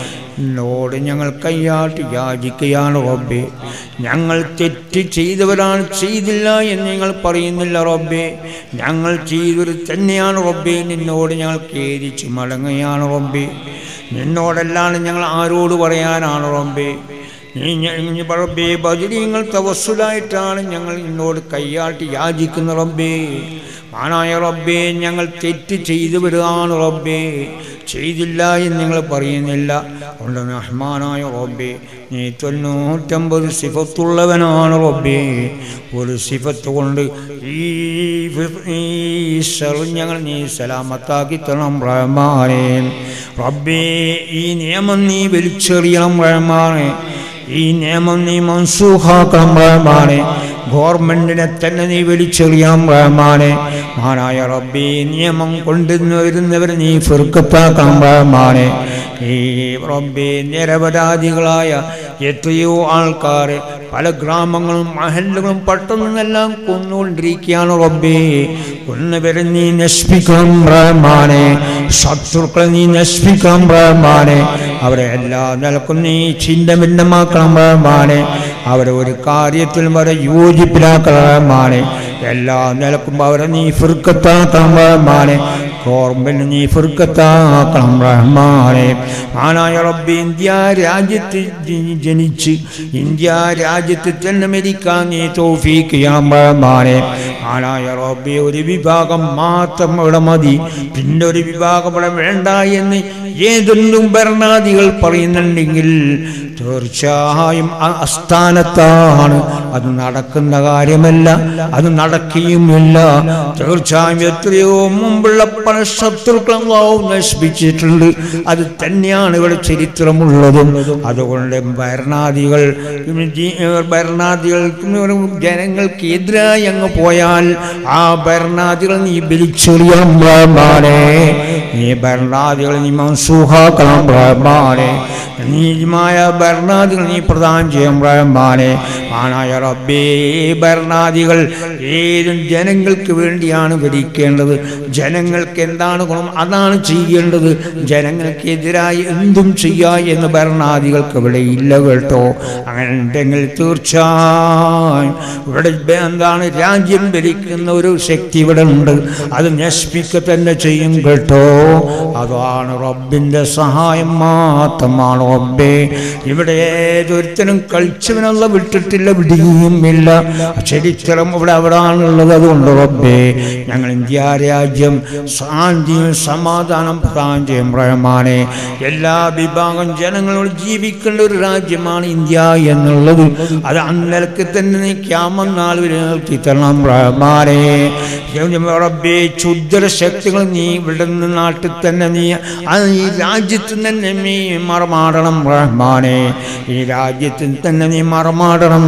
എന്നോട് ഞങ്ങൾ കയ്യാട്ടി യാചിക്കുകയാണ് റബ്ബെ ഞങ്ങൾ തെറ്റ് ചെയ്തവരാണ് ചെയ്തില്ല എന്ന് ഞങ്ങൾ പറയുന്നില്ല റബ്ബെ ഞങ്ങൾ ചെയ്തവർ തന്നെയാണ് റബ്ബെ നിന്നോട് ഞങ്ങൾ ഖേദിച്ച് മടങ്ങുകയാണ് റബ്ബെ നിന്നോടല്ലാണ്ട് ഞങ്ങൾ ആരോട് പറയാനാണ് റബ്ബെ നീ ഞ- റബ്ബേ ബദരീങ്ങൾ തവസ്സുലായിട്ടാണ് ഞങ്ങൾ നിന്നോട് കയ്യാട്ടി യാചിക്കുന്ന റബ്ബേ മാനായ റബ്ബേ ഞങ്ങൾ തെറ്റ് ചെയ്തവരാണ് റബ്ബേ ചെയ്തില്ല എന്ന് നിങ്ങൾ പറയുന്നില്ല അതുകൊണ്ട് റഹ്മാനായ റബ്ബേ നീ തൊണ്ണൂറ്റമ്പത് സിഫത്തുള്ളവനാണ് റബ്ബേ ഒരു സിഫത്ത് കൊണ്ട് ഈ ഫി- ഈ ഷെറ് ഞങ്ങൾ നീ സലാമത്താക്കി തരണം റഹ്മാനെ റബ്ബേ ഈ നിയമം നീ വലിച്ചെറിയണം റഹ്മാനെ ഈ നിയമം നീ മൻസൂഹാക്കണം റഹ്മാനെ ഗവൺമെന്റിനെ തന്നെ നീ വലിച്ചെറിയാം റഹ്മാനെ മഹാനായ റബ്ബി നിയമം കൊണ്ടുവന്ന് വരുന്നവരെ നീ ഫിർക്കത്താക്കണം റഹ്മാനെ ഈ റബ്ബി നിരപരാധികളായ എത്രയോ ആൾക്കാർ പല ഗ്രാമങ്ങളും മഹല്ലുകളും പട്ടണമെല്ലാം കൊന്നുകൊണ്ടിരിക്കുകയാണ് റബ്ബേ കൊന്നവരെ നീ നശിപ്പിക്കണം റഹ്മാനെ ശത്രുക്കളെ നീ നശിപ്പിക്കണം റഹ്മാനെ അവരെ എല്ലാ നിലക്കും നീ ചിന്തമിന്നമാക്കണം റഹ്മാനെ അവരെ ഒരു കാര്യത്തിൽ വരെ യോജിപ്പിലാക്കണം റഹ്മാനെ എല്ലാ നിലക്കും അവരെ നീ ഫിർക്കത്താക്കണം റഹ്മാനെ ഗവൺമെന്റ് നീ ഫിർക്കത്താക്കണം റഹ്മാനെ ആനായ റബ്ബി ഇന്ത്യ രാജ്യത്ത് ജനി- ജനിച്ച് ഇന്ത്യ രാജ്യത്ത് തന്നെ മരിക്കാൻ നീ തോഫീക്ക് ചെയ്യണം റഹ്മാനെ ആനായ റബ്ബി ഒരു വിഭാഗം മാത്രം ഇവിടെ മതി പിന്നെ ഒരു വിഭാഗം ഇവിടെ വേണ്ട എന്ന് ഏതൊന്നും ഭരണാധികൾ പറയുന്നുണ്ടെങ്കിൽ തീർച്ചയായും ആ അസ്ഥാനത്താണ് അത് നടക്കുന്ന കാര്യമല്ല അത് നടക്കുകയുമില്ല തീർച്ചയായും എത്രയോ മുമ്പുള്ള പല ശത്രുക്കളും അള്ളാഹു നശിപ്പിച്ചിട്ടുണ്ട് അത് തന്നെയാണ് ഇവിടെ ചരിത്രമുള്ളതും അതുകൊണ്ട് ഭരണാധികൾ ജി- ഭരണാധികൾക്കും ജനങ്ങൾക്ക് എതിരായി അങ്ങ് പോയാൽ ആ ഭരണാധികൾ നീ ബലിച്ചെറിയാൻ റഹ്മാനെ നീ ഭരണാധികൾ നീ മൻസൂഹാക്കണം റഹ്മാനെ നീതിമായ ഭരണാധികൾ നീ പ്രദാനം ചെയ്യാൻ റഹ്മാനെ ആനായ റബ്ബേ ഭരണാധികൾ ഏതും ജനങ്ങൾക്ക് വേണ്ടിയാണ് ഭരിക്കേണ്ടത് ജനങ്ങൾക്ക് എന്താണ് ഗുണം അതാണ് ചെയ്യേണ്ടത് ജനങ്ങൾക്കെതിരായി എന്തും ചെയ്യുക എന്ന് ഭരണാധികൾക്ക് ഇവിടെ ഇല്ല കേട്ടോ അങ്ങനെ ഉണ്ടെങ്കിൽ തീർച്ചയായും ഇവിടെ ബ- എന്താണ് രാജ്യം ഭരിക്കുന്ന ഒരു ശക്തി ഇവിടെ ഉണ്ട് അത് നശിപ്പിക്കുക തന്നെ ചെയ്യും കേട്ടോ അതാണ് റബ്ബിന്റെ സഹായം മാത്രമാണ് റബ്ബേ ഇവിടെ ഏതൊരുത്തനും കളിച്ചവനുള്ള വിട്ടിട്ടില്ല വിടിയുമില്ല ചരിത്രം ഇവിടെ അവിടാണുള്ളത് അതുകൊണ്ട് റബ്ബേ ഞങ്ങൾ ഇന്ത്യ രാജ്യം ശാന്തിയും സമാധാനം പ്രദാനം ചെയ്യും റഹ്മാനെ എല്ലാ വിഭാഗം ജനങ്ങളോട് ജീവിക്കേണ്ട ഒരു രാജ്യമാണ് ഇന്ത്യ എന്നുള്ളത് അത് അന്നലക്ക് തന്നെ നീ ക്യാമനാൾ നിർത്തി തരണം റഹ്മാനെ റബ്ബേ ക്ഷുദ്ര ശക്തികൾ നീ ഇവിടെ നിന്ന് നാട്ടിൽ തന്നെ നീ അത് ഈ രാജ്യത്ത് തന്നെ നീ മറമാടണം റഹ്മാനെ ഈ രാജ്യത്തിൽ തന്നെ നീ മറമാടണം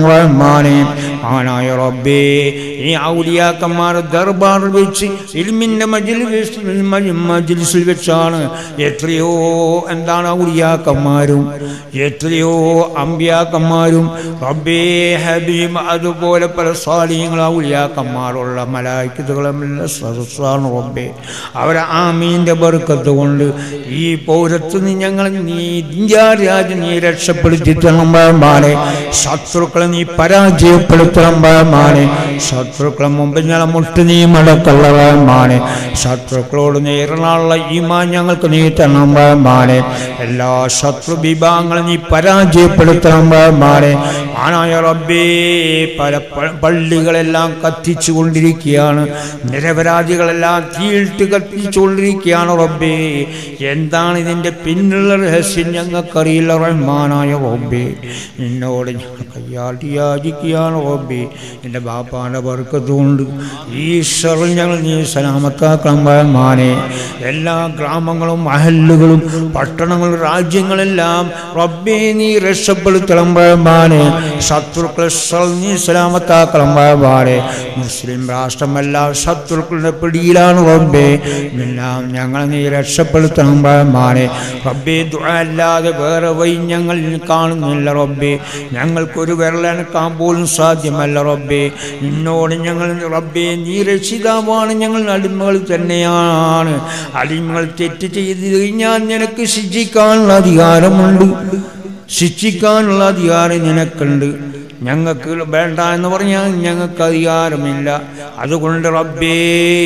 റഹ്മാനെ ആനായ റബ്ബേ ഈ ഔലിയാക്കന്മാർ ദർബാറിൽ വെച്ച് ഇൽമിന്റെ മജ്ലിസ് മജ്ലിസിൽ വെച്ചാണ് എത്രയോ എന്താണ് ഔലിയാക്കന്മാരും എത്രയോ അമ്പിയാക്കന്മാരും റബ്ബേ ഹബീം അതുപോലെ പല സ്വാധീനങ്ങൾ ഔലിയാക്കന്മാരുള്ള മലായിക്കത്തുകളെല്ലാം സദസ്സാണ് റബ്ബേ അവരെ ആമീൻ്റെ ബർക്കത്ത് കൊണ്ട് ഈ പൗരത്ത് നീ ഞങ്ങൾ നീ ഇന്ത്യ രാജ്യം നീ രക്ഷപ്പെടുത്തി തരണം ഭയമാനെ ശത്രുക്കളെ നീ പരാജയപ്പെടുത്തണം ഭയമാനെ ശത്രുക്കളെ മുമ്പ് ഞങ്ങളെ മുട്ട് നീ മടക്കള്ള ഭയമാനെ ശത്രുക്കളോട് നേരിടാനുള്ള ഈമാൻ ഞങ്ങൾക്ക് നീ തരണം ഭയമാനെ എല്ലാ ശത്രു വിഭാഗങ്ങളും നീ പരാജയപ്പെടുത്തണം ഭയമാനെ ആനായ റബ്ബേ പല പ- പള്ളികളെല്ലാം കത്തിച്ചു കൊണ്ടിരിക്കുകയാണ് നിരപരാധികളെല്ലാം തീയിട്ട് കത്തിച്ചുകൊണ്ടിരിക്കുകയാണ് റബ്ബേ എന്താണ് ഇതിൻ്റെ പിന്നുള്ള രഹസ്യം ഞങ്ങൾക്കറിയില്ല റഹ്മാനായ റബ്ബേ നിന്നോട് ഞങ്ങൾ കയ്യാട്ടി യാചിക്കുകയാണ് റബ്ബേ എൻ്റെ ബാപ്പാൻ്റെ വർക്കത്തുകൊണ്ട് ഈശ്വരൻ ഞങ്ങൾ നീ സലാമത്താക്കണം റഹ്മാനെ എല്ലാ ഗ്രാമങ്ങളും മഹല്ലുകളും പട്ടണങ്ങളും രാജ്യങ്ങളെല്ലാം റബ്ബേ നീ രക്ഷപ്പെടുത്തണം റഹ്മാനെ ശത്രുക്കളെ സ- നീ സലാമത്താക്കണം റഹ്മാനെ മുസ്ലിം രാഷ്ട്രമെല്ലാം ശത്രുക്കളുടെ പിടിയിലാണ് റബ്ബേ എല്ലാം ഞങ്ങൾ നീ രക്ഷപ്പെടുത്തണം റഹ്മാനെ റബ്ബേ ദുആ അല്ലാതെ വേറെ വഴി ഞങ്ങൾ കാണുന്നില്ല റബ്ബേ ഞങ്ങൾക്കൊരു വിരലനക്കാൻ പോലും സാധ്യമല്ല റബ്ബേ നിന്നോട് ഞങ്ങൾ റബ്ബേ നീ രക്ഷിതാവാണ് ഞങ്ങൾ അടിമകൾ തന്നെയാണ് അടിമകൾ തെറ്റ് ചെയ്ത് കഴിഞ്ഞാൽ നിനക്ക് ശിക്ഷിക്കാനുള്ള അധികാരമുണ്ട് ശിക്ഷിക്കാനുള്ള അധികാരം നിനക്കുണ്ട് ഞങ്ങൾക്ക് വേണ്ട എന്ന് പറഞ്ഞാൽ ഞങ്ങൾക്ക് അധികാരമില്ല അതുകൊണ്ട് റബ്ബേ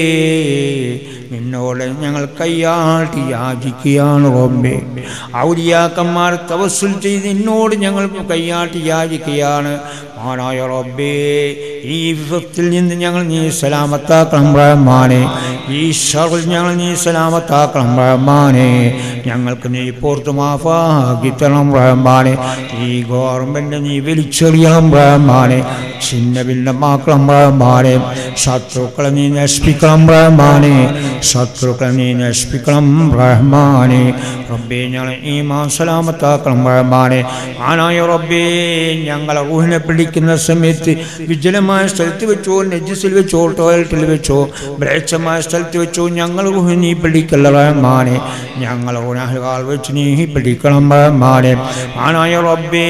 നിന്നോട് ഞങ്ങൾ കയ്യാട്ടി യാചിക്കുകയാണ് റബ്ബേ ഔലിയാക്കന്മാർ തവസുൽ ചെയ്ത് നിന്നോട് ഞങ്ങൾ കയ്യാട്ടി യാചിക്കുകയാണ് മാനായ റബ്ബേ ഈ വിപത്തിൽ നിന്ന് ഞങ്ങൾ നീ സലാമത്താക്കണം റഹ്മാനെ ഈ ഷറിൽ ഞങ്ങൾ നീ സലാമത്താക്കണം റഹ്മാനെ ഞങ്ങൾക്ക് നീ പുറത്തു മാഫാക്കി തരണം റഹ്മാനെ ഈ ഗവൺമെന്റ് നീ വലിച്ചെറിയണം റഹ്മാനെ ചിന്ന ഭിന്നമാക്കണം റഹ്മാനെ ശത്രുക്കളെ നീ നശിപ്പിക്കണം റഹ്മാനെ ശത്രുക്കളെ നീ നശിപ്പിക്കണം റഹ്മാനെ റബ്ബേ ഞങ്ങൾ ഈ മാ സലാമത്താക്കണം റഹ്മാനെ ആനായ റബ്ബേ ഞങ്ങളെ ഊഹിനെ പിടിക്കുന്ന സമയത്ത് വിജലമായ സ്ഥലത്ത് വെച്ചോ നെജസിൽ വെച്ചോ ടോയ്ലറ്റിൽ വെച്ചോ മ്ലേച്ഛമായ സ്ഥലത്ത് വെച്ചോ ഞങ്ങൾ ഊഹി നീ പിടിക്കല്ല റഹ്മാനെ ഞങ്ങൾ ഊനഹകാൽ വെച്ച് നീ പിടിക്കണം റഹ്മാനെ ആനായ റബ്ബേ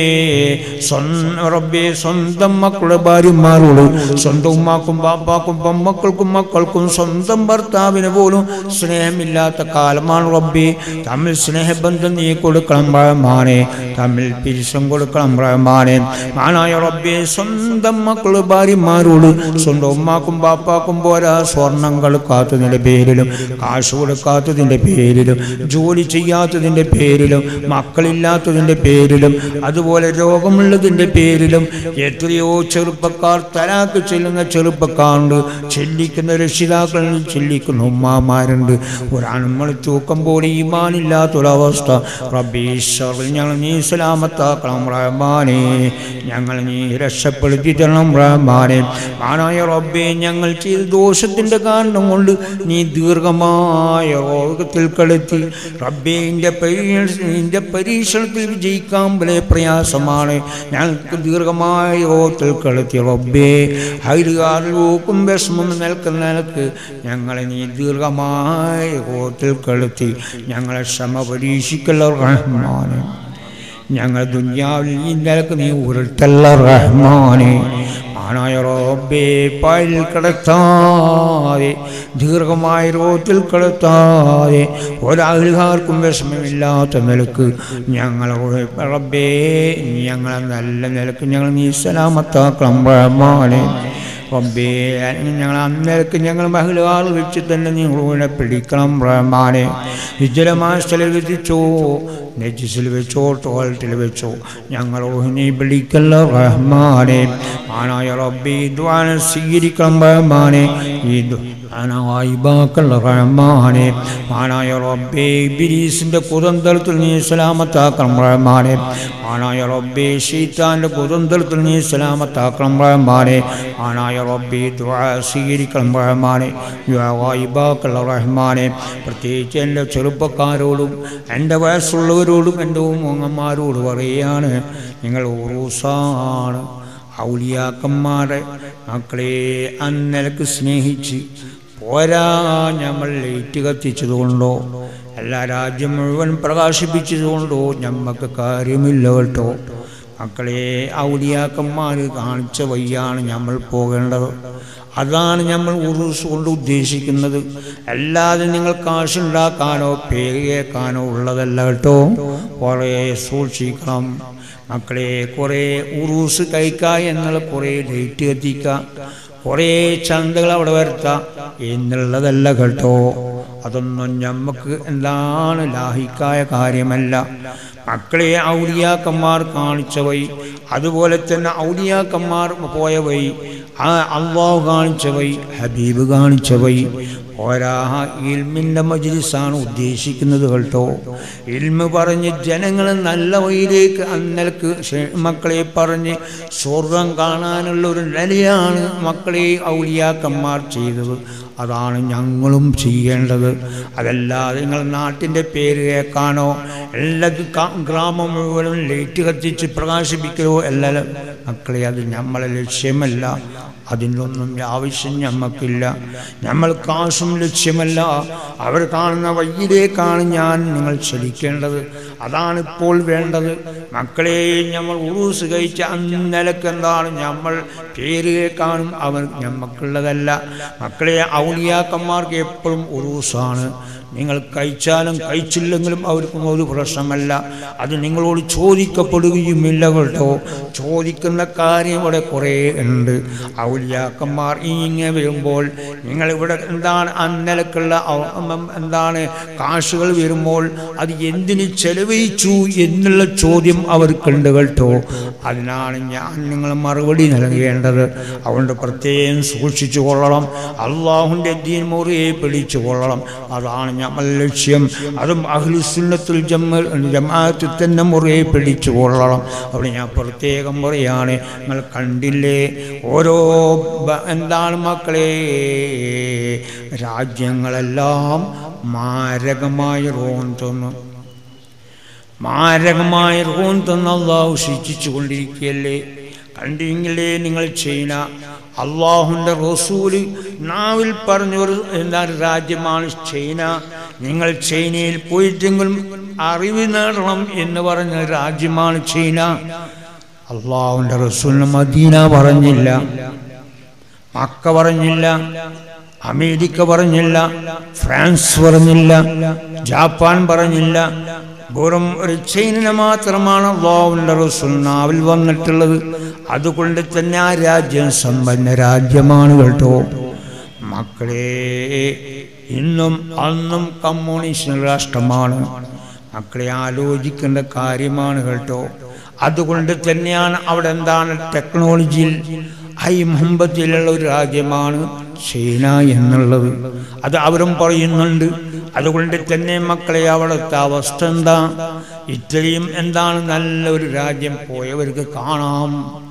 സ്വന്തം റബ്ബേ സ്വന്തം മക്കളുടെ ഭാര്യമാരോട് സ്വന്തം ഉമ്മാക്കും ബാപ്പാക്കും പെമ്മക്കൾക്കും മക്കൾക്കും സ്വന്തം ഭർത്താവിന് പോലും സ്നേഹമില്ലാത്ത കാലമാണ് റബ്ബേ തമ്മിൽ സ്നേഹബന്ധം നീ കൊടുക്കണം റഹ്മാനെ തമ്മിൽ പിരിശം കൊടുക്കണം റഹ്മാനെ മാനായ റബ്ബേ സ്വന്തം മക്കള് ഭാര്യമാരോട് സ്വന്തം ഉമ്മാക്കും ബാപ്പാക്കും പോരാ സ്വർണം കൊടുക്കാത്തതിൻ്റെ പേരിലും കാശ് കൊടുക്കാത്തതിൻ്റെ പേരിലും ജോലി ചെയ്യാത്തതിൻ്റെ പേരിലും മക്കളില്ലാത്തതിൻ്റെ പേരിലും അതുപോലെ രോഗമുള്ളതിൻ്റെ പേരിലും എത്രയോ ചെറുപ്പക്കാർ തലാക്ക് ചെല്ലുന്ന ചെറുപ്പക്കാരുണ്ട് ചെല്ലിക്കുന്ന രക്ഷിതാക്കളിൽ ചെല്ലിക്കുന്ന ഉമ്മാമാരുണ്ട് ഒരാണുങ്ങൾ തൂക്കം പോലെ ഈമാനില്ലാത്തൊരവസ്ഥ റബ്ബീശ്വറിൽ ഞങ്ങൾ നീ സലാമത്താക്കണം റഹ്മാനെ ഞങ്ങൾ നീ രക്ഷപ്പെടുത്തി തരണം റഹ്മാനെ ആനായ റബ്ബേ ഞങ്ങൾ ചെയ്ത ദോഷത്തിൻ്റെ കാരണം കൊണ്ട് നീ ദീർഘമായ രോഗത്തിൽ കടത്തി റബ്ബേ ഇൻ്റെ പരീക്ഷ പരീക്ഷണത്തിൽ വിജയിക്കാൻ വളരെ പ്രയാസമാണ് ഞങ്ങൾക്ക് ദീർഘമായ രോഗത്തിൽ കടത്തി റബ്ബേ ഹൈലുകാരിലൂക്കും വിഷമം നിൽക്കുന്ന നിലക്ക് ഞങ്ങളെ നീ ദീർഘമായ രോഗത്തിൽ കടത്തി ഞങ്ങളെ ക്ഷമ പരീക്ഷിക്കല്ല റഹ്മാനെ ഞങ്ങൾ ദുന്യാവിൽ ഈ നിലക്ക് നീ ഉരുട്ടല്ല റഹ്മാനെ ആനായ റബ്ബേ പായൽ കിടത്താതെ ദീർഘമായ രോഗത്തിൽ കിടത്താതെ ഒരാൾക്കാർക്കും വിഷമമില്ലാത്ത നിലക്ക് ഞങ്ങൾ റബ്ബേ ഞങ്ങളെ നല്ല നിലക്ക് ഞങ്ങൾ നീ സലാമത്താക്കണം റഹ്മാനെ റബ്ബേ ഞങ്ങൾ അന്നേരക്ക് ഞങ്ങൾ മഹിളകൾ വെച്ച് തന്നെ നിങ്ങളെ പിടിക്കണം റഹ്മാനെ വിജലമായ സ്ഥലം വിധിച്ചോ നെജിസിൽ വെച്ചോ ടോയ്ലറ്റിൽ വെച്ചോ ഞങ്ങൾ നീ പിടിക്കല്ല റഹ്മാനെ ആനായ റബ്ബി ദ്വാന സ്വീകരിക്കണം റഹ്മാനെ ഈ വായിബാക്കല്ല റഹ്മാനെ ആനായ റബ്ബേ ബിരീസിൻ്റെ കുതന്തരത്തിൽ നീ സലാമത്താക്കണം റഹ്മാനെ ആനായ റബ്ബേ ഷീത്താൻ്റെ കുതന്തരത്തിൽ നീ സലാമത്താക്കണം റഹ്മാനെ ആനായ റബ്ബി ദ്വാ സ്വീകരിക്കണം റഹ്മാനെ വായിബാക്കല്ല റഹ്മാനെ പ്രത്യേകിച്ച് എൻ്റെ ചെറുപ്പക്കാരോടും എൻ്റെ വയസ്സുള്ളവരോടും എൻ്റെ ഉമ്മമാരോട് പറയുകയാണ് നിങ്ങൾ ഉറൂസാണ് ഔലിയാക്കന്മാരെ മക്കളെ അന്നലക്ക് സ്നേഹിച്ച് പോരാ നമ്മൾ ലൈറ്റ് കത്തിച്ചതുകൊണ്ടോ എല്ലാ രാജ്യം മുഴുവൻ പ്രകാശിപ്പിച്ചതുകൊണ്ടോ ഞമ്മക്ക് കാര്യമില്ല കേട്ടോ മക്കളെ ഔലിയാക്കന്മാർ കാണിച്ച വയ്യാണ് നമ്മൾ പോകേണ്ടത് അതാണ് നമ്മൾ ഉറൂസ് കൊണ്ട് ഉദ്ദേശിക്കുന്നത് അല്ലാതെ നിങ്ങൾ കാശുണ്ടാക്കാനോ പേര് കേൾക്കാനോ ഉള്ളതല്ല കേട്ടോ കുറേ സൂക്ഷിക്കണം മക്കളെ കുറേ ഉറൂസ് കഴിക്കുക എന്നുള്ള കുറേ ലൈറ്റ് കത്തിക്കുക കുറേ ചന്തകൾ അവിടെ വരുത്താം എന്നുള്ളതല്ല കേട്ടോ അതൊന്നും ഞമ്മക്ക് എന്താണ് ലാഹിക്കായ കാര്യമല്ല മക്കളെ ഔലിയാക്കന്മാർ കാണിച്ച വഴി അതുപോലെ തന്നെ ഔലിയാക്കന്മാർ പോയ വഴി ആ അള്ളാഹു കാണിച്ച വഴി ഹബീബ് കാണിച്ച വഴി പോരാ ഇൽമിൻ്റെ മജ്ലിസാണ് ഉദ്ദേശിക്കുന്നത് കേട്ടോ ഇൽമ പറഞ്ഞ് ജനങ്ങൾ നല്ല വഴിയിലേക്ക് അന്നലക്ക് ക്ഷേ- മക്കളെ പറഞ്ഞ് സ്വർഗം കാണാനുള്ള ഒരു നിലയാണ് മക്കളെ ഔലിയാക്കന്മാർ ചെയ്തത് അതാണ് ഞങ്ങളും ചെയ്യേണ്ടത് അതല്ലാതെ നിങ്ങൾ നാട്ടിൻ്റെ പേര് കേൾക്കാനോ എല്ലാ ക- ഗ്രാമം മുഴുവനും ലൈറ്റ് കത്തിച്ച് പ്രകാശിപ്പിക്കലോ അല്ല മക്കളെ അത് നമ്മളെ ലക്ഷ്യമല്ല അതിനൊന്നും ആവശ്യം ഞമ്മക്കില്ല നമ്മൾ കാശും ലക്ഷ്യമല്ല അവർ കാണുന്ന വഴിയിലേക്കാണ് ഞാൻ നിങ്ങൾ ചലിക്കേണ്ടത് അതാണ് ഇപ്പോൾ വേണ്ടത് മക്കളെ നമ്മൾ ഉറൂസ് കഴിച്ച അന്നലക്ക് എന്താണ് നമ്മൾ പേര് കേൾക്കാനും അവർ ഞമ്മക്കുള്ളതല്ല മക്കളെ ഔലിയാക്കന്മാർക്ക് എപ്പോഴും ഉറൂസാണ് നിങ്ങൾ കഴിച്ചാലും കഴിച്ചില്ലെങ്കിലും അവർക്കും ഒരു പ്രശ്നമല്ല അത് നിങ്ങളോട് ചോദിക്കപ്പെടുകയുമില്ല കേട്ടോ ചോദിക്കുന്ന കാര്യം ഇവിടെ കുറേ ഉണ്ട് ഔലിയാക്കന്മാർ ഇങ്ങനെ വരുമ്പോൾ നിങ്ങളിവിടെ എന്താണ് അന്നലക്കുള്ള ഔ- ഉം, എന്താണ് കാശുകൾ വരുമ്പോൾ അത് എന്തിന് ചെലവഴിച്ചു എന്നുള്ള ചോദ്യം അവർക്കുണ്ട് കേട്ടോ അതിനാണ് ഞാൻ നിങ്ങൾ മറുപടി നൽകേണ്ടത് അതുകൊണ്ട് പ്രത്യേകം സൂക്ഷിച്ചു കൊള്ളണം അള്ളാഹുൻ്റെ ദീൻ മുറിയെ പിടിച്ചു കൊള്ളണം അതാണ് നമ്മൾ ലക്ഷ്യം അതും അഹ്ലുസുന്നത്തുൽ ജമ്മ ജമാഅത്തിൽ തന്നെ മുറിയെ പിടിച്ചു കൊള്ളണം അവിടെ ഞാൻ പ്രത്യേകം പറയാണ് നിങ്ങൾ കണ്ടില്ലേ ഓരോ ബ- എന്താണ് മക്കളെ രാജ്യങ്ങളെല്ലാം മാരകമായ റോൺ തന്നു മാരകമായ റോൺ തന്ന് അള്ളാഹു ശിക്ഷിച്ചു കൊണ്ടിരിക്കുകയല്ലേ കണ്ടെങ്കിലേ നിങ്ങൾ ചൈന അള്ളാഹുൻ്റെ റസൂല് നാവിൽ പറഞ്ഞ ഒരു എന്താണ് രാജ്യമാണ് ചൈന നിങ്ങൾ ചൈനയിൽ പോയിട്ടെങ്കിലും അറിവ് നേടണം എന്ന് പറഞ്ഞ രാജ്യമാണ് ചൈന അള്ളാഹുൻ്റെ റസൂലിന് മദീന പറഞ്ഞില്ല മക്ക പറഞ്ഞില്ല അമേരിക്ക പറഞ്ഞില്ല ഫ്രാൻസ് പറഞ്ഞില്ല ജാപ്പാൻ പറഞ്ഞില്ല വെറും ഒരു ചൈന മാത്രമാണ് അള്ളാഹുവിൻ്റെ റസൂൽ നാവിൽ വന്നിട്ടുള്ളത് അതുകൊണ്ട് തന്നെ ആ രാജ്യം സമ്പന്ന രാജ്യമാണ് കേട്ടോ മക്കളെ ഇന്നും അന്നും കമ്മ്യൂണിസ്റ്റ് രാഷ്ട്രമാണ് മക്കളെ ആലോചിക്കേണ്ട കാര്യമാണ് കേട്ടോ അതുകൊണ്ട് തന്നെയാണ് അവിടെ എന്താണ് ടെക്നോളജിയിൽ ഹൈ മുമ്പത്തിലുള്ള ഒരു രാജ്യമാണ് ചൈന എന്നുള്ളത് അത് അവരും പറയുന്നുണ്ട് അതുകൊണ്ട് തന്നെ മക്കളെ അവിടുത്തെ അവസ്ഥ എന്താ ഇത്രയും എന്താണ് നല്ലൊരു രാജ്യം പോയവർക്ക് കാണാം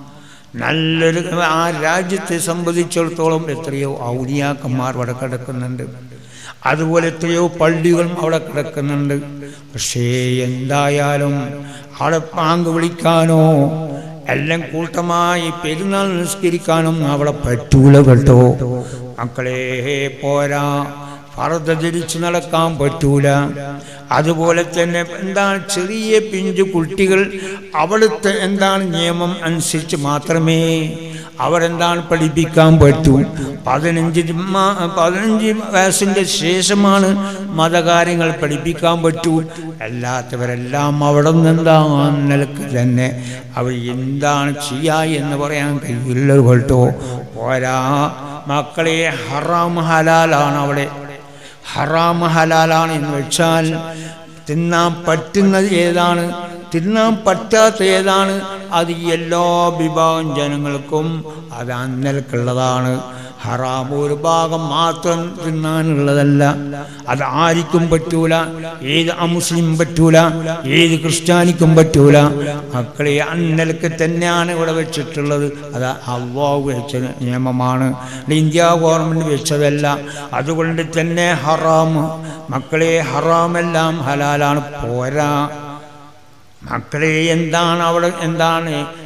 നല്ലൊരു ആ രാജ്യത്തെ സംബന്ധിച്ചിടത്തോളം എത്രയോ ഔലിയാക്കന്മാർ അവിടെ കിടക്കുന്നുണ്ട് അതുപോലെ എത്രയോ പള്ളികളും അവിടെ കിടക്കുന്നുണ്ട് പക്ഷേ എന്തായാലും അവിടെ പാങ്ക് വിളിക്കാനോ എല്ലാം കൂട്ടമായി പെരുന്നാൾ നിസ്കരിക്കാനും അവിടെ പറ്റൂല കേട്ടോ മക്കളെ പോരാ ഫറദ ധരിച്ച് നടക്കാൻ പറ്റൂല അതുപോലെ തന്നെ എന്താണ് ചെറിയ പിഞ്ചു കുട്ടികൾ അവിടുത്തെ എന്താണ് നിയമം അനുസരിച്ച് മാത്രമേ അവരെന്താണ് പഠിപ്പിക്കാൻ പറ്റൂ പതിനഞ്ച് മാ- പതിനഞ്ച് വയസ്സിൻ്റെ ശേഷമാണ് മതകാര്യങ്ങൾ പഠിപ്പിക്കാൻ പറ്റൂ അല്ലാത്തവരെല്ലാം അവിടെ നിന്ന് എന്താണ് നിലക്ക് തന്നെ അവർ എന്താണ് ചെയ്യുക എന്ന് പറയാൻ കഴിയില്ല കേട്ടോ പോരാ മക്കളെ ഹറാം ഹലാലാണ് അവിടെ ഹറാം ഹലാലാണ് എന്ന് വെച്ചാൽ തിന്നാൻ പറ്റുന്നത് ഏതാണ് തിന്നാൻ പറ്റാത്ത ഏതാണ് അത് എല്ലാ വിഭാഗം ജനങ്ങൾക്കും അത് അന്നൽക്കുള്ളതാണ് ഹറാം ഒരു ഭാഗം മാത്രം തിന്നാനുള്ളതല്ല അത് ആർക്കും പറ്റൂല ഏത് അമുസ്ലിം പറ്റൂല ഏത് ക്രിസ്ത്യാനിക്കും പറ്റൂല മക്കളെ അന്നലക്ക് തന്നെയാണ് ഇവിടെ വെച്ചിട്ടുള്ളത് അത് അള്ളാഹു വെച്ച നിയമമാണ് ഇത് ഇന്ത്യ ഗവൺമെൻറ് വെച്ചതല്ല അതുകൊണ്ട് തന്നെ ഹറാം മക്കളെ ഹറാമെല്ലാം ഹലാലാണ് പോരാ മക്കളെ എന്താണ് അവിടെ എന്താണ്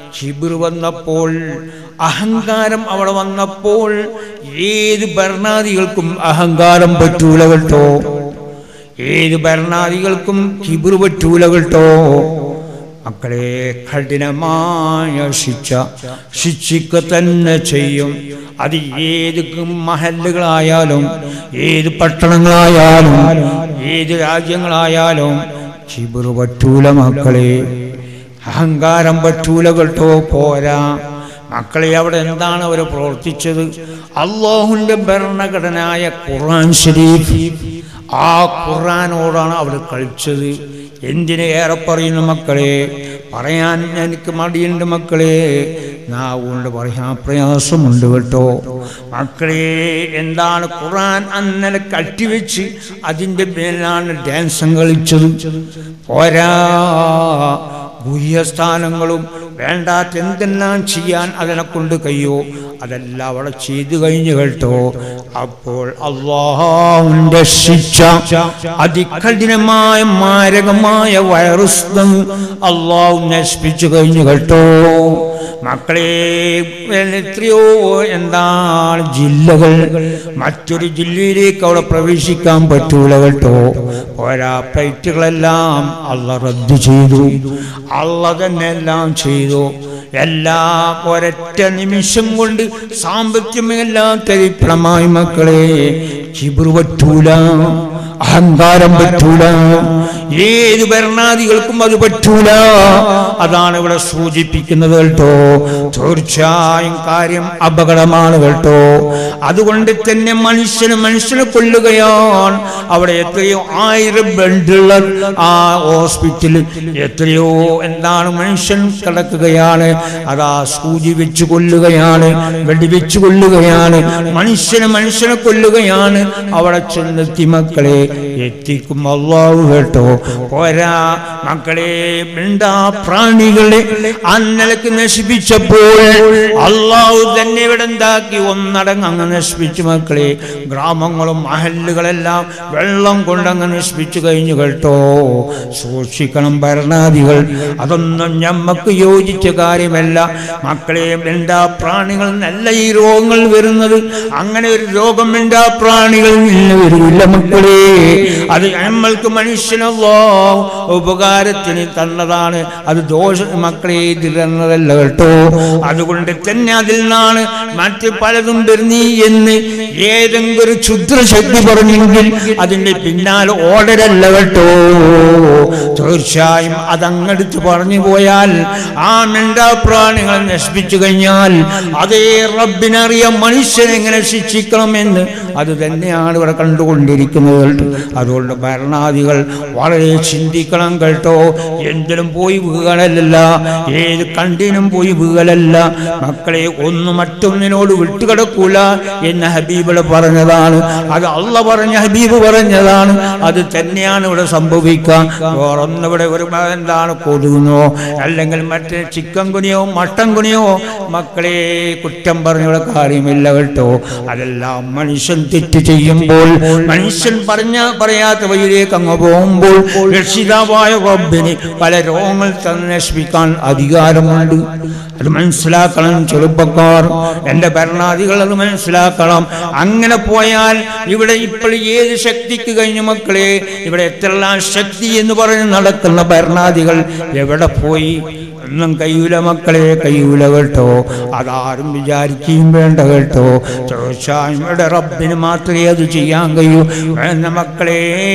കിബിർ വന്നപ്പോൾ അഹങ്കാരം അവിടെ വന്നപ്പോൾ ഏത് ഭരണാധികൾക്കും അഹങ്കാരം പറ്റൂല കേട്ടോ ഏത് ഭരണാധികൾക്കും കിബിർ പറ്റൂല കേട്ടോ മക്കളെ കഠിനമായ ശിക്ഷ ശിക്ഷിക്ക തന്നെ ചെയ്യും അത് ഏത് മഹല്ലുകളായാലും ഏത് പട്ടണങ്ങളായാലും ഏത് രാജ്യങ്ങളായാലും കിബിർ പറ്റൂല മക്കളെ അഹങ്കാരം പറ്റൂല കേട്ടോ പോരാ മക്കളെ അവിടെ എന്താണ് അവർ പ്രവർത്തിച്ചത് അള്ളാഹുവിന്റെ ഭരണഘടനായ ഖുർആൻ ഷരീഫ് ആ ഖുർആനോടാണ് അവർ കളിച്ചത് എന്തിന് ഏറെ പറയുന്നു മക്കളെ പറയാൻ എനിക്ക് മടിയുണ്ട് മക്കളെ നാവുകൊണ്ട് പറയാൻ പ്രയാസമുണ്ട് കേട്ടോ മക്കളെ എന്താണ് ഖുർആൻ അന്നലെ കട്ടിവെച്ച് അതിൻ്റെ മേലാണ് ഡാൻസും കളിച്ചത് പോരാ ഗുഹ്യസ്ഥാനങ്ങളും വേണ്ടാത്ത എന്തെല്ലാം ചെയ്യാൻ അതിനെ കൊണ്ട് കഴിയോ അതെല്ലാം അവിടെ ചെയ്തു കഴിഞ്ഞു കേട്ടോ അപ്പോൾ അള്ളാഹുവിന്റെ ശിക്ഷ അതികഠിനമായ മാരകമായ വൈറസ് അള്ളാഹു നശിപ്പിച്ചു കഴിഞ്ഞു കേട്ടോ മക്കളെ എത്രയോ എന്താണ് ജില്ലകൾ മറ്റൊരു ജില്ലയിലേക്ക് അവിടെ പ്രവേശിക്കാൻ പറ്റൂല കേട്ടോ പോരാ ഫ്ലൈറ്റുകളെല്ലാം അള്ള റദ്ദു ചെയ്തു അള്ള തന്നെ എല്ലാം ചെയ്തു എല്ലാം ഒരൊറ്റ നിമിഷം കൊണ്ട് സാമ്പത്തികമെല്ലാം തരിപ്പണമായി മക്കളെ ചിബിർ പറ്റൂല അഹങ്കാരം പറ്റൂല ഏത് ഭരണാധികൾക്കും അത് പറ്റൂല അതാണ് ഇവിടെ സൂചിപ്പിക്കുന്നത് കേട്ടോ തീർച്ചയായും കാര്യം അപകടമാണ് കേട്ടോ അതുകൊണ്ട് തന്നെ മനുഷ്യന് മനുഷ്യനെ കൊല്ലുകയാണ് അവിടെ എത്രയോ ആയിരം ബെഡുള്ള ആ ഹോസ്പിറ്റലിൽ എത്രയോ എന്താണ് മനുഷ്യൻ കിടക്കുകയാണ് അതാ സൂചി വെച്ച് കൊല്ലുകയാണ് വെടിവെച്ച് കൊല്ലുകയാണ് മനുഷ്യന് മനുഷ്യനെ കൊല്ലുകയാണ് അവിടെ ചെന്നെത്തി മക്കളെ എത്തിക്കും അള്ളാഹു കേട്ടോ പോരാ മക്കളെ മിണ്ടാ പ്രാണികളെ അന്നലക്ക് നശിപ്പിച്ചപ്പോൾ അള്ളാഹു തന്നെ ഇവിടെ എന്താക്കി ഒന്നടങ്ങ് അങ്ങ് നശിപ്പിച്ചു മക്കളെ ഗ്രാമങ്ങളും മഹല്ലുകളെല്ലാം വെള്ളം കൊണ്ടങ്ങ് നശിപ്പിച്ചു കഴിഞ്ഞു കേട്ടോ സൂക്ഷിക്കണം ഭരണാധികൾ അതൊന്നും ഞമ്മക്ക് യോജിച്ച കാര്യമല്ല മക്കളെ മിണ്ടാ പ്രാണികൾ നല്ല ഈ രോഗങ്ങൾ വരുന്നത് അങ്ങനെ ഒരു രോഗം മിണ്ടാ പ്രാണികളിൽ നിന്ന് വരില്ല മക്കളെ അത് നമ്മൾക്ക് മനുഷ്യനല്ലോ ഉപകാരത്തിന് തന്നതാണ് അത് ദോഷ മക്കളെ തന്നതല്ല കേട്ടോ അതുകൊണ്ട് തന്നെ അതിൽ നിന്നാണ് മറ്റ് പലതും വരുന്നീ എന്ന് ഏതെങ്കിലും ഒരു ക്ഷുദ്രശക്തി പറഞ്ഞെങ്കിൽ അതിന്റെ പിന്നാലെ ഓടരല്ല കേട്ടോ തീർച്ചയായും അതങ്ങടുത്ത് പറഞ്ഞു പോയാൽ ആ മിണ്ടാപ്രാണികളെ നശിപ്പിച്ചു കഴിഞ്ഞാൽ അതേ റബ്ബിനറിയാം മനുഷ്യനെ എങ്ങനെ ശിക്ഷിക്കണമെന്ന് അത് തന്നെയാണ് ഇവിടെ കണ്ടുകൊണ്ടിരിക്കുന്നത് കേട്ടോ. അതുകൊണ്ട് ഭരണാധികൾ വളരെ ചിന്തിക്കണം കേട്ടോ എന്തിനും പോയി വീകലല്ല ഏത് കണ്ടിനും പോയി വീകലല്ല മക്കളെ ഒന്ന് മറ്റൊന്നിനോട് വിട്ടുകിടക്കൂല എന്ന് ഹബീബിള് പറഞ്ഞതാണ് അത് അള്ള പറഞ്ഞ ഹബീബ് പറഞ്ഞതാണ് അത് തന്നെയാണ് ഇവിടെ സംഭവിക്കുക വേറൊന്നിവിടെ ഒരു എന്താണ് കൊതുകുന്നോ അല്ലെങ്കിൽ മറ്റേ ചിക്കൻ കുനിയോ മട്ടൻ കുനിയോ മക്കളെ കുറ്റം പറഞ്ഞുള്ള കാര്യമില്ല കേട്ടോ അതെല്ലാം മനുഷ്യൻ തെറ്റ് ചെയ്യുമ്പോൾ മനുഷ്യൻ പറഞ്ഞ പറയാത്ത വഴിയിലേക്ക് അങ്ങ് പോകുമ്പോൾ രക്ഷിതാവായ റബ്ബിന് പല രോഗങ്ങൾ തന്നെ നശിപ്പിക്കാൻ അധികാരമുണ്ട് അത് മനസ്സിലാക്കണം ചെറുപ്പക്കാർ എൻ്റെ ഭരണാധികൾ അത് മനസ്സിലാക്കണം അങ്ങനെ പോയാൽ ഇവിടെ ഇപ്പോൾ ഏത് ശക്തിക്ക് കഴിഞ്ഞു മക്കളെ ഇവിടെ എത്രയെല്ലാം ശക്തി എന്ന് പറഞ്ഞ് നടക്കുന്ന ഭരണാധികൾ എവിടെ പോയി ഒന്നും കയ്യൂല മക്കളെ കയ്യൂല കേട്ടോ അതാരും വിചാരിക്കുകയും വേണ്ട കേട്ടോ തീർച്ചയായും ഇവിടെ റബ്ബിന് മാത്രമേ അത് ചെയ്യാൻ കഴിയൂ വേണ്ട മക്കളെ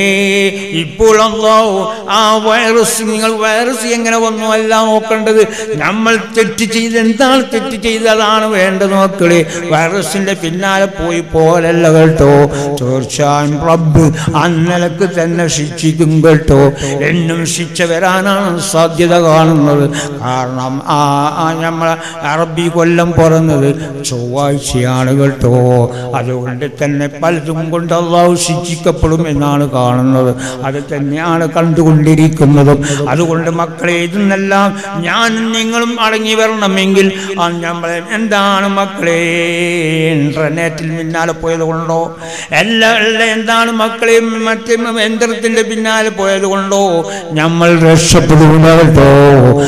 ഇപ്പോൾ അല്ലോ ആ വൈറസ് നിങ്ങൾ വൈറസ് എങ്ങനെ വന്നു അല്ല നോക്കേണ്ടത് നമ്മൾ തെറ്റ് ചെയ്ത് എന്താണ് തെറ്റ് ചെയ്തതാണ് വേണ്ടത് മക്കളെ വൈറസിന്റെ പിന്നാലെ പോയി പോലല്ല കേട്ടോ തീർച്ചയായും റബ്ബ് അന്നലക്ക് തന്നെ ശിക്ഷിക്കും കേട്ടോ എന്നും ശിക്ഷ വരാനാണ് സാധ്യത കാണുന്നത് കാരണം ആ ആ നമ്മളെ അറബി കൊല്ലം പിറന്നത് ചൊവ്വാഴ്ചയാണ് കേട്ടോ അതുകൊണ്ട് തന്നെ പലതും കൊണ്ട് അള്ളാഹു ശിക്ഷിക്കപ്പെടും എന്നാണ് കാണുന്നത് അത് തന്നെയാണ് കണ്ടുകൊണ്ടിരിക്കുന്നതും അതുകൊണ്ട് മക്കളെ ഇതെന്നെല്ലാം ഞാനും നിങ്ങളും അടങ്ങി വരണമെങ്കിൽ ആ നമ്മളെ എന്താണ് മക്കളെ ഇന്റർനെറ്റിൽ പിന്നാലെ പോയത് കൊണ്ടോ എല്ലാ എല്ലാ എന്താണ് മക്കളെ മറ്റേ യന്ത്രത്തിന്റെ പിന്നാലെ പോയത് കൊണ്ടോ നമ്മൾ രക്ഷപ്പെടുന്ന കേട്ടോ അതല്ല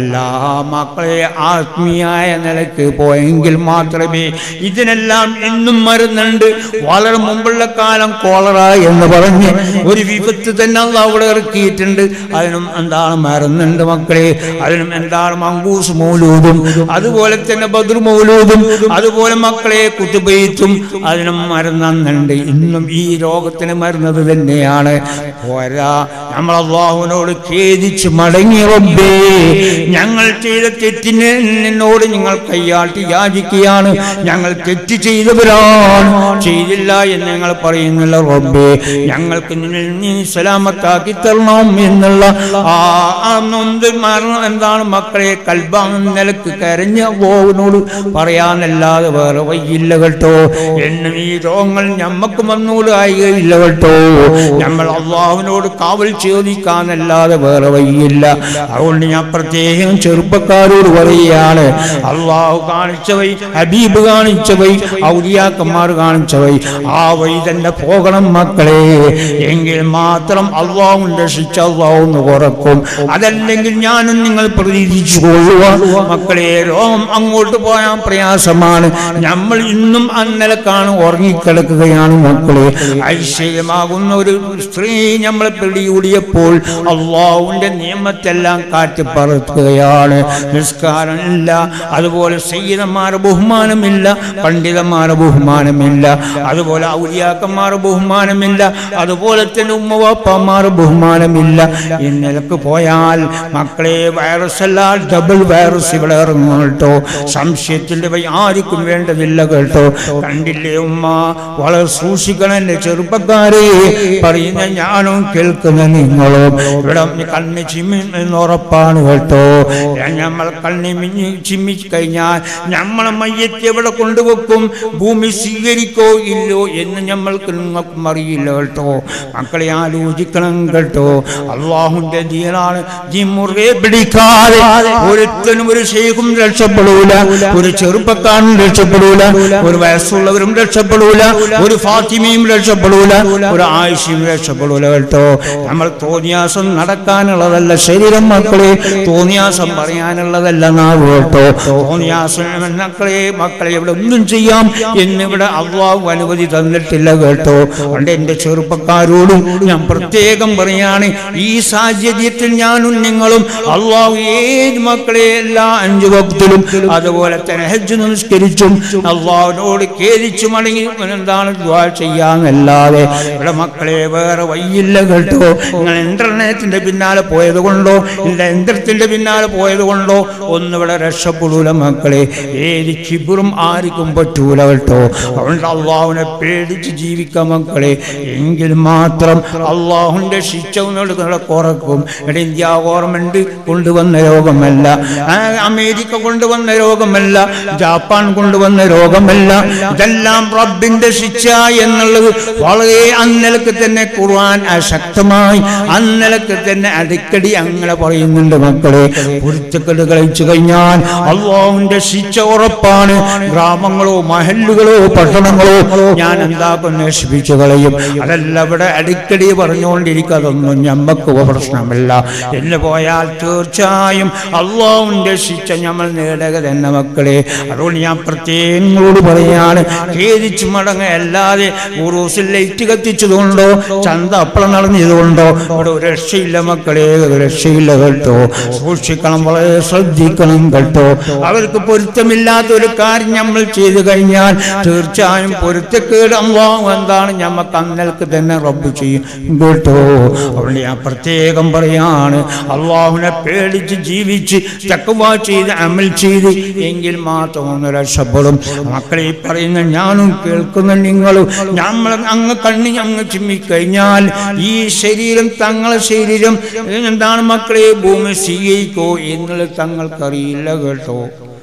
അതല്ല മക്കളെ ആത്മീയായ നിലക്ക് പോയെങ്കിൽ മാത്രമേ ഇതിനെല്ലാം ഇന്നും മരുന്നുണ്ട് വളരെ മുമ്പുള്ള കാലം കോളറ എന്ന് പറഞ്ഞ് ഒരു വിപത്ത് തന്നെ അള്ളാഹ് അവിടെ ഇറക്കിയിട്ടുണ്ട് അതിനും എന്താണ് മരുന്നുണ്ട് മക്കളെ അതിനും എന്താണ് മങ്കൂസ് മൗലൂദും അതുപോലെ തന്നെ ബദർ മൗലൂദും അതുപോലെ മക്കളെ കുത്തുബെയ്ത്തും അതിനും മരുന്നുണ്ട് ഇന്നും ഈ രോഗത്തിന് മരുന്നത് തന്നെയാണ് പോരാ നമ്മൾ അള്ളാഹുവിനോട് ഖേദിച്ച് മടങ്ങി റബ്ബേ ഞങ്ങൾ ചെയ്ത തെറ്റിന് നിന്നോട് നിങ്ങൾ കൈയാട്ടി യാചിക്കുകയാണ് ഞങ്ങൾ തെറ്റ് ചെയ്തവരാണ് ചെയ്തില്ല എന്ന് ഞങ്ങൾ പറയുന്നില്ല റബ്ബേ ഞങ്ങൾക്ക് നിന്നിൽ നീ സലാമത്താക്കി തരണം എന്നുള്ള ആ ആ നൊന്ത് മരണം എന്താണ് മക്കളെ കൽബാന്ന നിലക്ക് കരഞ്ഞ അള്ളാഹുവിനോട് പറയാനല്ലാതെ വേറെ വയ്യില്ല കേട്ടോ എന്നും ഈ രോഗങ്ങൾ ഞമ്മക്ക് വന്നൂടായില്ല കേട്ടോ നമ്മൾ അള്ളാഹുവിനോട് കാവൽ ചോദിക്കാനല്ലാതെ വേറെ വയ്യില്ല അതുകൊണ്ട് ഞാൻ പ്രത്യേകം ചെറുപ്പക്കാരോട് പറയുകയാണ് അള്ളാഹു കാണിച്ചവൈ ഹബീബ് കാണിച്ചവൈ ഔലിയാക്കന്മാർ കാണിച്ചവൈ ആ വഴി തന്നെ പോകണം മക്കളെ എങ്കിൽ മാത്രം അള്ളാഹുവിന്റെ ശിക്ഷ അള്ളാഹുന്ന് കുറക്കും അതല്ലെങ്കിൽ ഞാനും നിങ്ങൾ പ്രതീക്ഷിച്ചു കൊള്ളുക മക്കളെ രോഗം അങ്ങോട്ട് പോയാൻ പ്രയാസമാണ് നമ്മൾ ഇന്നും അന്നലക്കാണ് ഉറങ്ങിക്കിടക്കുകയാണ് മക്കളെ ഐശ്വര്യമാകുന്ന ഒരു സ്ത്രീ നമ്മളെ പിടികൂടിയപ്പോൾ അള്ളാഹുവിന്റെ നിയമത്തെല്ലാം കാറ്റിപ്പറത്തുകയാണ് നിസ്കാരമില്ല അതുപോലെ സയ്യിദന്മാരെ ബഹുമാനമില്ല പണ്ഡിതന്മാരെ ബഹുമാനമില്ല അതുപോലെ ഔലിയാക്കന്മാരെ ബഹുമാനമില്ല അതുപോലെ തന്നെ ഉമ്മവാപ്പന്മാരെ ബഹുമാനമില്ല ഈ നിലക്ക് പോയാൽ മക്കളെ വൈറസ് അല്ല ഡബിൾ വൈറസ് ഇവിടെ ഇറങ്ങും കേട്ടോ സംശയത്തിന്റെ വഴി ആർക്കും വേണ്ടതില്ല കേട്ടോ കണ്ടില്ലേ ഉമ്മ വളരെ സൂക്ഷിക്കണം എന്റെ ചെറുപ്പക്കാരെ പറയുന്ന ഞാനും കേൾക്കുന്ന നിങ്ങളും ഇവിടെ കണ്ണ് ചിമ്മി എന്ന് ഉറപ്പാണ് കേട്ടോ നമ്മൾ കണ്ണി മിഞ്ഞി ചിമ്മി കഴിഞ്ഞാൽ നമ്മളെ മയ്യത്ത് എവിടെ കൊണ്ടുവെക്കും ഭൂമി സ്വീകരിക്കോ ഇല്ലോ എന്ന് നമ്മൾക്ക് നിങ്ങൾക്കും അറിയില്ല കേട്ടോ മക്കളെ ആലോചിക്കണം കേട്ടോ അള്ളാഹുന്റെ ദീനാണ് ഈ മുറുകെ പിടിക്കാതെ ഒരുത്തനും ഒരു ഷെയ്ഖും രക്ഷപ്പെടൂല ഒരു ചെറുപ്പക്കാരനും രക്ഷപ്പെടൂല ഒരു വയസ്സുള്ളവരും രക്ഷപ്പെടൂല ഒരു ഫാത്തിമയും രക്ഷപ്പെടൂല ഒരു ആയുഷ്യം രക്ഷപ്പെടൂല കേട്ടോ നമ്മൾ തോന്നിയാസം നടക്കാനുള്ളതല്ല ശരീരം മക്കളെ തോന്നിയാസം പറയാനുള്ളതല്ല നാവ് കേട്ടോ തോന്നിയാസം മക്കളെ മക്കളെ ഇവിടെ ഒന്നും ചെയ്യാം എന്നിവിടെ അള്ളാഹു അനുമതി തന്നിട്ടില്ല കേട്ടോ അതുകൊണ്ട് എന്റെ ചെറുപ്പക്കാരോടും ഞാൻ പ്രത്യേകം പറയാണ് ഈ സാഹചര്യത്തിൽ ഞാനും നിങ്ങളും അള്ളാഹു ഏത് മക്കളെ എല്ലാ അഞ്ചു വക്തിലും അതുപോലെ തന്നെ ഹജ്ജ് നമസ്കരിച്ചും അള്ളാഹുവിനോട് കേരിച്ചു മടങ്ങി എന്താണ് ദ്വാ ചെയ്യാന്നല്ലാതെ ഇവിടെ മക്കളെ വേറെ വയ്യില്ല കേട്ടോ നിങ്ങൾ ഇന്റർനെറ്റിന്റെ പിന്നാലെ പോയത് കൊണ്ടോ ഇല്ല യന്ത്രത്തിന്റെ പിന്നാലെ പോയത് കൊണ്ടോ ഒന്നും ഇവിടെ രക്ഷപ്പെടൂല മക്കളെ ഏത് കിബിറും ആർക്കും പറ്റൂല കേട്ടോ അതുകൊണ്ട് അള്ളാഹുവിനെ പേടിച്ച് ജീവിക്കാം മക്കളെ എങ്കിൽ മാത്രം അള്ളാഹുന്റെ ശിക്ഷ നിങ്ങളെ കുറക്കും ഇവിടെ ഇന്ത്യ ഗവൺമെന്റ് കൊണ്ടുവന്ന രോഗമല്ല ആ, അമേരിക്ക കൊണ്ടുവന്ന രോഗമല്ല ജാപ്പാൻ കൊണ്ടുവന്ന രോഗമല്ല ഇതെല്ലാം റബ്ബിന്റെ ശിക്ഷ എന്നുള്ളത് വളരെ അന്നലക്ക് തന്നെ ഖുർആൻ അശക്തമായി അന്നലക്ക് തന്നെ അടിക്കടി അങ്ങനെ പറയുന്നുണ്ട് മക്കളെ പൊരുത്തക്കെട് കഴിച്ചു കഴിഞ്ഞാൽ അള്ളാഹുവിന്റെ ശിക്ഷ ഉറപ്പാണ് ഗ്രാമങ്ങളോ മഹല്ലുകളോ പട്ടണങ്ങളോ ഞാൻ എന്താക്കും നശിപ്പിച്ചു കളയും അതല്ല ഇവിടെ അടിക്കടി പറഞ്ഞുകൊണ്ടിരിക്കുക അതൊന്നും ഞമ്മക്ക് പ്രശ്നമില്ല എന്ന് പോയാൽ തീർച്ചയായും അള്ളാഹുവിന്റെ ശിക്ഷ നമ്മൾ നേടുക തന്നെ മക്കളെ അതുകൊണ്ട് ഞാൻ പ്രത്യേകം നിങ്ങളോട് പറയാണ് ഖേദിച്ചു മടങ്ങ അല്ലാതെ ഉറൂസിൽ ലൈറ്റ് കത്തിച്ചതുകൊണ്ടോ ചന്ത അപ്പളം നടന്നതുകൊണ്ടോ ഇവിടെ ഒരു രക്ഷയില്ല മക്കളെ ഒരു രക്ഷയില്ല കേട്ടോ സൂക്ഷിക്കണം വളരെ ശ്രദ്ധിക്കണം കേട്ടോ അവർക്ക് പൊരുത്തമില്ലാത്ത ഒരു കാര്യം നമ്മൾ ചെയ്തു കഴിഞ്ഞാൽ തീർച്ചയായും പൊരുത്തക്കേട് അള്ളാഹു എന്താണ് ഞമ്മക്ക് അന്നൽക്ക് തന്നെ റബ്ബ് ചെയ്യും കേട്ടോ അതുകൊണ്ട് ഞാൻ പ്രത്യേകം പറയാണ് അള്ളാഹുവിനെ പേടിച്ച് ജീവിച്ച് തക്കവാ ചെയ്ത് അമൽ ചെയ്ത് എങ്കിൽ മാത്രം ഒന്ന് രക്ഷപ്പെടും മക്കളെ ഈ പറയുന്ന ഞാനും കേൾക്കുന്ന നിങ്ങളും നമ്മൾ അങ്ങ് കണ്ണി അങ്ങ് ചിമ്മിക്കഴിഞ്ഞാൽ ഈ ശരീരം തങ്ങളെ ശരീരം എന്താണ് മക്കളെ ഭൂമി സ്വീകരിക്കോ എന്നുള്ളത് തങ്ങൾക്കറിയില്ല കേട്ടോ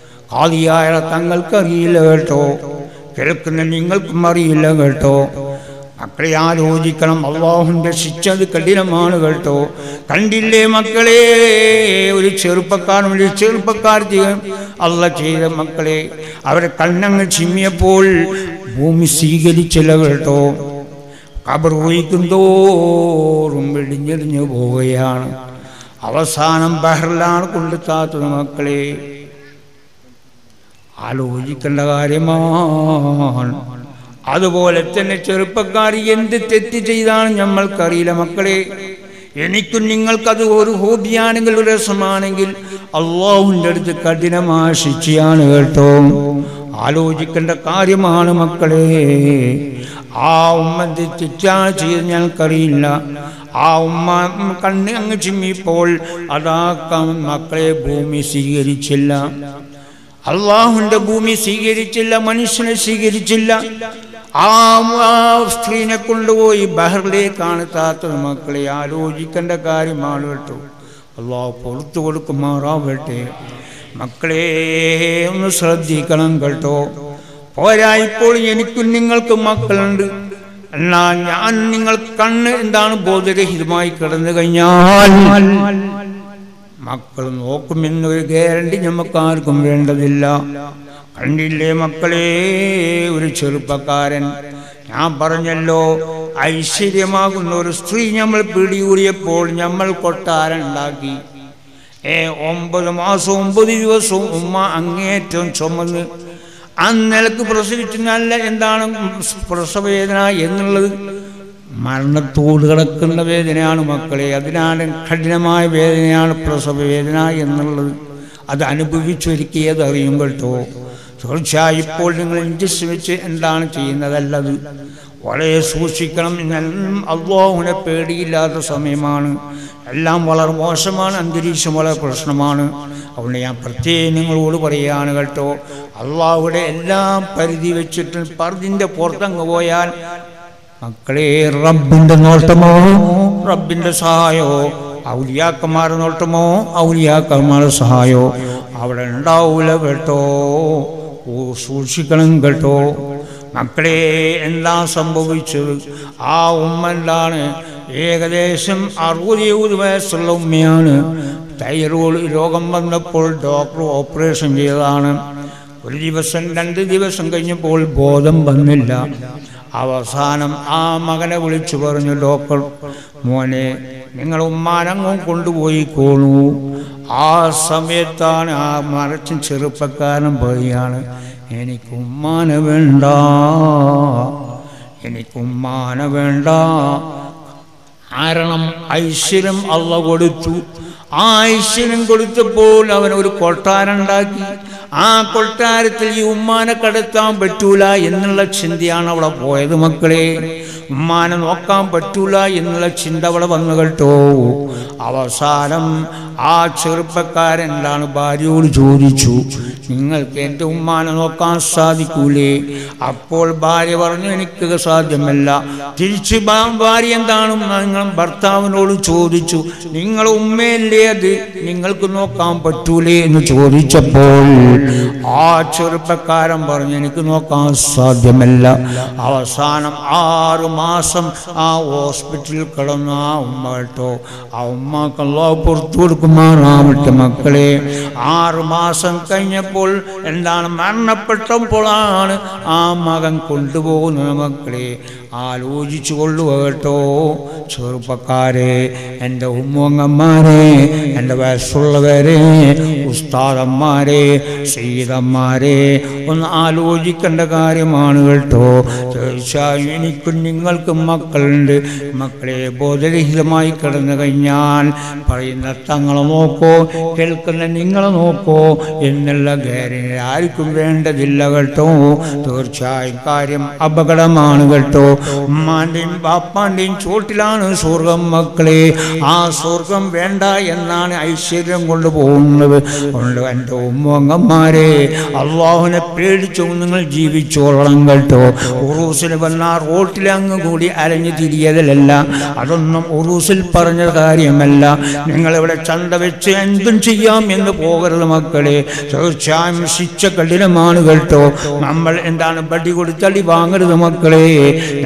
ആദിയായ തങ്ങൾക്കറിയില്ല കേട്ടോ കേൾക്കുന്ന നിങ്ങൾക്കും അറിയില്ല കേട്ടോ മക്കളെ ആലോചിക്കണം അള്ളാഹുന്റെ ശിക്ഷ അത് കഠിനമാണ് കേട്ടോ കണ്ടില്ലേ മക്കളെ ഒരു ചെറുപ്പക്കാരൻ ഒരു ചെറുപ്പക്കാർക്ക് അല്ല ചെയ്ത മക്കളെ അവരെ കണ്ണങ്ങ് ചിമ്മിയപ്പോൾ ഭൂമി സ്വീകരിച്ചില്ല കേട്ടോ കബർ ഒഴിക്കും തോറും വെടിഞ്ഞെറിഞ്ഞു പോവുകയാണ് അവസാനം ബഹറിലാണ് കൊണ്ടെത്താത്തത് മക്കളെ ആലോചിക്കേണ്ട കാര്യമാണ് അതുപോലെ തന്നെ ചെറുപ്പക്കാർ എന്ത് തെറ്റ് ചെയ്താണ് നമ്മൾക്കറിയില്ല മക്കളെ എനിക്കും നിങ്ങൾക്കത് ഒരു ഹോബിയാണെങ്കിൽ ഒരു രസമാണെങ്കിൽ അള്ളാഹുവിൻ്റെ അടുത്ത് കഠിനമായ ശിക്ഷയാണ് കേട്ടോ ആലോചിക്കേണ്ട കാര്യമാണ് മക്കളെ ആ ഉമ്മ എന്ത് തെറ്റാണ് ചെയ്ത് ഞങ്ങൾക്കറിയില്ല ആ ഉമ്മ കണ്ണ് അങ്ങ് ചിമ്മിപ്പോൾ അതാ ക- മക്കളെ ഭൂമി സ്വീകരിച്ചില്ല അള്ളാഹുവിന്റെ ഭൂമി സ്വീകരിച്ചില്ല മനുഷ്യനെ സ്വീകരിച്ചില്ല ആ ആ സ്ത്രീനെ കൊണ്ടുപോയി ബഹറിലേക്കാണ് താത്തത് മക്കളെ ആലോചിക്കേണ്ട കാര്യമാണ് കേട്ടോ അള്ളാഹു പുറത്തു കൊടുക്കുമാറാവട്ടെ മക്കളെ ഒന്ന് ശ്രദ്ധിക്കണം കേട്ടോ പോരാ ഇപ്പോൾ എനിക്കും നിങ്ങൾക്കും മക്കളുണ്ട് എന്നാ ഞാൻ നിങ്ങൾ കണ്ണ് എന്താണ് ബോധരഹിതമായി കിടന്നു കഴിഞ്ഞാൽ മക്കൾ നോക്കുമെന്നൊരു ഗ്യാരണ്ടി നമുക്ക് ആർക്കും വേണ്ടതില്ല കണ്ടില്ലേ മക്കളെ ഒരു ചെറുപ്പക്കാരൻ ഞാൻ പറഞ്ഞല്ലോ ഐശ്വര്യമാകുന്ന ഒരു സ്ത്രീ നമ്മൾ പിടികൂടിയപ്പോൾ നമ്മൾ കൊട്ടാരം ഉണ്ടാക്കി ഏ ഒമ്പത് മാസം ഒമ്പത് ദിവസവും ഉമ്മ അങ്ങേറ്റം ചുമന്ന് അന്നിലക്ക് പ്രസവിച്ച് നല്ല എന്താണ് പ്രസവവേദന എന്നുള്ളത് മരണത്തോട് കിടക്കുന്ന വേദനയാണ് മക്കളെ അതിനാണ് കഠിനമായ വേദനയാണ് പ്രസവ വേദന എന്നുള്ളത് അത് അനുഭവിച്ചൊരുക്കിയത് അറിയും കേട്ടോ തീർച്ചയായും ഇപ്പോൾ നിങ്ങൾ ഇഞ്ചക്ഷൻ വെച്ച് എന്താണ് ചെയ്യുന്നതല്ലത് വളരെ സൂക്ഷിക്കണം ഇന്നെല്ലാം അള്ളാഹുവിനെ പേടിയില്ലാത്ത സമയമാണ് എല്ലാം വളരെ മോശമാണ് അന്തരീക്ഷം വളരെ പ്രശ്നമാണ് അതുകൊണ്ട് ഞാൻ പ്രത്യേകം നിങ്ങളോട് പറയുകയാണ് കേട്ടോ അള്ളാഹുടെ എല്ലാം പരിധി വെച്ചിട്ട് പരിധിൻ്റെ പുറത്തങ്ങ് പോയാൽ മക്കളെ റബ്ബിന്റെ നോട്ടമോ റബ്ബിന്റെ സഹായോ ഔലിയാക്കന്മാരുടെ നോട്ടമോ ഔലിയാക്കന്മാരുടെ സഹായോ അവിടെ ഉണ്ടാവൂല കേട്ടോ ഓ സൂക്ഷിക്കണം കേട്ടോ മക്കളെ എന്താ സംഭവിച്ചത് ആ ഉമ്മ എന്താണ് ഏകദേശം അറുപത് എഴുപത് വയസ്സുള്ള ഉമ്മയാണ് തൈറോയ്ഡ് രോഗം വന്നപ്പോൾ ഡോക്ടർ ഓപ്പറേഷൻ ചെയ്തതാണ് ഒരു ദിവസം രണ്ട് ദിവസം കഴിഞ്ഞപ്പോൾ ബോധം വന്നില്ല അവസാനം ആ മകനെ വിളിച്ചു പറഞ്ഞു ഡോക്ടർ മോനെ നിങ്ങൾ ഉമ്മാനങ്ങും കൊണ്ടുപോയി കോണു ആ സമയത്താണ് ആ മറച്ചും ചെറുപ്പക്കാരൻ പറയുകയാണ് എനിക്ക് ഉമ്മാന വേണ്ട എനിക്ക് ഉമ്മാന വേണ്ട കാരണം ഐശ്വര്യം അള്ള കൊടുത്തു ആ ഐശ്വര്യം കൊടുത്തപ്പോൾ അവൻ ഒരു കൊട്ടാരം ഉണ്ടാക്കി ആ കൊട്ടാരത്തിൽ ഈ ഉമ്മാനെ കടത്താൻ പറ്റൂല എന്നുള്ള ചിന്തയാണ് അവിടെ പോയത് മക്കളെ ഉമ്മാനെ നോക്കാൻ പറ്റൂല എന്നുള്ള ചിന്ത അവിടെ വന്നു കേട്ടോ അവസാനം ആ ചെറുപ്പക്കാരൻ എന്താണ് ഭാര്യയോട് ചോദിച്ചു നിങ്ങൾക്ക് എൻ്റെ ഉമ്മാനെ നോക്കാൻ സാധിക്കൂലേ അപ്പോൾ ഭാര്യ പറഞ്ഞു എനിക്ക് സാധ്യമല്ല തിരിച്ച് ഭാ- ഭാര്യ എന്താണ് നിങ്ങൾ ഭർത്താവിനോട് ചോദിച്ചു നിങ്ങൾ ഉമ്മയല്ലേ അത് നിങ്ങൾക്ക് നോക്കാൻ പറ്റൂലേ എന്ന് ചോദിച്ചപ്പോൾ ആ ചെറുപ്പക്കാരൻ പറഞ്ഞു എനിക്ക് നോക്കാൻ സാധ്യമല്ല അവസാനം ആറ് മാസം ആ ഹോസ്പിറ്റലിൽ കിടന്ന ആ ഉമ്മ കേട്ടോ ആ ഉമ്മക്ക് അള്ളാഹു പുറത്തു കൊടുക്കുമാറാവട്ടെ മക്കളെ ആറ് മാസം കഴിഞ്ഞപ്പോൾ എന്താണ് മരണപ്പെട്ടപ്പോഴാണ് ആ മകൻ കൊണ്ടുപോകുന്നത് മക്കളെ ആലോചിച്ചു കൊള്ളുക കേട്ടോ ചെറുപ്പക്കാരെ എൻ്റെ ഉമ്മങ്ങന്മാരെ എൻ്റെ വയസ്സുള്ളവരെ ഉസ്താദന്മാരെ സീതന്മാരെ ഒന്ന് ആലോചിക്കേണ്ട കാര്യമാണ് കേട്ടോ തീർച്ചയായും എനിക്കും നിങ്ങൾക്കും മക്കളുണ്ട് മക്കളെ ബോധരഹിതമായി കിടന്നു കഴിഞ്ഞാൽ പറയുന്ന തങ്ങളെ നോക്കോ കേൾക്കുന്ന നിങ്ങളെ നോക്കോ എന്നുള്ള ഗ്യാരണ്ടി ആർക്കും വേണ്ടതില്ല കേട്ടോ തീർച്ചയായും കാര്യം അപകടമാണ് കേട്ടോ ഉമ്മാന്റെയും ബാപ്പാന്റെയും ചോട്ടിലാണ് സ്വർഗം മക്കളെ ആ സ്വർഗം വേണ്ട എന്നാണ് ഐശ്വര്യം കൊണ്ട് പോകുന്നത് അതുകൊണ്ട് എൻ്റെ ഉമ്മങ്ങന്മാരെ അള്ളാഹുവിനെ പേടിച്ചു നിങ്ങൾ ജീവിച്ചോളണം കേട്ടോ ഉറൂസിൽ വന്ന റോട്ടിൽ അങ്ങ് കൂടി അലഞ്ഞു തിരിയതല്ല അതൊന്നും ഉറൂസിൽ പറഞ്ഞ കാര്യമല്ല നിങ്ങളിവിടെ ചന്ത വെച്ച് എന്തും ചെയ്യാം എന്ന് പോകരുത് മക്കളെ തീർച്ചയായും ശിക്ഷ കഠിനമാണ് കേട്ടോ നമ്മൾ എന്താണ് ബടി കൊടുത്തടി വാങ്ങരുത് മക്കളെ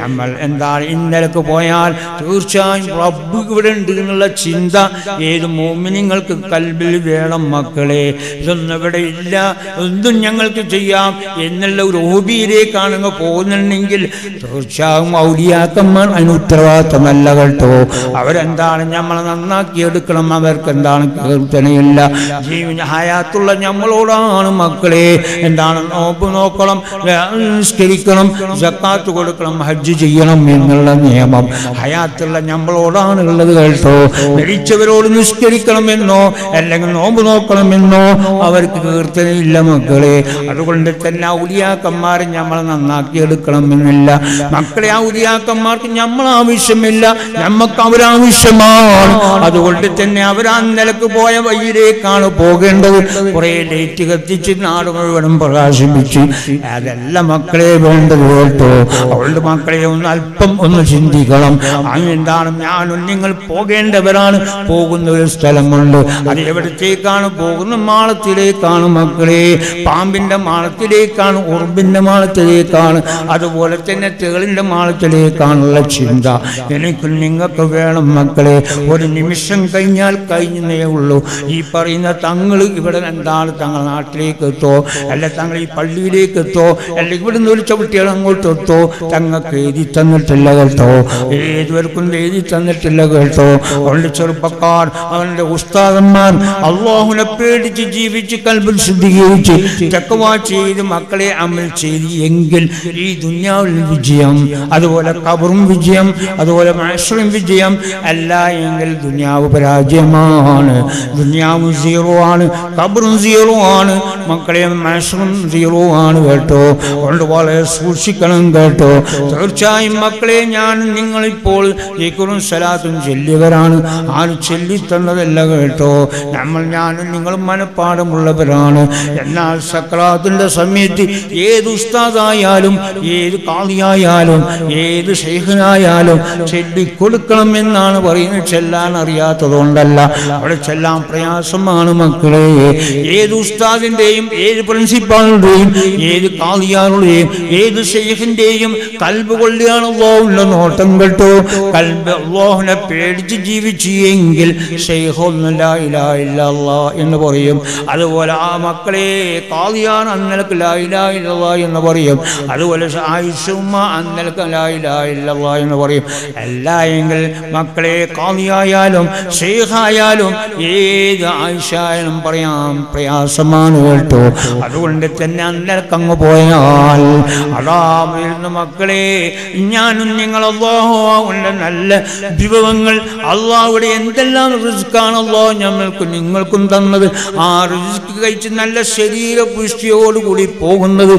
നമ്മൾ എന്താണ് ഇന്നലേക്ക് പോയാൽ തീർച്ചയായും റബ്ബ് ഇവിടെ ഉണ്ട് എന്നുള്ള ചിന്ത ഏത് മോമിനിങ്ങൾക്ക് കൽബിൽ വേണം മക്കളെ ഇതൊന്നും ഇവിടെ ഇല്ല എന്തും ഞങ്ങൾക്ക് ചെയ്യാം എന്നുള്ള ഒരു ഹോബിയിലേക്കാണ് അങ്ങ് പോകുന്നുണ്ടെങ്കിൽ തീർച്ചയായും ഔലിയാക്കന്മാർ അതിന് ഉത്തരവാദിത്തമല്ല കേട്ടോ അവരെന്താണ് നമ്മളെ നന്നാക്കി എടുക്കണം അവർക്ക് എന്താണ് കീർത്തനയില്ല ജീവന ഹയാത്തുള്ള നമ്മളോടാണ് മക്കളെ എന്താണ് നോമ്പ് നോക്കണം നിസ്കരിക്കണം ജക്കാത്ത് കൊടുക്കണം ഹജ്ജ് ചെയ്യണം എന്നുള്ള നിയമം ഹയാത്തുള്ള നമ്മളോടാണ് ഉള്ളത് കേട്ടോ മരിച്ചവരോട് നിസ്കരിക്കണമെന്നോ അല്ലെങ്കിൽ നോമ്പ് നോക്കണമെന്നോ അവർക്ക് കീർത്തനയില്ല മക്കളെ അതുകൊണ്ട് തന്നെ ഔലിയാക്കന്മാരെ നമ്മളെ നന്നാക്കി എടുക്കണമെന്നില്ല മക്കളെ ഔലിയാക്കന്മാർക്ക് നമ്മൾ ആവശ്യമില്ല നമുക്ക് അവരാവശ്യമാണ് അതുകൊണ്ട് തന്നെ അവർ ആ നിലക്ക് പോയ വഴിയിലേക്കാണ് പോകേണ്ടത് കുറെ ലൈറ്റ് കത്തിച്ച് നാട് മുഴുവനും പ്രകാശിപ്പിച്ച് അതല്ല മക്കളെ വേണ്ടത് കേട്ടോ അവളുടെ മക്കളെ ഒന്ന് അല്പം ഒന്ന് ചിന്തിക്കണം എന്താണ് ഞാനും നിങ്ങൾ പോകേണ്ടവരാണ് പോകുന്ന ഒരു സ്ഥലമുണ്ട് അത് എവിടത്തേക്കാണ് പോകുന്ന മാളത്തിലേക്കാണ് മക്കളെ പാമ്പിന്റെ മാളത്തിലേക്കാണ് ഉറുമ്പിന്റെ മാളത്തിലേക്കാണ് അതുപോലെ തന്നെ തേളിന്റെ മാളത്തിലേക്കാണുള്ള ചിന്ത എനിക്ക് നിങ്ങൾക്ക് വേണം മക്കളെ ഒരു നിമിഷം കഴിഞ്ഞാൽ കഴിഞ്ഞേ ഉള്ളൂ ഈ പറയുന്ന തങ്ങൾ ഇവിടെ എന്താണ് തങ്ങൾ നാട്ടിലേക്ക് എത്തോ അല്ല തങ്ങൾ ഈ പള്ളിയിലേക്ക് എത്തോ അല്ല ഇവിടുന്ന് ഒരു ചവിട്ടികൾ അങ്ങോട്ട് എത്തോ തങ്ങൾക്ക് എഴുതി തന്നിട്ടില്ല കേട്ടോ ഏതുവർക്കും എഴുതി തന്നിട്ടില്ല കേട്ടോ അവളുടെ ചെറുപ്പക്കാർ അവന്റെ ഉസ്താദന്മാർ അള്ളാഹുനെ പേടിച്ച് ജീവിച്ച് കൽബിൽ ശുദ്ധീകരിച്ച് ചക്കവാ ചെയ്ത് മക്കളെ അമൽ ചെയ്ത് എങ്കിൽ ഈ ദുന്യാവിൽ വിജയം അതുപോലെ കബറും വിജയം അതുപോലെ മനുഷ്യരും വിജയം അല്ല എങ്കിൽ ദുന്യാവ് പരാജയമാണ് ദുന്യാവ് സീറോ ആണ് കബറും സീറോ ആണ് മക്കളെ മനുഷ്യരും സീറോ ആണ് കേട്ടോ അതുകൊണ്ട് വളരെ സൂക്ഷിക്കണം കേട്ടോ തീർച്ചയായും മക്കളെ ഞാൻ നിങ്ങളിപ്പോൾ ഈക്കുറും സലാത്തും ചെല്ലിയവരാണ് ആര് ചൊല്ലിത്തന്നതല്ല കേട്ടോ നമ്മൾ ഞാനും നിങ്ങളും മനപ്പാടമുള്ളവരാണ് എന്നാൽ സക്രാത്തിന്റെ സമയത്ത് ഏത് ഉസ്താദായാലും ഏത് കാളിയായാലും ഏത് ഷെയ്ഖനായാലും ചൊല്ലിക്കൊടുക്കണം എന്നാണ് പറയുന്നത് ചെല്ലാൻ അറിയാത്തതുകൊണ്ടല്ല അവിടെ ചെല്ലാൻ പ്രയാസമാണ് മക്കളെ ഏത് ഉസ്താദിന്റെയും ഏത് പ്രിൻസിപ്പാളിന്റെയും ഏത് കാളിയാളുടെയും ഏത് ഷെയ്ഖിന്റെയും കൽബ് കൊള്ളിയാണ് അള്ളാഹുവിന്റെ നോട്ടം കേട്ടോ കൽബ് അള്ളാഹുവിനെ പേടിച്ച് ജീവിച്ചു എങ്കിൽ ഷെയ്ഖൊന്നുമില്ല ഇലാ ഇല്ല അല്ലാ എന്ന് പറയും അതുപോലെ ആ മക്കളെ കാളിയാണ് അന്നലക്ക് ലായിലാ ഇല്ലല്ലാ എന്ന് പറയും അതുപോലെ ആയിഷുമ്മ അന്നലക്ക് ലായിലാ ഇല്ലല്ലാ എന്ന് പറയും അല്ല എങ്കിൽ മക്കളെ കാളിയായാലും ഷെയ്ഖായാലും ഏത് ആയിഷായാലും പറയാം പ്രയാസമാണ് കേട്ടോ അതുകൊണ്ട് തന്നെ അന്നലക്ക് അങ്ങ് പോയാൽ അതാ വരുന്ന മക്കളെ ഞാനും നിങ്ങൾ അള്ളാഹുവിന്റെ നല്ല വിഭവങ്ങൾ അള്ളാഹുവിടെ എന്തെല്ലാം റിസ്ക്കാണല്ലോ ഞമ്മൾക്കും നിങ്ങൾക്കും തന്നത് ആ റിസ്ക് കഴിച്ച് നല്ല ശരീര പുഷ്ടിയോടുകൂടി പോകുന്നത്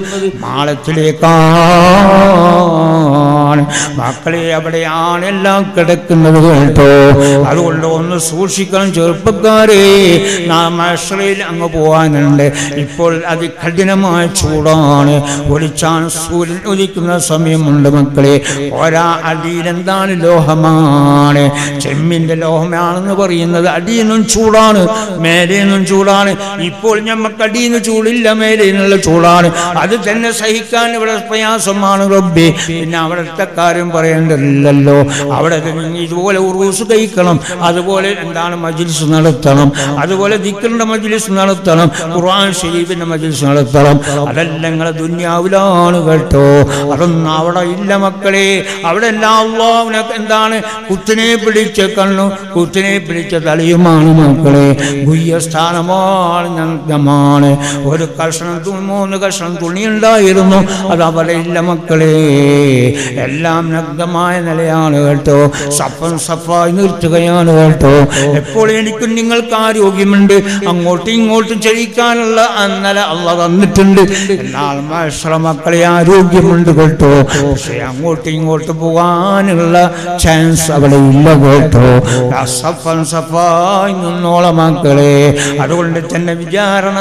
മാളത്തിലേക്കാണ് മക്കളെ അവിടെയാണ് എല്ലാം കിടക്കുന്നത് കേട്ടോ അതുകൊണ്ട് ഒന്ന് സൂക്ഷിക്കണം ചെറുപ്പക്കാരെ നാം അശ്രയിൽ അങ്ങ് പോകാനുണ്ട് ഇപ്പോൾ അതികഠിനമായ ചൂടാണ് ഒളിച്ചാൻ സൂര്യൻ ഉദിക്കുന്ന സമയമുണ്ട് മക്കളെ ഒരാ അടിയിൽ എന്താണ് ലോഹമാണ് ചെമ്മിന്റെ ലോഹമാണെന്ന് പറയുന്നത് അടിയിൽ നിന്നും ചൂടാണ് മേലെ നിന്നും ചൂടാണ് ഇപ്പോൾ ഞമ്മക്ക് അടിയിൽ നിന്ന് ചൂടില്ല മേലെ നിന്നുള്ള ചൂടാണ് അത് തന്നെ സഹിക്കാൻ ഇവിടെ പ്രയാസമാണ് റബ്ബി പിന്നെ അവിടുത്തെ കാര്യം പറയേണ്ടതില്ലല്ലോ അവിടെ ഇതുപോലെ ഉറൂസ് കഴിക്കണം അതുപോലെ എന്താണ് മജ്ലിസ് നടത്തണം അതുപോലെ ദിക്കറിന്റെ മജ്ലിസ് നടത്തണം ഖുർആൻ ഷരീഫിന്റെ മജ്ലിസ് നടത്തണം അതെല്ലാം നിങ്ങളെ ദുന്യാവിലാണ് കേട്ടോ അതൊന്നും അവിടെ ഇല്ല മക്കളെ അവിടെ എല്ലാം അള്ളാഹുവിനെ എന്താണ് കുത്തിനെ പിടിച്ച കണ്ണു കുത്തിനെ പിടിച്ച തലയുമാണ് മക്കളെ ഗുയ്യസ്ഥാനമാണ് ഞമാണ് ഒരു കഷ്ണം തു- മൂന്ന് കഷ്ണം തുണി ഉണ്ടായിരുന്നു അത് അവിടെ ഇല്ല മക്കളെ എല്ലാം നഗ്നമായ നിലയാണ് കേട്ടോ സഫൻ സഫായി നിർത്തുകയാണ് കേട്ടോ എപ്പോൾ എനിക്കും നിങ്ങൾക്ക് ആരോഗ്യമുണ്ട് അങ്ങോട്ടും ഇങ്ങോട്ടും ചലിക്കാനുള്ള അന്നല അള്ള തന്നിട്ടുണ്ട് എന്നാൽ മാഷ്ര മക്കളെ ആരോഗ്യമുണ്ട് കേട്ടോ പക്ഷെ അങ്ങോട്ടും ഇങ്ങോട്ടും പോകാനുള്ള ചാൻസ് അവിടെ ഇല്ല കേട്ടോ ആ സഫൻ സഫായി നിന്നോളെ മക്കളെ അതുകൊണ്ട് തന്നെ വിചാരണ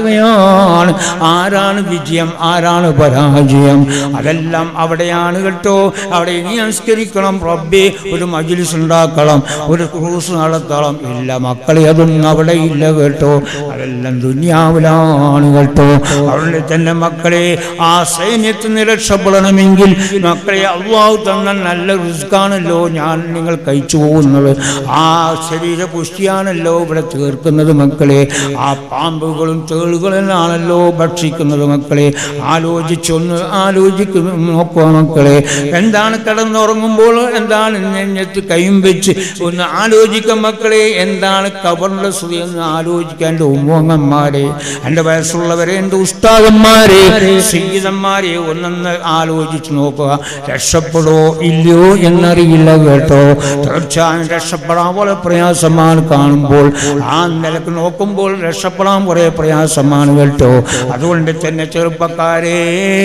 നടക്കുകയാണ് ആരാണ് വിജയം ആരാണ് പരാജയം അതെല്ലാം അവിടെയാണ് കേട്ടോ കേട്ടോ അവിടെ ഇനി സംസ്കരിക്കണം റബ്ബെ ഒരു മജ്ലിസ് ഉണ്ടാക്കണം ഒരു ക്രൂസ് നടത്തണം ഇല്ല മക്കളെ അതൊന്നും അവിടെ ഇല്ല കേട്ടോ അതെല്ലാം ദുന്യാവിലാണ് കേട്ടോ അവിടെ തന്നെ മക്കളെ ആ സൈന്യത്തിൽ നിന്ന് രക്ഷപ്പെടണമെങ്കിൽ മക്കളെ അള്ളാഹു തന്ന നല്ല റിസ്ക്കാണല്ലോ ഞാൻ നിങ്ങൾ കഴിച്ചു പോകുന്നത് ആ ശരീര പുഷ്ടിയാണല്ലോ ഇവിടെ തീർക്കുന്നത് മക്കളെ ആ പാമ്പുകളും തേളുകളാണല്ലോ ഭക്ഷിക്കുന്നത് മക്കളെ ആലോചിച്ചൊന്ന് ആലോചിക്കുന്നു നോക്കുക മക്കളെ എന്താണ് കിടന്നുറങ്ങുമ്പോൾ എന്താണ് നെഞ്ഞത്ത് കൈയും വെച്ച് ഒന്ന് ആലോചിക്കാം മക്കളെ എന്താണ് കബറിന്റെ സ്തുതി എന്ന് ആലോചിക്കാൻ എൻ്റെ ഉമ്മങ്ങന്മാരെ എൻ്റെ വയസ്സുള്ളവരെ എൻ്റെ ഉസ്താദന്മാരെ സീതന്മാരെ ഒന്നൊന്ന് ആലോചിച്ച് നോക്കുക രക്ഷപ്പെടോ ഇല്ലയോ എന്നറിയില്ല കേട്ടോ തീർച്ചയായും രക്ഷപ്പെടാൻ വളരെ പ്രയാസമാണ് കാണുമ്പോൾ ആ നിലക്ക് നോക്കുമ്പോൾ രക്ഷപ്പെടാൻ കുറേ പ്രയാസമാണ് കേട്ടോ അതുകൊണ്ട് തന്നെ ചെറുപ്പക്കാരെ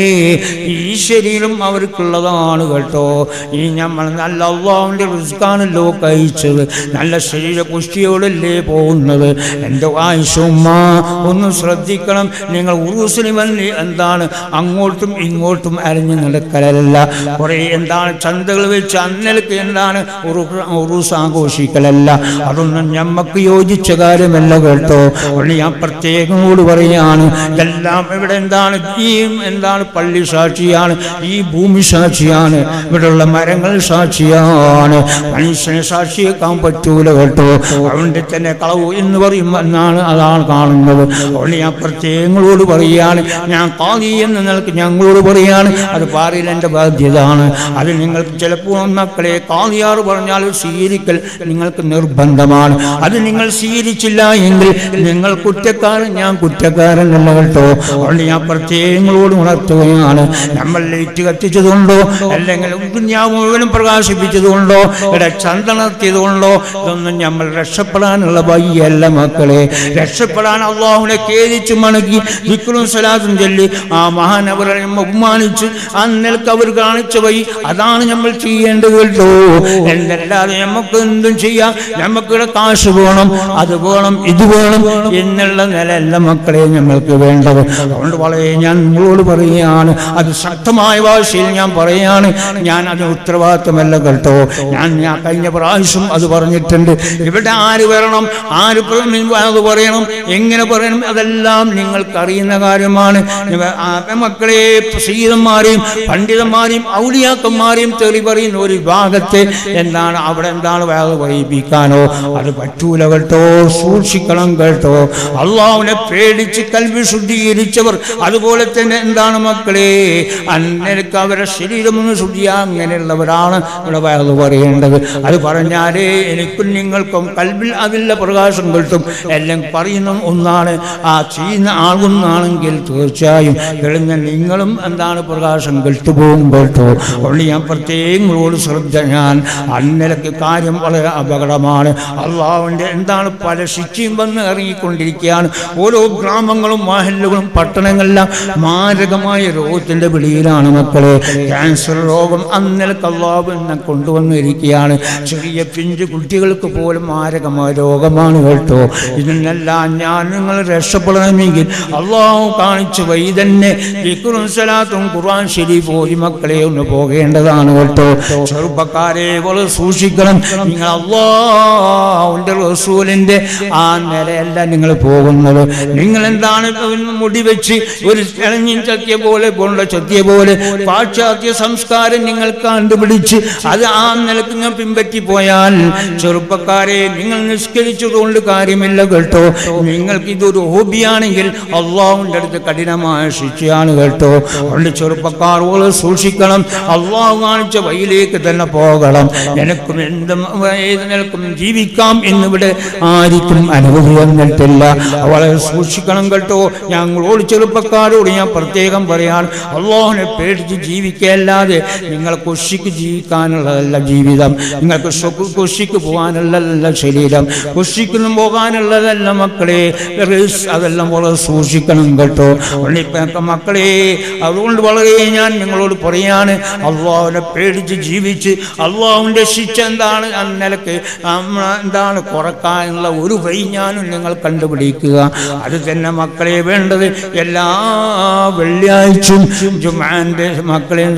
ഈ ശരീരം അവർക്കുള്ളതാണ് കേട്ടോ ഈ നമ്മൾ നല്ല അള്ളാഹുവിൻ്റെ റിസ്ക്കാണല്ലോ കഴിച്ചത് നല്ല ശരീര പുഷ്ടിയോടല്ലേ പോകുന്നത് എൻ്റെ ആയുഷുമ്മ ഒന്ന് ശ്രദ്ധിക്കണം നിങ്ങൾ ഉറൂസിന് വന്ന് എന്താണ് അങ്ങോട്ടും ഇങ്ങോട്ടും അരിഞ്ഞു നടക്കലല്ല കുറേ എന്താണ് ചന്തകൾ വെച്ച് അന്നലക്ക് എന്താണ് ഉറു- ഉറൂസ് ആഘോഷിക്കലല്ല അതൊന്നും ഞമ്മക്ക് യോജിച്ച കാര്യമല്ല കേട്ടോ അതുകൊണ്ട് ഞാൻ പ്രത്യേകമോട് പറയാണ് എല്ലാം ഇവിടെ എന്താണ് ഈ എന്താണ് പള്ളി സാക്ഷിയാണ് ഈ ഭൂമി സാക്ഷിയാണ് ഇവിടെയുള്ള മരങ്ങൾ സാക്ഷിയാണ് മനുഷ്യനെ സാക്ഷിയേക്കാൻ പറ്റൂല കേട്ടോ അതുകൊണ്ട് തന്നെ കളവ് എന്ന് പറയും എന്നാണ് അതാണ് കാണുന്നത് അതുകൊണ്ട് ഞാൻ പ്രത്യേകങ്ങളോട് പറയാണ് ഞാൻ കാതി എന്ന് നിലക്ക് ഞങ്ങളോട് പറയാണ് അത് പാറിയിൽ എൻ്റെ ബാധ്യതയാണ് അത് നിങ്ങൾക്ക് ചിലപ്പോൾ മക്കളെ കാതിയാറ് പറഞ്ഞാൽ സ്വീകരിക്കൽ നിങ്ങൾക്ക് നിർബന്ധമാണ് അത് നിങ്ങൾ സ്വീകരിച്ചില്ല എങ്കിൽ നിങ്ങൾ കുറ്റക്കാരൻ ഞാൻ കുറ്റക്കാരനല്ല കേട്ടോ അതുകൊണ്ട് ഞാൻ പ്രത്യേകങ്ങളോട് ഉണർത്തുകയാണ് നമ്മൾ ലൈറ്റ് കത്തിച്ചതുകൊണ്ടോ അല്ലെങ്കിൽ ദുന്യാവ് മുഴുവനും പ്രകാശിപ്പിച്ചതുകൊണ്ടോ ഇവിടെ ചന്ദനത്തിയതുകൊണ്ടോ ഇതൊന്നും നമ്മൾ രക്ഷപ്പെടാനുള്ള വഴിയല്ല മക്കളെ രക്ഷപ്പെടാൻ അള്ളാഹുവിനെ കേരിച്ച് മണക്കി വിക്രും സലാത്തും ചൊല്ലി ആ മഹാനവരെ ബഹുമാനിച്ച് ആ നിലക്ക് അവർ കാണിച്ച വഴി അതാണ് നമ്മൾ ചെയ്യേണ്ടത് കേട്ടോ എന്നല്ലാതെ നമുക്ക് എന്തും ചെയ്യാം നമുക്കിവിടെ കാശ് വേണം അത് വേണം ഇത് വേണം എന്നുള്ള നിലയല്ല മക്കളെ നമ്മൾക്ക് വേണ്ടത് അതുകൊണ്ട് വളരെ ഞാൻ നിങ്ങളോട് പറയുകയാണ് അത് ശക്തമായ ഭാഷയിൽ ഞാൻ പറയുകയാണ് ഞാൻ അതിന് ഉത്തരവാദിത്തമല്ല കേട്ടോ ഞാൻ ഞാൻ കഴിഞ്ഞ പ്രാവശ്യം അത് പറഞ്ഞിട്ടുണ്ട് ഇവിടെ ആര് വരണം ആര് പ്ര- അത് പറയണം എങ്ങനെ പറയണം അതെല്ലാം നിങ്ങൾക്ക് അറിയുന്ന കാര്യമാണ് ഇവ- ആ മക്കളെ സീതന്മാരെയും പണ്ഡിതന്മാരെയും ഔലിയാക്കന്മാരെയും തെറി പറയുന്ന ഒരു വിഭാഗത്തെ എന്താണ് അവിടെ എന്താണ് വേറെ പറയിപ്പിക്കാനോ അത് പറ്റൂല കേട്ടോ സൂക്ഷിക്കണം കേട്ടോ അള്ളാഹുവിനെ പേടിച്ച് കൽവി ശുദ്ധീകരിച്ചവർ അതുപോലെ തന്നെ എന്താണ് മക്കളെ അന്നേക്ക് അവരെ ശരീരം ഒന്ന് ശുദ്ധിയാ അങ്ങനെയുള്ളവരാണ് ഇവിടെ വേറെ പറയേണ്ടത് അത് പറഞ്ഞാലേ എനിക്കും നിങ്ങൾക്കും കൽവിൽ അതില്ല പ്രകാശം കിട്ടും എല്ലാം പറയുന്ന ഒന്നാണ് ആ ചെയ്യുന്ന ആളൊന്നാണെങ്കിൽ തീർച്ചയായും എഴുന്ന നിങ്ങളും എന്താണ് പ്രകാശം കെട്ടുപോകും കേട്ടോ അതുകൊണ്ട് ഞാൻ പ്രത്യേകങ്ങളോട് ശ്രദ്ധ ഞാൻ അന്നലക്ക് കാര്യം വളരെ അപകടമാണ് അള്ളാഹുവിൻ്റെ എന്താണ് പല ശിക്ഷയും വന്ന് ഇറങ്ങിക്കൊണ്ടിരിക്കുകയാണ് ഓരോ ഗ്രാമങ്ങളും മഹല്ലുകളും പട്ടണങ്ങളെല്ലാം മാരകമായ രോഗത്തിൻ്റെ പിടിയിലാണ് മക്കളെ ക്യാൻസർ രോഗം അന്നലക്ക് അള്ളാഹു എന്നെ കൊണ്ടുവന്നിരിക്കുകയാണ് ചെറിയ പിഞ്ചു കുട്ടികൾക്ക് പോലും മാരകമായ രോഗമാണ് കേട്ടോ ഇതിനെല്ലാം ഞാൻ നിങ്ങൾ രക്ഷപ്പെടണമെങ്കിൽ അള്ളാഹു കാണിച്ച വഴി തന്നെ ദിക്റും സലാത്തും ഖുർആൻ ശരീഫ് ഓതി മക്കളെ ഒന്ന് പോകേണ്ടതാണ് കേട്ടോ ചെറുപ്പക്കാരെ വളരെ സൂക്ഷിക്കണം നിങ്ങൾ അള്ളാഹുവിൻ്റെ റസൂലിൻ്റെ ആ നിലയല്ല നിങ്ങൾ പോകുന്നത് നിങ്ങൾ എന്താണ് ഒന്ന് മുടി വെച്ച് ഒരു ഇളഞ്ഞിൻ ചത്തിയ പോലെ കൊണ്ട ചത്തിയ പോലെ പാശ്ചാത്യ സംസ്കാരം നിങ്ങൾ കണ്ടുപിടിച്ച് അത് ആ നിലക്ക് നിങ്ങൾ പിൻപറ്റി പോയാൽ ചെറുപ്പക്കാരെ നിങ്ങൾ നിഷ്കരിച്ചതുകൊണ്ട് കാര്യമില്ല കേട്ടോ നിങ്ങൾക്ക് ഇതൊരു ഹോബിയാണെങ്കിൽ അള്ളാഹുവിൻ്റെ അടുത്ത് കഠിനമായ ശിക്ഷയാണ് കേട്ടോ അതുകൊണ്ട് ചെറുപ്പക്കാർ പോലെ സൂക്ഷിക്കണം അള്ളാഹു കാണിച്ച വഴിയിലേക്ക് തന്നെ പോകണം എനിക്കും എന്തും ഏത് നിലക്കും ജീവിക്കാം എന്നിവിടെ ആർക്കും അനുമതി വന്നിട്ടില്ല വളരെ സൂക്ഷിക്കണം കേട്ടോ ഞങ്ങളോട് ചെറുപ്പക്കാരോട് ഞാൻ പ്രത്യേകം പറയാൻ അള്ളാഹുനെ പേടിച്ച് ജീവിക്കല്ലാതെ നിങ്ങൾ കുഷിക്ക് ജീവിക്കാനുള്ളതല്ല ജീവിതം നിങ്ങൾക്ക് സ്വ- കുഷിക്ക് പോകാനുള്ളതല്ല ശരീരം കുഷിക്കൊന്നും പോകാനുള്ളതല്ല മക്കളെ റിസ് അതെല്ലാം വളരെ സൂക്ഷിക്കണം കേട്ടോ അതുകൊണ്ട് ഇപ്പൊ മക്കളെ അതുകൊണ്ട് വളരെ ഞാൻ നിങ്ങളോട് പറയാണ് അള്ളാഹുവിനെ പേടിച്ച് ജീവിച്ച് അള്ളാഹുവിൻ്റെ ശിക്ഷ എന്താണ് ആ നിലക്ക് നമ്മ എന്താണ് കുറക്കാനുള്ള ഒരു വഴി ഞാനും നിങ്ങൾ കണ്ടുപിടിക്കുക അത് തന്നെ മക്കളെ വേണ്ടത് എല്ലാ വെള്ളിയാഴ്ചയും ജുമാൻ്റെ മക്കളെ നിസ്കാര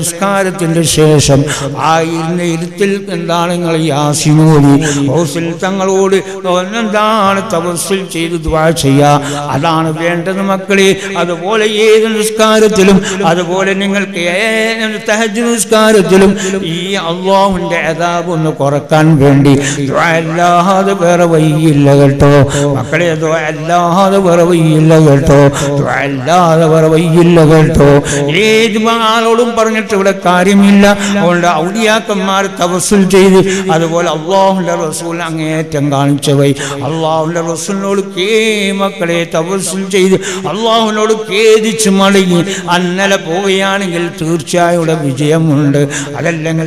നിസ്കാരത്തിന്റെ ശേഷം ആ ഇരുന്ന ഇരുത്തിൽ എന്താണ് നിങ്ങൾ യാസിനോലി ഹൗസിൽ തങ്ങളോട് എന്താണ് തപസ്സിൽ ചെയ്ത് ദ്വാ ചെയ്യുക അതാണ് വേണ്ടത് മക്കളെ അതുപോലെ ഏത് നിസ്കാരത്തിലും അതുപോലെ നിങ്ങൾക്ക് ഏത് തഹജ് നിസ്കാരത്തിലും ഈ അള്ളാഹുവിന്റെ അതാബ് ഒന്ന് കുറക്കാൻ വേണ്ടി ദുആ അല്ലാതെ വേറെ വഴിയില്ല കേട്ടോ മക്കളെ ദുആ അല്ലാതെ വേറെ വഴിയില്ല കേട്ടോ ദുആ അല്ലാതെ വേറെ വഴിയില്ല കേട്ടോ ഏത് ആളോടും പറഞ്ഞിട്ട് ഇവിടെ കാര്യമില്ല അതുകൊണ്ട് ഔലിയാക്കന്മാർ തപസ്സുൽ ചെയ്ത് അതുപോലെ അള്ളാഹുന്റെ റസൂൽ അങ്ങേറ്റം കാണിച്ച വൈ അള്ളാഹുന്റെ റസൂലിനോട് കേ മക്കളെ തപസ്സുൽ ചെയ്ത് അള്ളാഹുവിനോട് ഖേദിച്ച് മടങ്ങി അന്നലെ പോവുകയാണെങ്കിൽ തീർച്ചയായും ഇവിടെ വിജയമുണ്ട് അതല്ലെങ്കിൽ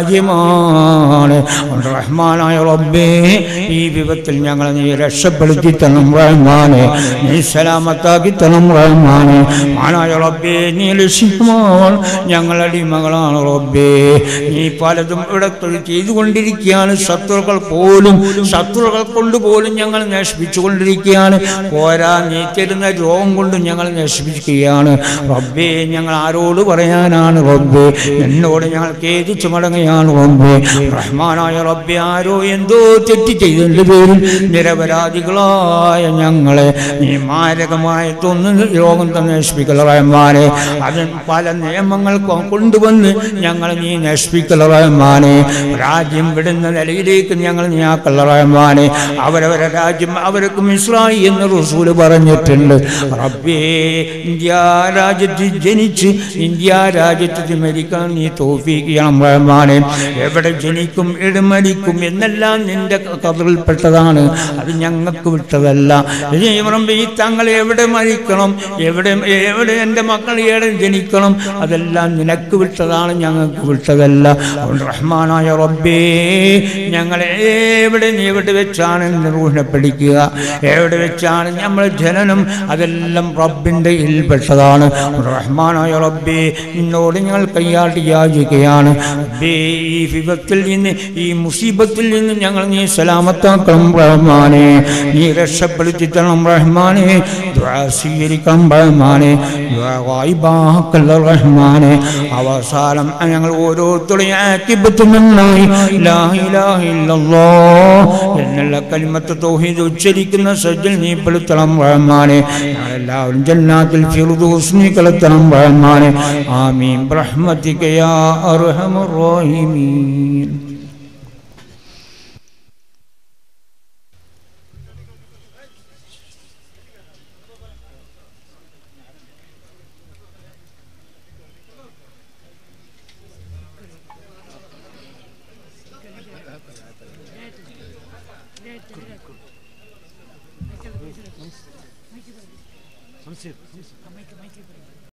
പരാജയമാണ് അതുകൊണ്ട് റഹ്മാനായ റബ്ബേ ഈ വിപത്തിൽ ഞങ്ങളെ നീ രക്ഷപ്പെടുത്തി തരണം റഹ്മാനെ നീ സലാമത്താക്കി തരണം റഹ്മാനെ മാനായ റബ്ബേ നീ ലക്ഷ്യമാണ് ഞങ്ങളുടെ മകളാണ് റബ്ബേ നീ പലതും ഇവിടെ തൊഴിൽ ചെയ്തുകൊണ്ടിരിക്കുകയാണ് ശത്രുക്കൾ പോലും ശത്രുക്കൾ കൊണ്ട് പോലും ഞങ്ങൾ നശിപ്പിച്ചുകൊണ്ടിരിക്കുകയാണ് പോരാ നീ തരുന്ന രോഗം കൊണ്ട് ഞങ്ങൾ നശിപ്പിക്കുകയാണ് റബ്ബേ ഞങ്ങൾ ആരോട് പറയാനാണ് റബ്ബേ എന്നോട് ഞങ്ങൾ ഖേദിച്ചു മടങ്ങുകയാണ് റബ്ബേ റഹ്മാനായ റബ്ബേ ആരോ എന്തോ തെറ്റ് ചെയ്തതിൻ്റെ പേരിൽ നിരപരാധികളായ ഞങ്ങളെ നീ മാരകമായിട്ടൊന്നും രോഗം തന്നെ നശിപ്പിക്കല റഹ്മാനെ അത് പല നിയമങ്ങൾ കൊ- കൊണ്ടുവന്ന് ഞങ്ങൾ നീ നശിപ്പിക്കല റഹ്മാനെ രാജ്യം വിടുന്ന നിലയിലേക്ക് ഞങ്ങൾ നീ ആക്കല്ല റഹ്മാനെ അവരവരെ രാജ്യം അവർക്ക് മിസ്രായി എന്ന് റസൂല് പറഞ്ഞിട്ടുണ്ട് റബ്ബേ ഇന്ത്യ രാജ്യത്ത് ജനിച്ച് ഇന്ത്യ രാജ്യത്ത് മരിക്കാൻ നീ തോഫിക്കണം റഹ്മാനെ എവിടെ ജനിക്കും എവിടെ മരിക്കും എന്നെല്ലാം നിന്റെ കഥയിൽപ്പെട്ടതാണ് അത് ഞങ്ങൾക്ക് വിട്ടതല്ല റബ്ബേ, ഈ തങ്ങൾ എവിടെ മരിക്കണം എവിടെ എവിടെ എൻ്റെ മക്കൾ എവിടെ ജനിക്കണം അതെല്ലാം നിനക്ക് വിട്ടതാണ് ഞങ്ങൾക്ക് വിട്ടതല്ല അതുകൊണ്ട് റഹ്മാനായ റബ്ബേ ഞങ്ങളെ എവിടെ നീ എവിടെ വെച്ചാണ് റൂഹിനെ പഠിക്കുക എവിടെ വെച്ചാണ് നമ്മൾ ജനനം അതെല്ലാം റബ്ബിൻ്റെ ഇൽപ്പെട്ടതാണ് റഹ്മാനായ റബ്ബേ നിന്നോട് ഞങ്ങൾ കൈയാട്ടി യാചിക്കുകയാണ് റബ്ബേ ഈ വിപത്തിൽ നിന്ന് ഈ മുസീബത്തിൽ നിന്ന് ഞങ്ങൾ നീ സലാമത്താക്കണം റഹ്മാനെ നീ രക്ഷപ്പെടുത്തി തരണം റഹ്മാനെ ദുആ സ്വീകരിക്കണം റഹ്മാനെ ദുആ വായിബാക്കല്ല റഹ്മാനെ അവസാനം ഞങ്ങൾ ഓരോരുത്തരുടെയും ആക്കിബത്ത് നന്നായി ലാ ഇലാഹ ഇല്ലല്ലാഹ് എന്നുള്ള കലിമത്ത് തൗഹീദ് ഉച്ചരിക്കുന്ന സജ്ജൽ നീ പെടുത്തണം റഹ്മാനെ ഞങ്ങളെല്ലാവരും ജന്നാത്തിൽ ഫിർദൗസ് നീ കളത്തണം റഹ്മാനെ ആമീൻ റഹ്മതിക യാ അർഹമർ റഹീമീൻ